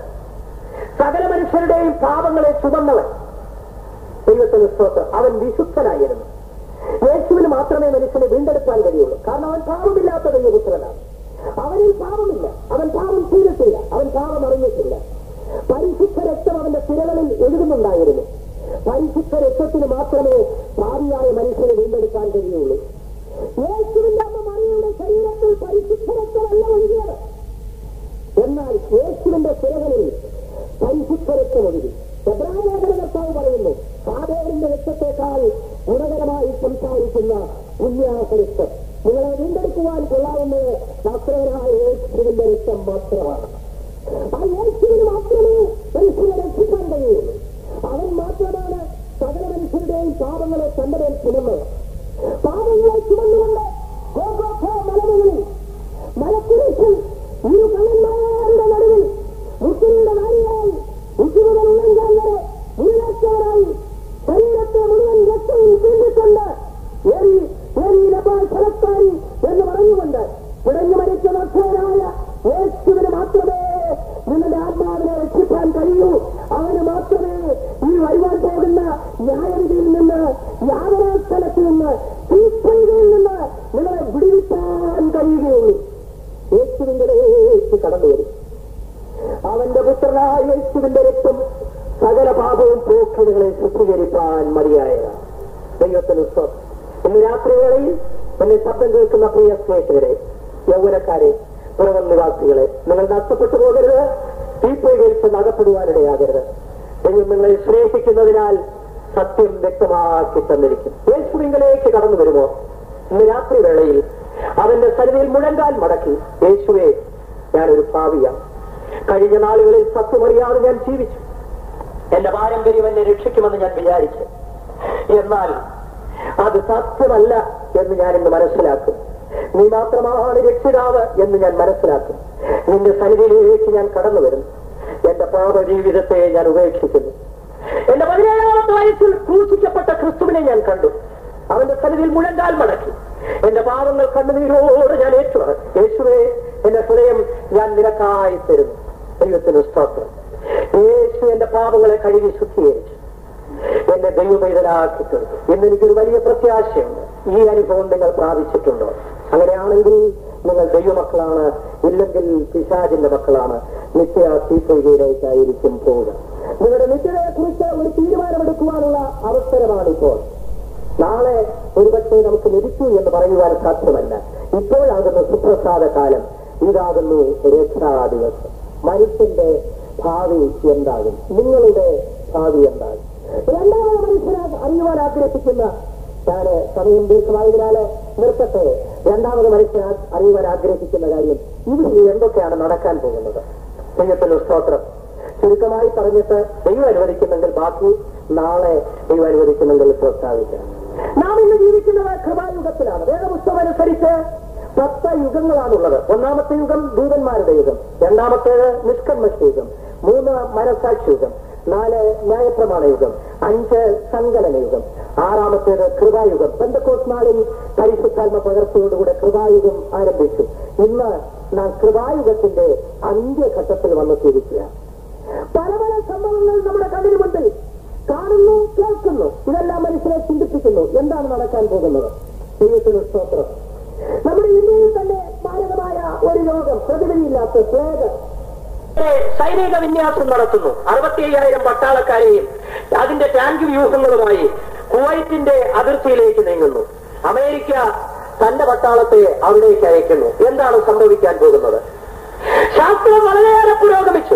സകല മനുഷ്യരുടെയും പാപങ്ങളെ ചുമന്നവൻ ദൈവത്തിന് സ്തോത്രം അവൻ വിശുദ്ധനായിരുന്നു യേശുവിന് മാത്രമേ മനുഷ്യനെ വീണ്ടെടുക്കാൻ കഴിയുള്ളൂ കാരണം അവൻ പാപമില്ലാത്ത ദൈവപുത്രനാണ് അവനിൽ പാപമില്ല അവൻ പാപം ചെയ്തിട്ടില്ല അവൻ പാപം അറിഞ്ഞിട്ടില്ല പരിശുദ്ധ രക്തം അവന്റെ തിരകളിൽ എഴുതുന്നുണ്ടായിരുന്നു പരിശുദ്ധ രക്തത്തിന് മാത്രമേ ഭാവിയായ മനുഷ്യനെ വീണ്ടെടുക്കാൻ കഴിയുള്ളൂ യേശുവിന്റെ അമ്മ മറിയയുടെ ശരീരത്തിൽ പരിശുദ്ധ രക്തമല്ല ഒഴുകിയത് എന്നാൽ യേശുവിന്റെ തിരകളിൽ പരിശുദ്ധ രക്തം ഒഴുകി എബ്രാഹിലേഖന കർത്താവ് പറയുന്നു കാതേറിന്റെ രക്തത്തെക്കാൾ ഗുണകരമായി സംസാരിക്കുന്ന പുണ്യാസരക്തം നിങ്ങളെ വീണ്ടെടുക്കുവാൻ കൊള്ളാവുന്നത് ശാസ്ത്രനായ യേശുവിന്റെ രക്തം മാത്രമാണ് ആ യേശുവിന് മാത്രമേ മനുഷ്യനെ രക്ഷിക്കാൻ കഴിയുള്ളൂ അവൻ മാത്രമാണ് സകല മനുഷ്യരുടെയും പാപങ്ങളെ തന്റെ മേൽ ചുമന്നത് പാപങ്ങളെ ചുമന്നുകൊണ്ട് ഗോഗോഥ മലമുകളിൽ മലക്കുരിശിൽ ഇരു കണ്ണന്മാരുടെ നടുവിൽ മുസ്ലിങ്ങളുടെ നാരിയായി ഉച്ചുമുതൽ ഉള്ളങ്കാൽ വരെ മുഴുവച്ചവരായി ശരീരത്തെ മുഴുവൻ രക്തവും ചീണ്ടിക്കൊണ്ട് എരി എരി ലബാൽ ഫലത്താരി എന്ന് പറഞ്ഞുകൊണ്ട് പിടഞ്ഞു മരിച്ച നക്ഷനായ യേശുവിന് മാത്രമേ നിങ്ങളുടെ ആത്മാവിനെ രക്ഷിക്കാൻ കഴിയൂ അവന് മാത്രമേ ഈ വരുവാൻ പോകുന്ന ന്യായവിധിയിൽ നിന്ന് യാതൊരു സ്ഥലത്ത് നിന്ന് തീപ്പൊയ്കയിൽ നിന്ന് നിങ്ങളെ വിടുവിക്കാൻ കഴിയുകയുള്ളൂ യേശുവിന്റെ കടന്നു വരും അവന്റെ പുത്രനായ യേശുവിന്റെ രക്തം സകല പാപവും പോക്കിടുകളെ ശുദ്ധീകരിപ്പാൻ മതിയായതാണ് ദൈവത്തിന് സ്വം ഇന്ന് രാത്രിവേളയിൽ എന്നെ ശബ്ദം കേൾക്കുന്ന പ്രിയ സ്നേഹിതരെ യൗവനക്കാരെ പുറവൻ നിവാസികളെ നിങ്ങൾ നഷ്ടപ്പെട്ടു പോകരുത് തീപ്പൊയ്കയിൽ ചെന്ന് അകപ്പെടുവാനിടയാകരുത് ദൈവം നിങ്ങളെ സ്നേഹിക്കുന്നതിനാൽ സത്യം വ്യക്തമാക്കി തന്നിരിക്കും യേശുവിങ്കലേക്ക് കടന്നു വരുമോ ഇന്ന് രാത്രി വേളയിൽ അവന്റെ സന്നിധിയിൽ മുഴങ്കാൽ മടക്കി യേശുവെ ഞാനൊരു ഭാവിയാണ് കഴിഞ്ഞ നാളുകളിൽ സത്യമറിയാതെ ഞാൻ ജീവിച്ചു എന്റെ പാരമ്പര്യം എന്നെ രക്ഷിക്കുമെന്ന് ഞാൻ വിചാരിച്ചു എന്നാൽ അത് സത്യമല്ല എന്ന് ഞാൻ ഇന്ന് മനസ്സിലാക്കും നീ മാത്രമാണ് രക്ഷിതാവ് എന്ന് ഞാൻ മനസ്സിലാക്കും നിന്റെ സന്നിധിയിലേക്ക് ഞാൻ കടന്നു വരുന്നു എന്റെ പാപ ജീവിതത്തെ ഞാൻ ഉപേക്ഷിക്കുന്നു എന്റെ പതിനേഴാമത്തെ വയസ്സിൽ ക്രൂശിക്കപ്പെട്ട ക്രിസ്തുവിനെ ഞാൻ കണ്ടു അവന്റെ സന്നിധിയിൽ മുഴങ്കാൽ മടക്കി എന്റെ പാവങ്ങൾ കണ്ണുനീരോട് ഞാൻ ഏറ്റു യേശുവേ എന്റെ ഹൃദയം ഞാൻ നിനക്കായി തരുന്നു ദൈവത്തിന് സ്തോത്രം യേശു എന്റെ പാപങ്ങളെ കഴുകി ശുദ്ധീകരിച്ചു എന്നെ ദൈവപൈതലാക്കി തീർത്തു ഇന്ന് എനിക്കൊരു വലിയ പ്രത്യാശയുണ്ട് ഈ അനുഭവം നിങ്ങൾ പ്രാപിച്ചിട്ടുണ്ടോ അങ്ങനെയാണെങ്കിൽ നിങ്ങൾ ദൈവമക്കളാണ് ഇല്ലെങ്കിൽ പിശാചിന്റെ മക്കളാണ് നിത്യ തീപ്പൊയ്കയിലേക്കായിരിക്കും പോവുക നിങ്ങളുടെ നിത്യതയെ കുറിച്ച് ഒരു തീരുമാനമെടുക്കുവാനുള്ള അവസരമാണിപ്പോൾ നാളെ ഒരുപക്ഷെ നമുക്ക് ലഭിച്ചു എന്ന് പറയുവാൻ സാധ്യമല്ല ഇപ്പോഴാകുന്നു സുപ്രസാദ കാലം ഇതാകുന്നു രക്ഷാ ദിവസം മനുഷ്യന്റെ ഭാവി എന്താകും നിങ്ങളുടെ ഭാവി എന്താകും രണ്ടാമത് മനുഷ്യനെ അറിയുവാൻ ആഗ്രഹിക്കുന്ന ഞാന് സമയം ദീർഘമായതിനാല് നിർത്തട്ടെ രണ്ടാമത് മനുഷ്യൻ അറിയുവാൻ ആഗ്രഹിക്കുന്ന കാര്യം ഇവിടെ എന്തൊക്കെയാണ് നടക്കാൻ പോകുന്നത് ദൈവത്തിന് സ്തോത്രം ചുരുക്കമായി പറഞ്ഞിട്ട് ദൈവം അനുവദിക്കുന്നെങ്കിൽ ബാക്കി നാളെ ദൈവം അനുവദിക്കുന്നെങ്കിൽ പ്രസ്താവിക്കാം നാം ഇന്ന് ജീവിക്കുന്നത് കൃപായുഗത്തിലാണ് വേദപുസ്തകം അനുസരിച്ച് പത്ത് യുഗങ്ങളാണുള്ളത് ഒന്നാമത്തെ യുഗം ദൂതന്മാരുടെ യുഗം രണ്ടാമത്തേത് നിഷ്കർമ്മ യുഗം മൂന്ന് മനസാക്ഷി യുഗം നാല് ന്യായപ്രമാണ യുഗം അഞ്ച് സങ്കലന യുഗം ആറാമത്തേത് കൃപായുഗം പെന്തക്കോസ് നാളിൽ പരിശുദ്ധാത്മ പകർച്ചയോടുകൂടെ കൃപായുഗം ആരംഭിച്ചു ഇന്ന് നാം കൃപായുഗത്തിന്റെ അന്ത്യഘട്ടത്തിൽ വന്നെത്തിയിരിക്കുക പല പല സംഭവങ്ങൾ നമ്മുടെ കണ്ണിന് മുമ്പിൽ കാണുന്നു കേൾക്കുന്നു ഇതെല്ലാം മനുഷ്യരെ ചിന്തിപ്പിക്കുന്നു എന്താണ് നടക്കാൻ പോകുന്നത് ദൈവത്തിന് സ്തോത്രം നമ്മുടെ ഇന്ത്യയിൽ തന്നെ മാരകമായ ഒരു രോഗം പ്രതിവിധിയില്ലാത്ത പ്ലേഗ് സൈനിക വിന്യാസം നടത്തുന്നു അറുപത്തി അയ്യായിരം പട്ടാളക്കാരെയും അതിന്റെ ടാങ്ക് വ്യൂഹങ്ങളുമായി കുവൈറ്റിന്റെ അതിർത്തിയിലേക്ക് നീങ്ങുന്നു അമേരിക്ക തന്റെ പട്ടാളത്തെ അവിടേക്ക് അയക്കുന്നു എന്താണ് സംഭവിക്കാൻ പോകുന്നത് ശാസ്ത്രം വളരെയേറെ പുരോഗമിച്ചു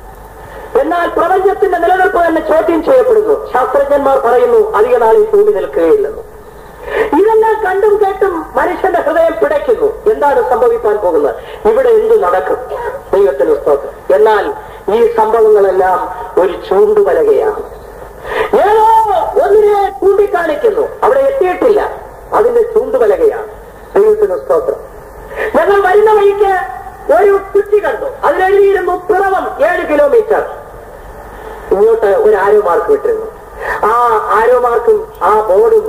എന്നാൽ പ്രപഞ്ചത്തിന്റെ നിലനിൽപ്പ് തന്നെ ചോദ്യം ചെയ്യപ്പെടുന്നു ശാസ്ത്രജ്ഞന്മാർ പറയുന്നു അധിക നാളിൽ ഭൂമി നിൽക്കുകയില്ലെന്ന് ഇതെല്ലാം കണ്ടും കേട്ടും മനുഷ്യന്റെ ഹൃദയം പിടയ്ക്കുന്നു എന്താണ് സംഭവിക്കാൻ പോകുന്നത് ഇവിടെ എന്തു നടക്കും ദൈവത്തിന് സ്തോത്രം എന്നാൽ ഈ സംഭവങ്ങളെല്ലാം ഒരു ചൂണ്ടുവലകയാണ് ഏതോ ഒന്നിനെ ചൂണ്ടിക്കാണിക്കുന്നു അവിടെ എത്തിയിട്ടില്ല അതിന്റെ ചൂണ്ടുവലകയാണ് ദൈവത്തിന് സ്തോത്രം ഞങ്ങൾ വരുന്ന വഴിക്ക് ഒരു കുറ്റി കണ്ടു അതിലെഴുതിയിരുന്നു പിറവം ഏഴ് കിലോമീറ്റർ ഇങ്ങോട്ട് ഒരു ആരോ മാർക്ക് വിട്ടിരുന്നു ആ ആരോ മാർക്കും ആ ബോർഡും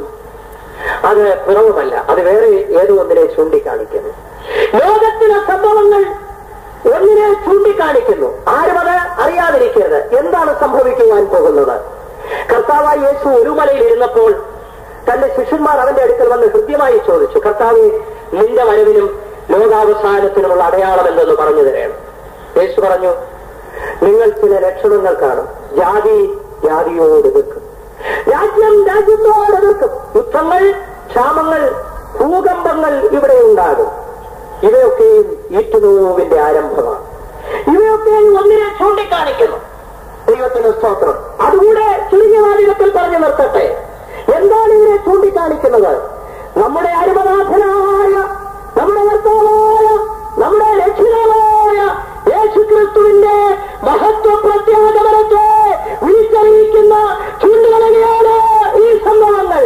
അത് പിറവുമല്ല അത് വേറെ ഏതോ ഒന്നിനെ ചൂണ്ടിക്കാണിക്കുന്നു ലോകത്തിലെ സംഭവങ്ങൾ ഒന്നിനെ ചൂണ്ടിക്കാണിക്കുന്നു ആരും അത് അറിയാതിരിക്കരുത് എന്താണ് സംഭവിക്കുവാൻ പോകുന്നത് കർത്താവായ യേശു ഒരു മലയിൽ ഇരുന്നപ്പോൾ തന്റെ ശിഷ്യന്മാർ അവന്റെ അടുക്കൽ വന്ന് കൃത്യമായി ചോദിച്ചു കർത്താവെ നിന്റെ വരവിനും ലോകാവസാനത്തിനുമുള്ള അടയാളം എന്തെന്ന് പറഞ്ഞു തരണം യേശു പറഞ്ഞു നിങ്ങൾ ചില ലക്ഷണങ്ങൾ കാണും ജാതി ജാതിയോട് എതിർക്കും രാജ്യം രാജ്യത്തോട് എതിർക്കും യുദ്ധങ്ങൾ ക്ഷാമങ്ങൾ ഭൂകമ്പങ്ങൾ ഇവിടെ ഉണ്ടാകും ഇവയൊക്കെയും ഈറ്റുനോവിന്റെ ആരംഭമാണ് ഇവയൊക്കെയും ഒന്നിനെ ചൂണ്ടിക്കാണിക്കുന്നു ദൈവത്തിന് സ്തോത്രം അതുകൂടെ ചുരുങ്ങിയ വാചകത്തിൽ പറഞ്ഞു നിർത്തട്ടെ എന്താണ് ഇതിനെ ചൂണ്ടിക്കാണിക്കുന്നത് നമ്മുടെ അരുമനാഥനായ നമ്മുടെ കർത്താവായ നമ്മുടെ രക്ഷിതാവായ യേശുക്രിസ്തുവിന്റെ മഹത്വ പ്രത്യാഗമനത്തെ വിളിച്ചറിയിക്കുന്ന ചൂണ്ടുകളെയാണ് ഈ സംഭവങ്ങൾ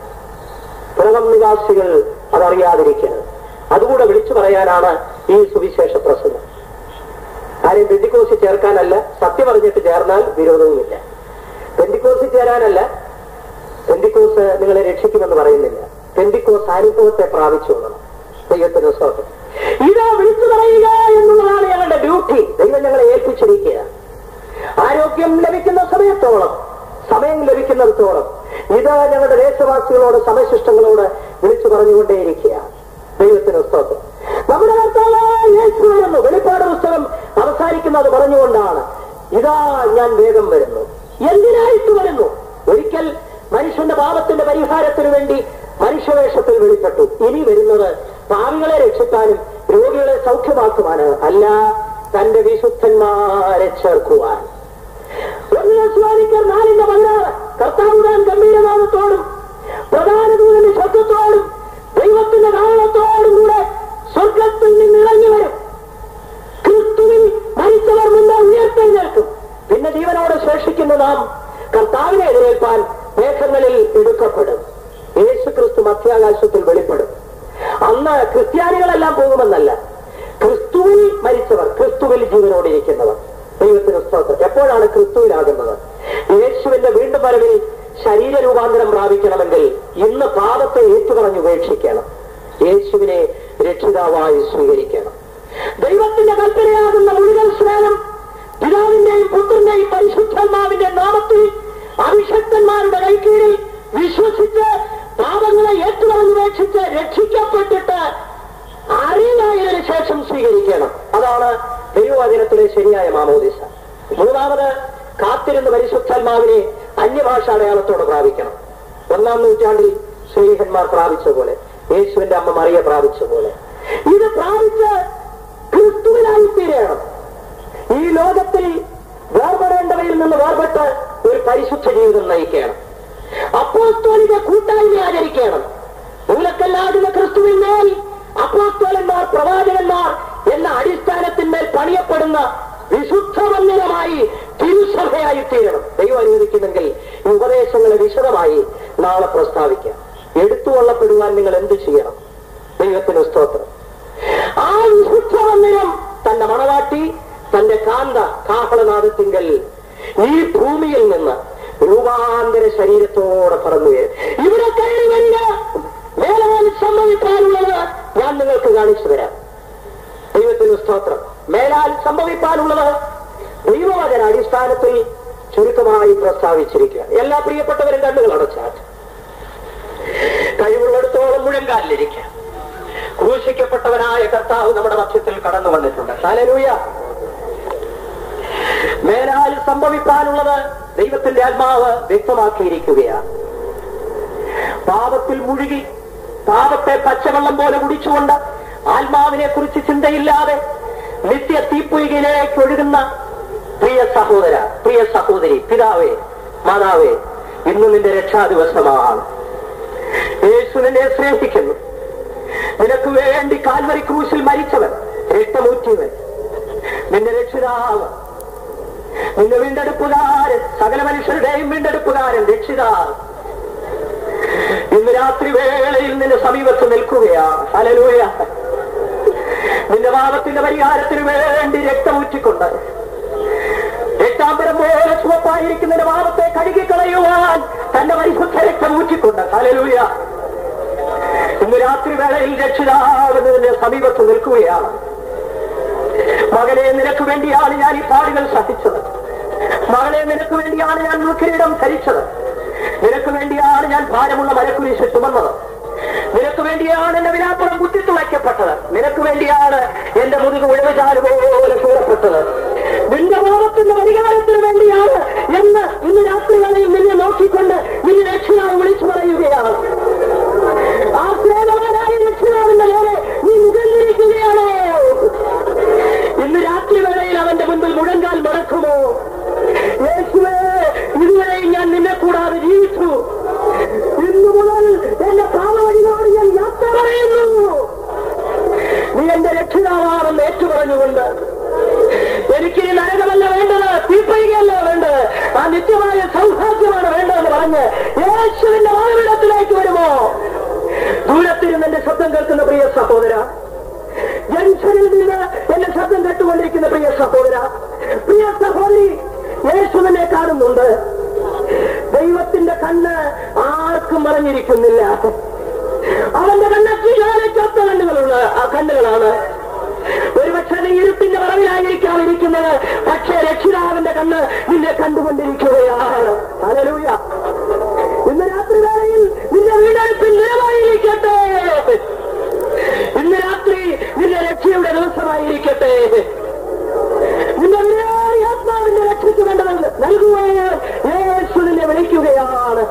പുറം നിവാസികൾ അതറിയാതിരിക്കരുത് അതുകൂടെ വിളിച്ചു പറയാനാണ് ഈ സുവിശേഷ പ്രസംഗം ആരെയും പെന്തിക്കോസിൽ ചേർക്കാനല്ല സത്യം പറഞ്ഞിട്ട് ചേർന്നാൽ വിരോധവുമില്ല പെന്തിക്കോസിൽ ചേരാനല്ല പെന്തിക്കോസ് നിങ്ങളെ രക്ഷിക്കുമെന്ന് പറയുന്നില്ല പെന്തിക്കോസ് അനുഭവത്തെ പ്രാപിച്ചു കൊള്ളണം ദൈവത്തിന് സ്തോത്രം ഇത് വിളിച്ചു പറയുക എന്നുള്ളതാണ് ഞങ്ങളുടെ ഡ്യൂട്ടി ദൈവം ഞങ്ങളെ ഏൽപ്പിച്ചിരിക്കുക ആരോഗ്യം ലഭിക്കുന്ന സമയത്തോളം സമയം ലഭിക്കുന്നിടത്തോളം ഇത് ഞങ്ങളുടെ ദേശവാസികളോട് സമശിഷ്ടങ്ങളോട് വിളിച്ചു പറഞ്ഞുകൊണ്ടേയിരിക്കുക ദൈവത്തിന് സ്തോത്രം നമ്മുടെ കർത്താവായ യേശു വരുന്നു വെളിപ്പാട് പുസ്തകം അവസാനിക്കുന്നത് പറഞ്ഞുകൊണ്ടാണ് ഇതാ ഞാൻ വേഗം വരുന്നു എന്തിനായിട്ട് വരുന്നു ഒരിക്കൽ മനുഷ്യന്റെ പാപത്തിന്റെ പരിഹാരത്തിനു വേണ്ടി മനുഷ്യവേഷത്തിൽ വെളിപ്പെട്ടു ഇനി വരുന്നത് പാവികളെ രക്ഷിക്കാനും രോഗികളെ സൗഖ്യമാക്കുവാന് അല്ല തന്റെ വിശുദ്ധന്മാരെ ചേർക്കുവാൻ സ്വാമിക്കർ നാലിന്റെ പതിനാറ് കർത്താവുടാൻ ഗംഭീരനാമത്തോടും പ്രധാന ദൂതന്റെ ശബ്ദത്തോടും ദൈവത്തിന്റെ കാരണത്തോടും കൂടെ സ്വർഗത്തിൽ നിന്ന് ഇറങ്ങി വരും ക്രിസ്തുവിൽ മരിച്ചവർ മുമ്പ് എടുക്കപ്പെടും യേശു ക്രിസ്തു മധ്യാകാശത്തിൽ വെളിപ്പെടും അന്ന് ക്രിസ്ത്യാനികളെല്ലാം പോകുമെന്നല്ല ക്രിസ്തുവിൽ മരിച്ചവർ ക്രിസ്തുവിൽ ജീവനോടെ ഇരിക്കുന്നവർ ദൈവത്തിന് സ്തോത്രം എപ്പോഴാണ് ക്രിസ്തുവിലാകുന്നത് യേശുവിന്റെ വീണ്ടും വരവിൽ ശരീര രൂപാന്തരം പ്രാപിക്കണമെങ്കിൽ ഇന്ന് പാപത്തെ ഏറ്റുപറഞ്ഞ് ഉപേക്ഷിക്കണം യേശുവിനെ രക്ഷിതാവായി സ്വീകരിക്കണം ദൈവത്തിന്റെ കൽപ്പനയാകുന്ന മുഴുവൻ സ്നേഹം പിതാവിന്റെയും പുത്രന്റെയും പരിശുദ്ധാത്മാവിന്റെ നാമത്തിൽ അഭിഷക്തന്മാരുടെ കൈക്കീഴിൽ വിശ്വസിച്ച് പാപങ്ങളെ ഏറ്റുപറഞ്ഞുപേക്ഷിച്ച് രക്ഷിക്കപ്പെട്ടിട്ട് അറിയായതിനു ശേഷം സ്വീകരിക്കണം അതാണ് തിരുവചനത്തിലെ ശരിയായ മാമോദിസ മൂന്നാമത് കാത്തിരുന്ന് പരിശുദ്ധാത്മാവിനെ അന്യഭാഷ അടയാളത്തോടെ പ്രാപിക്കണം ഒന്നാം നൂറ്റാണ്ടിൽ ശ്രീഹന്മാർ പ്രാപിച്ച പോലെ യേശുവിന്റെ അമ്മ മറിയ പ്രാപിച്ച പോലെ ഇത് പ്രാപിച്ച് ക്രിസ്തുവിനായി തീരണം ഈ ലോകത്തിൽ വേർപെടേണ്ടവയിൽ നിന്ന് വേർപെട്ട് ഒരു പരിശുദ്ധ ജീവിതം നയിക്കണം അപ്പോസ്തോലിക കൂട്ടായ്മ ആചരിക്കണം മൂലക്കല്ലാകുന്ന ക്രിസ്തുവിന്മേൽ അപ്പോസ്തോലന്മാർ പ്രവാചകന്മാർ എന്ന അടിസ്ഥാനത്തിന്മേൽ പണിയപ്പെടുന്ന വിശുദ്ധ മന്ദിരമായി തിരുസഭയായി തീരണം ദൈവം അനുവദിക്കുന്നെങ്കിൽ ഈ ഉപദേശങ്ങളെ വിശദമായി നാളെ പ്രസ്താവിക്കാം എടുത്തുകൊള്ളപ്പെടുവാൻ നിങ്ങൾ എന്ത് ചെയ്യണം ദൈവത്തിന് സ്തോത്രം ആ വിശുദ്ധ മന്ദിരം തന്റെ മണവാട്ടി തന്റെ കാന്ത കാഹളനാഥത്തിങ്കൽ ഈ ഭൂമിയിൽ നിന്ന് രൂപാന്തര ശരീരത്തോടെ പറന്നു വരും. ഇവിടെ കയറി വരിക മേലാൽ സംഭവിക്കാനുള്ളത് ഞാൻ നിങ്ങൾക്ക് കാണിച്ചു തരാം ദൈവത്തിന് സ്തോത്രം മേലാൽ സംഭവിക്കാനുള്ളത് ദൈവവചന അടിസ്ഥാനത്തിൽ ചുരുക്കമായി പ്രസ്താവിച്ചിരിക്കുക എല്ലാ പ്രിയപ്പെട്ടവരും കണ്ണുകൾ അടച്ചാൽ കഴിവുള്ളിടത്തോളം മുഴങ്കാലിലിരിക്കുക ക്രൂശിക്കപ്പെട്ടവനായ കർത്താവ് നമ്മുടെ മധ്യത്തിൽ കടന്നു വന്നിട്ടുണ്ട് ഹല്ലേലൂയ മേലാൽ സംഭവിക്കാനുള്ളത് ദൈവത്തിന്റെ ആത്മാവ് വ്യക്തമാക്കിയിരിക്കുകയാണ് പാപത്തിൽ മുഴുകി പാപത്തെ പച്ചവെള്ളം പോലെ കുടിച്ചുകൊണ്ട് ആത്മാവിനെ കുറിച്ച് ചിന്തയില്ലാതെ നിത്യ തീപ്പൊയ്കയിലേക്ക് ഒഴുകുന്ന പ്രിയ സഹോദര പ്രിയ സഹോദരി പിതാവേ മാതാവേ ഇന്ന് നിന്റെ രക്ഷാ ദിവസമാണ് യേശു നിന്നെ സ്നേഹിക്കുന്നു നിനക്ക് വേണ്ടി കാൽവരി ക്രൂശിൽ മരിച്ചവൻ രക്തമൂറ്റിയവൻ നിന്റെ രക്ഷിതാവ് നിന്റെ വീണ്ടെടുപ്പുകാരൻ സകല മനുഷ്യരുടെയും വീണ്ടെടുപ്പുകാരൻ രക്ഷിതാവ് ഇന്ന് രാത്രി വേളയിൽ നിന്റെ സമീപത്ത് നിൽക്കുകയാണ് ഹല്ലേലൂയ നിന്റെ പാപത്തിന്റെ പരിഹാരത്തിന് വേണ്ടി രക്തമൂറ്റിക്കൊണ്ട് രക്താംബരം പോലെ ചുവപ്പായിരിക്കുന്ന നിന്റെ പാപത്തെ കഴുകിക്കളയുവാൻ തന്റെ പരിശുദ്ധ രക്തം ഊറ്റിക്കൊണ്ട് ഹല്ലേലൂയ ഇന്ന് രാത്രി വേളയിൽ രക്ഷിതാവ് നിന്റെ സമീപത്ത് നിൽക്കുകയാണ് മകനെ നിനക്ക് വേണ്ടിയാണ് ഞാൻ ഈ പാടുകൾ സഹിച്ചത് മകളെ നിനക്ക് വേണ്ടിയാണ് ഞാൻ മുഖരിടം ധരിച്ചത് നിനക്ക് വേണ്ടിയാണ് ഞാൻ ഭാരമുള്ള മരക്കുരിശ് ചുമന്നത് നിനക്ക് വേണ്ടിയാണ് എന്റെ വിലാപ്പുറം കുത്തിത്തുളയ്ക്കപ്പെട്ടത് നിനക്ക് വേണ്ടിയാണ് എന്റെ മുതുക് ഉഴവുചാല് പോലെ കൂടപ്പെട്ടത് നിന്റെ പാപത്തിന്റെ പരിഹാരത്തിന് വേണ്ടിയാണ് എന്ന് ഇന്ന് രാത്രികളിൽ നിന്നെ നോക്കിക്കൊണ്ട് നിന്നെ രക്ഷിതാവ് വിളിച്ചു പറയുകയാണ് ആ സേവകനായ രക്ഷിതാവിന്റെ നേരെ നീ മുഖന്നിരിക്കുകയാണോ ഇന്ന് രാത്രി വേളയിൽ അവന്റെ മുൻപിൽ മുഴങ്കാൽ മടക്കുമോ യേശുവേ ഇതുവരെയും ഞാൻ നിന്നെ കൂടാതെ ജീവിച്ചു ഇന്നു മുതൽ എന്റെ പാവവഴിയോട് ഞാൻ യാത്ര പറയുന്നു നീ എന്റെ രക്ഷിതാവാണെന്ന് ഏറ്റുപറഞ്ഞുകൊണ്ട് എനിക്കിനി നരകമല്ല വേണ്ടത് തീപ്പഴികയല്ല വേണ്ടത് ആ നിത്യമായ സൗഭാഗ്യമാണ് വേണ്ടതെന്ന് പറഞ്ഞ് യേശുവിന്റെ മാനവിടത്തിലേക്ക് വരുമോ ദൂരത്തിരുന്ന് എന്റെ ശബ്ദം കേൾക്കുന്ന പ്രിയ സഹോദര ജംഗ്ഷനിൽ നിന്ന് എന്റെ ശബ്ദം കേട്ടുകൊണ്ടിരിക്കുന്ന പ്രിയ സഹോദര പ്രിയ സഹോദരി യേശു നിന്നെ കാണുന്നുണ്ട് ദൈവത്തിന്റെ കണ്ണ് ആർക്കും മറഞ്ഞിരിക്കുന്നില്ല അവന്റെ കണ്ണൊത്ത കണ്ണുകളുള്ള ആ കണ്ണുകളാണ് ഒരുപക്ഷെ നീ ഇരുട്ടിന്റെ മറവിലായിരിക്കാം ഇരിക്കുന്നത് പക്ഷേ രക്ഷിതാവിന്റെ കണ്ണ് നിന്നെ കണ്ടുകൊണ്ടിരിക്കുകയാണ് ഹല്ലേലൂയ ഇന്ന് രാത്രി വേളയിൽ നിന്റെ വീടെടുപ്പിൽ നിലവായിരിക്കട്ടെ ഇന്ന് രാത്രി നിന്റെ രക്ഷയുടെ ദിവസമായിരിക്കട്ടെ നിന്റെ വിലയേറിയ ആത്മാവിന്റെ രക്ഷയ്ക്ക് വേണ്ടത് നൽകുവാൻ യേശു നിന്നെ വിളിക്കുകയാണ്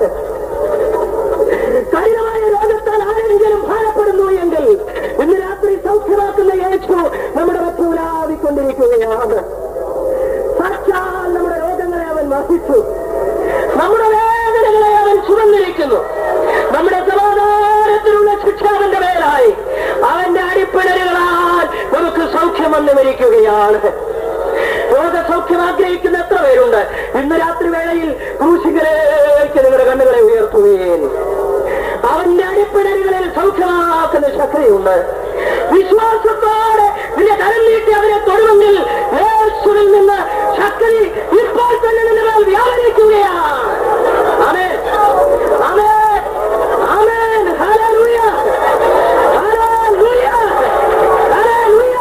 കഠിനമായ രോഗത്താൽ ആരെങ്കിലും ഭാരപ്പെടുന്നു എങ്കിൽ ഇന്ന് രാത്രി സൗഖ്യമാക്കുന്ന യേശു നമ്മുടെ മറ്റൂലാവിക്കൊണ്ടിരിക്കുകയാണ് സാക്ഷാൽ നമ്മുടെ രോഗങ്ങളെ അവൻ വഹിച്ചു നമ്മുടെ വേദനകളെ അവൻ ചുമന്നിരിക്കുന്നു നമ്മുടെ സമാധാനത്തിനുള്ള ശിക്ഷ അവന്റെ മേലായി അവന്റെ അടിപ്പിടലുകളാൽ നമുക്ക് സൗഖ്യം വന്നു വരിക്കുകയാണ് രോഗസൗഖ്യം ആഗ്രഹിക്കുന്ന എത്ര പേരുണ്ട് ഇന്ന് രാത്രി വേളയിൽ ക്രൂശികലേക്ക് നിങ്ങളുടെ കണ്ണുകളെ ഉയർത്തുകയും അവന്റെ അടിപ്പിടലുകളിൽ സൗഖ്യമാക്കുന്ന ശക്തിയുണ്ട് വിശ്വാസത്തോടെ നിന്റെ കരം നീട്ടി അവരെ തൊടുമെങ്കിൽ യേശുവിൽ നിന്ന് ശക്തി ഇപ്പോൾ തന്നെ നിന്റെ മേൽ വ്യാപരിക്കുകയാണ് ആമേൻ ആമേൻ ആമേൻ ഹല്ലേലൂയ ഹല്ലേലൂയ ഹല്ലേലൂയ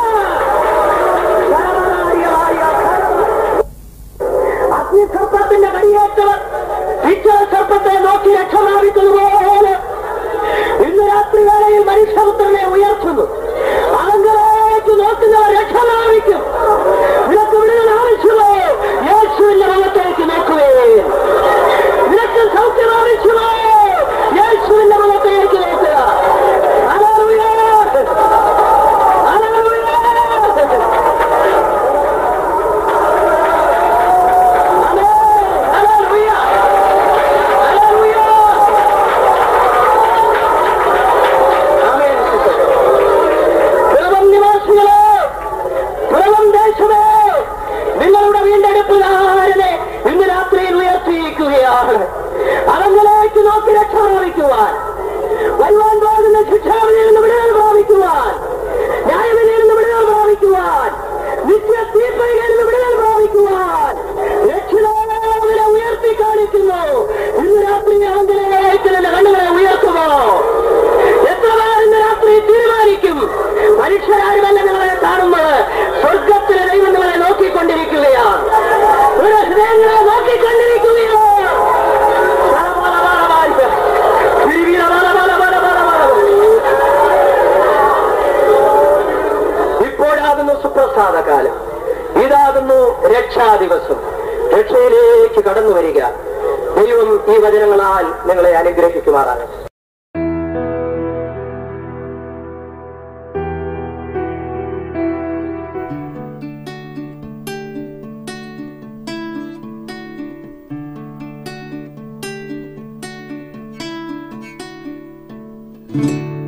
അഗ്നിസർപ്പത്തിന്റെ കടിയേറ്റവർ സർപ്പത്തെ നോക്കി രക്ഷമാപിക്കുന്നതുപോലെ ഇന്ന് രാത്രി വേളയിൽ മനുഷ്യപുത്രനെ ഉയർത്തുന്നു അലങ്കലേക്ക് നോക്കുന്നവർ രക്ഷമാപിക്കും നിനക്ക് വിടുതൽ ആവശ്യമോ യേശുവിന്റെ മുഖത്തേക്ക് നോക്കുവേ നിനക്ക് സൗഖ്യം ആവശ്യമോ യേശുവിന്റെ മുഖത്തേക്ക് നോക്കുക ഹല്ലേലൂയ ഹല്ലേലൂയ പിറവം നിവാസികളെ പിറവം ദേശമേ നിങ്ങളുടെ വീണ്ടെടുപ്പുകാരനെ ഇന്ന് രാത്രിയിൽ ഉയർത്തിയിരിക്കുകയാണ് അറങ്ങളിലേക്ക് നോക്കി രക്ഷ പ്രാപിക്കുവാൻ വരുവാൻ പോകുന്ന ശിക്ഷാവിധിയിൽ നിന്ന് വിടുതൽ പ്രാപിക്കുവാൻ ന്യായവിധിയിൽ നിന്ന് വിടുതൽ പ്രാപിക്കുവാൻ നിത്യ തീർപ്പയിൽ നിന്ന് വിടുതൽ പ്രാപിക്കുവാൻ രക്ഷിതാവിനെ ഉയർത്തി കാണിക്കുന്നു ഇന്ന് രാത്രി അറങ്ങളിലേക്ക് നിന്റെ കണ്ണുകളെ ഉയർത്തുമോ എത്ര പേർ ഇന്ന് രാത്രി തീരുമാനിക്കും മനുഷ്യരാരുമല്ല നിങ്ങളെ കാണുന്നത് സ്വർഗത്തിലെ ദൈവം നിങ്ങളെ നോക്കിക്കൊണ്ടിരിക്കുകയാണ് ഒരു ഹൃദയങ്ങളെ നോക്കിക്കൊണ്ടിരിക്കുകയാണ് ഇപ്പോഴാകുന്നു സുപ്രസാദ കാലം ഇതാകുന്നു രക്ഷാ ദിവസം രക്ഷയിലേക്ക് കടന്നു വരിക ദൈവം ഈ വചനങ്ങളാൽ നിങ്ങളെ അനുഗ്രഹിക്കുമാറാണ് thank you